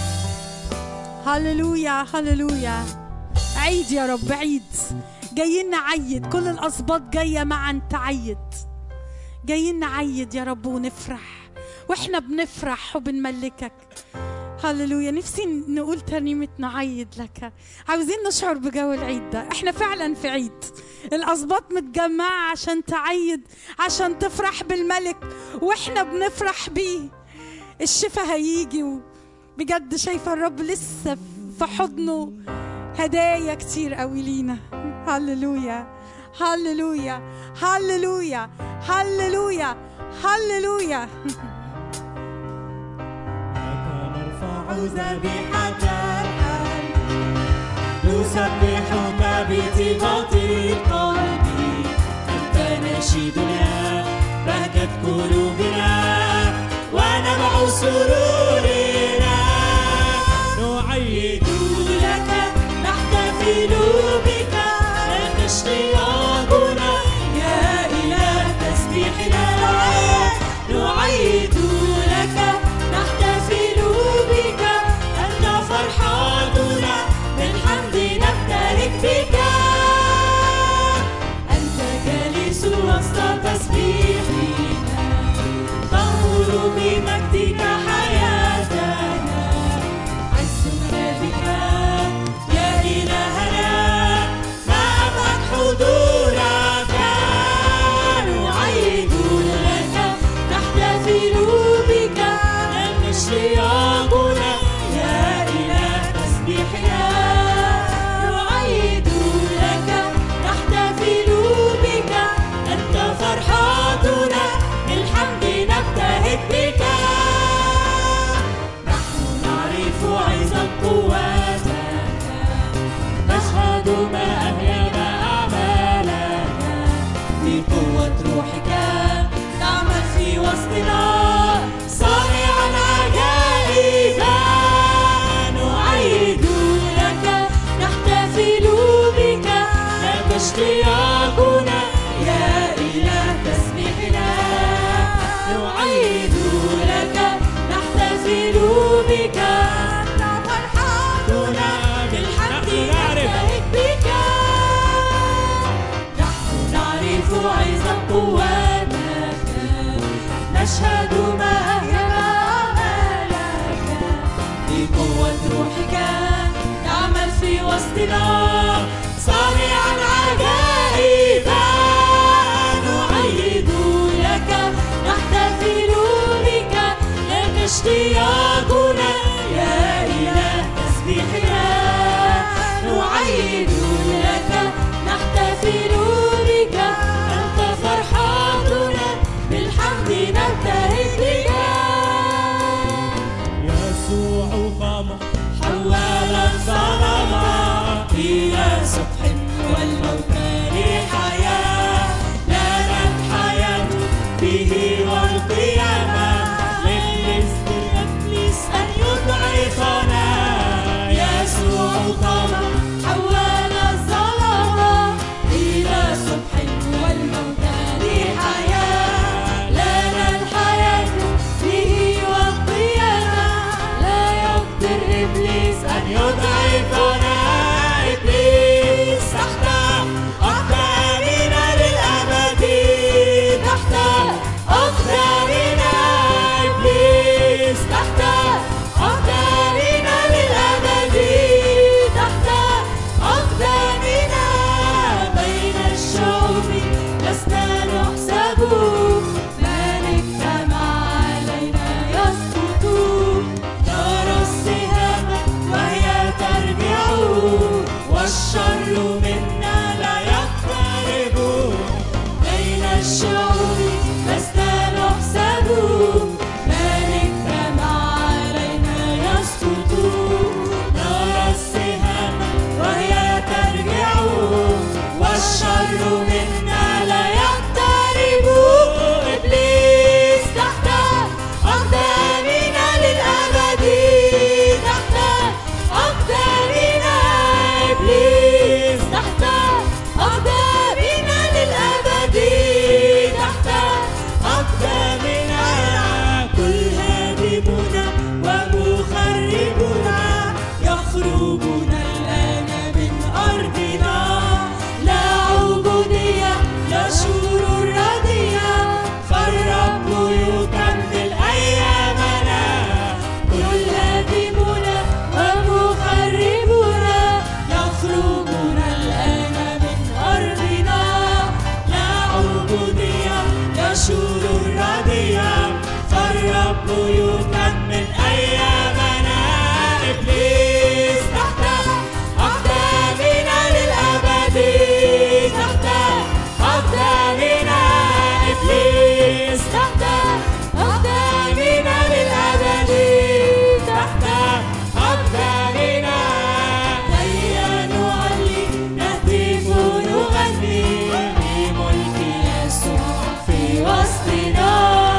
هللويا هللويا عيد يا رب عيد جايين نعيد كل الاسباط جايه معا تعيد جايين نعيد يا رب ونفرح واحنا بنفرح وبنملكك هللويا نفسي نقول ترنيمة نعيد لك عاوزين نشعر بجو العيد ده احنا فعلا في عيد الأسباط متجمعة عشان تعيد عشان تفرح بالملك واحنا بنفرح بيه الشفاء هيجي بجد شايفة الرب لسه في حضنه هدايا كتير قوي لينا هللويا هللويا هللويا هللويا هللويا نرفع ذبيحة نسبحك بطيبة القلب أنت قلوبنا ونبع سرورنا نعيد لك نحتفل بك لك اشتياقنا يا إله تسبيحنا نعيد لك نحتفل بك أنت فرحاتنا بالحمد نبتهج بك أنت جالس وسط تسبيحنا تنور بمجدك حياتنا عزنا بك يا إلهنا ما أبعد حضورك نعيد لك نحتفل بك لك اشتياقنا يا إله تسبيحنا نعيد لك نحتفل بك أنت فرحاتنا بالحمد نبتهج بك نحن نعرف عظم قوتك نشهد ما أهيب أعمالك في قوة روحك تعمل في وسطنا صانعا عجائبا نعيد لك نحتفل بك لك اشتياقنا يا إله تسبيحنا نعيد لك نحتفل بك أنت فرحاتنا بالحمد نبتهج بك نحن نعرف عظم قوتك نشهد ما أهيب أعمالك في قوة روحك تعمل في وسطنا صانعا عجائبا نعيد لك نحتفل بك لك اشتياقنا يا إله تسبيحنا نعيد لك نحتفل بك أنت فرحاتنا بالحمد نبتهج بك يسوع قام حول الظلام إلى سبح والموت لحياة لنا الحياة به والقيامة للإبليس للإبليس أن يضعفنا يسوع قام حول الظلام إلى سبح والموت لحياة لنا الحياة به والقيامة لا يقدر إبليس أن يضعفنا إبليس تحت أقدامنا للأبد تحت أقدامنا إبليس تحت أقدامنا للأبد تحت أقدامنا بين الشعوب لسنا نحسب من اجتمع علينا يسقط نرى السهام وهي ترجع والشر منا لا يقترب بين الشعوب لسنا نحسب من اجتمع علينا يسقط نرى السهام وهي ترجع والشر منا لا يقترب إبليس تحت أقدامنا للأبد تحت أقدامنا إبليس تحت أقدامنا للأبد تحت أقدامنا كل هادمنا ومخربنا يخرجون الآن من أرضنا لا عبودية لا شرور ردية فالرب يكمل أيامنا كل هادمنا ومخربنا يخرجون الآن من أرضنا لا عبودية لا شرور ردية فالرب يكمل أيامنا إبليس تحت أقدامنا للأبد تحت أقدامنا إبليس تحت أقدامنا للأبد تحت أقدامنا هيا نعلي نهتف نغني بملك يسوع في وسطنا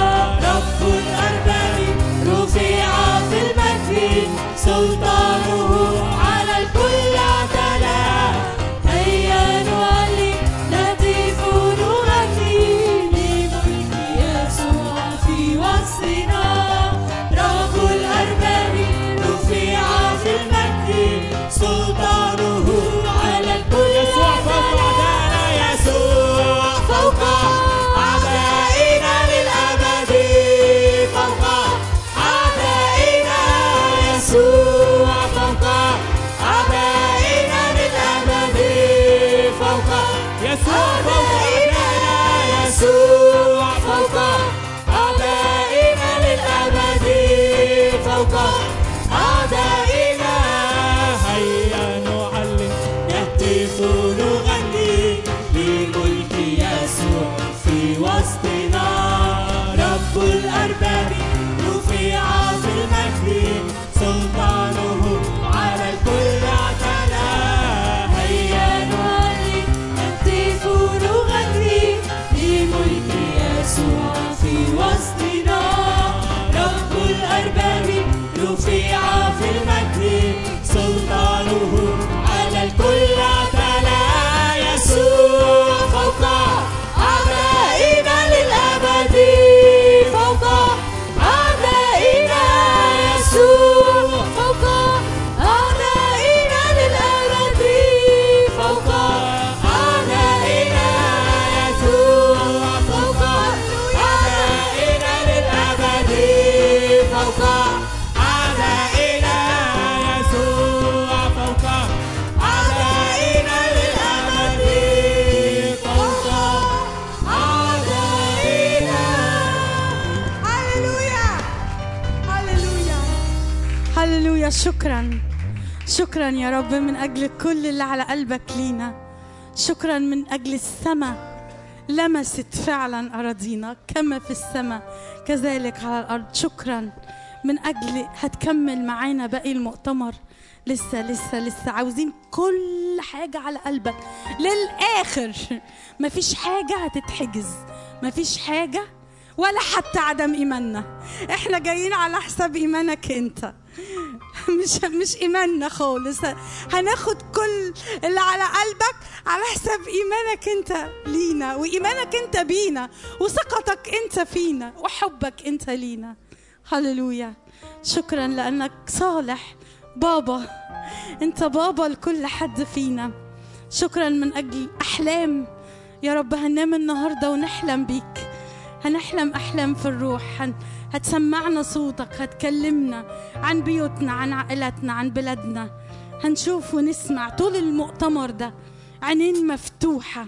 هللويا شكرا شكرا يا رب من أجل كل اللي على قلبك لينا شكرا من أجل السماء لمست فعلا أراضينا كما في السماء كذلك على الأرض شكرا من أجل هتكمل معانا باقي المؤتمر لسه لسه لسه عاوزين كل حاجة على قلبك للآخر مفيش حاجة هتتحجز مفيش حاجة ولا حتى عدم إيماننا احنا جايين على حساب إيمانك انت مش مش ايماننا خالص هناخد كل اللي على قلبك على حساب ايمانك انت لينا وايمانك انت بينا وثقتك انت فينا وحبك انت لينا هللويا شكرا لانك صالح بابا انت بابا لكل حد فينا شكرا من اجل احلام يا رب هننام النهارده ونحلم بيك هنحلم احلام في الروح هن... هتسمعنا صوتك هتكلمنا عن بيوتنا عن عائلاتنا عن بلادنا هنشوف ونسمع طول المؤتمر ده عينين مفتوحة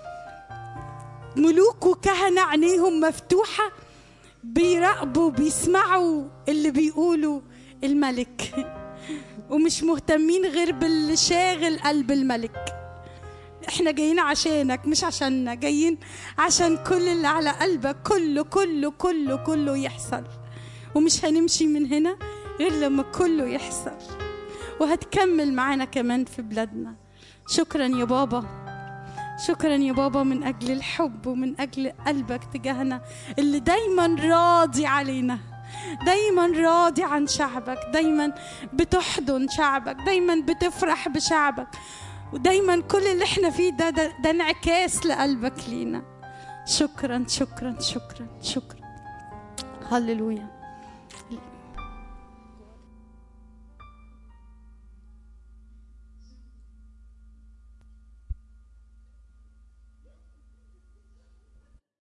ملوك وكهنة عينيهم مفتوحة بيراقبوا بيسمعوا اللي بيقولوا الملك ومش مهتمين غير باللي شاغل قلب الملك احنا جايين عشانك مش عشاننا جايين عشان كل اللي على قلبك كله كله كله كله يحصل ومش هنمشي من هنا غير لما كله يحصل وهتكمل معانا كمان في بلادنا شكرا يا بابا شكرا يا بابا من اجل الحب ومن اجل قلبك تجاهنا اللي دايما راضي علينا دايما راضي عن شعبك دايما بتحضن شعبك دايما بتفرح بشعبك ودايما كل اللي احنا فيه ده ده, ده انعكاس لقلبك لينا شكرا شكرا شكرا شكرا هللويا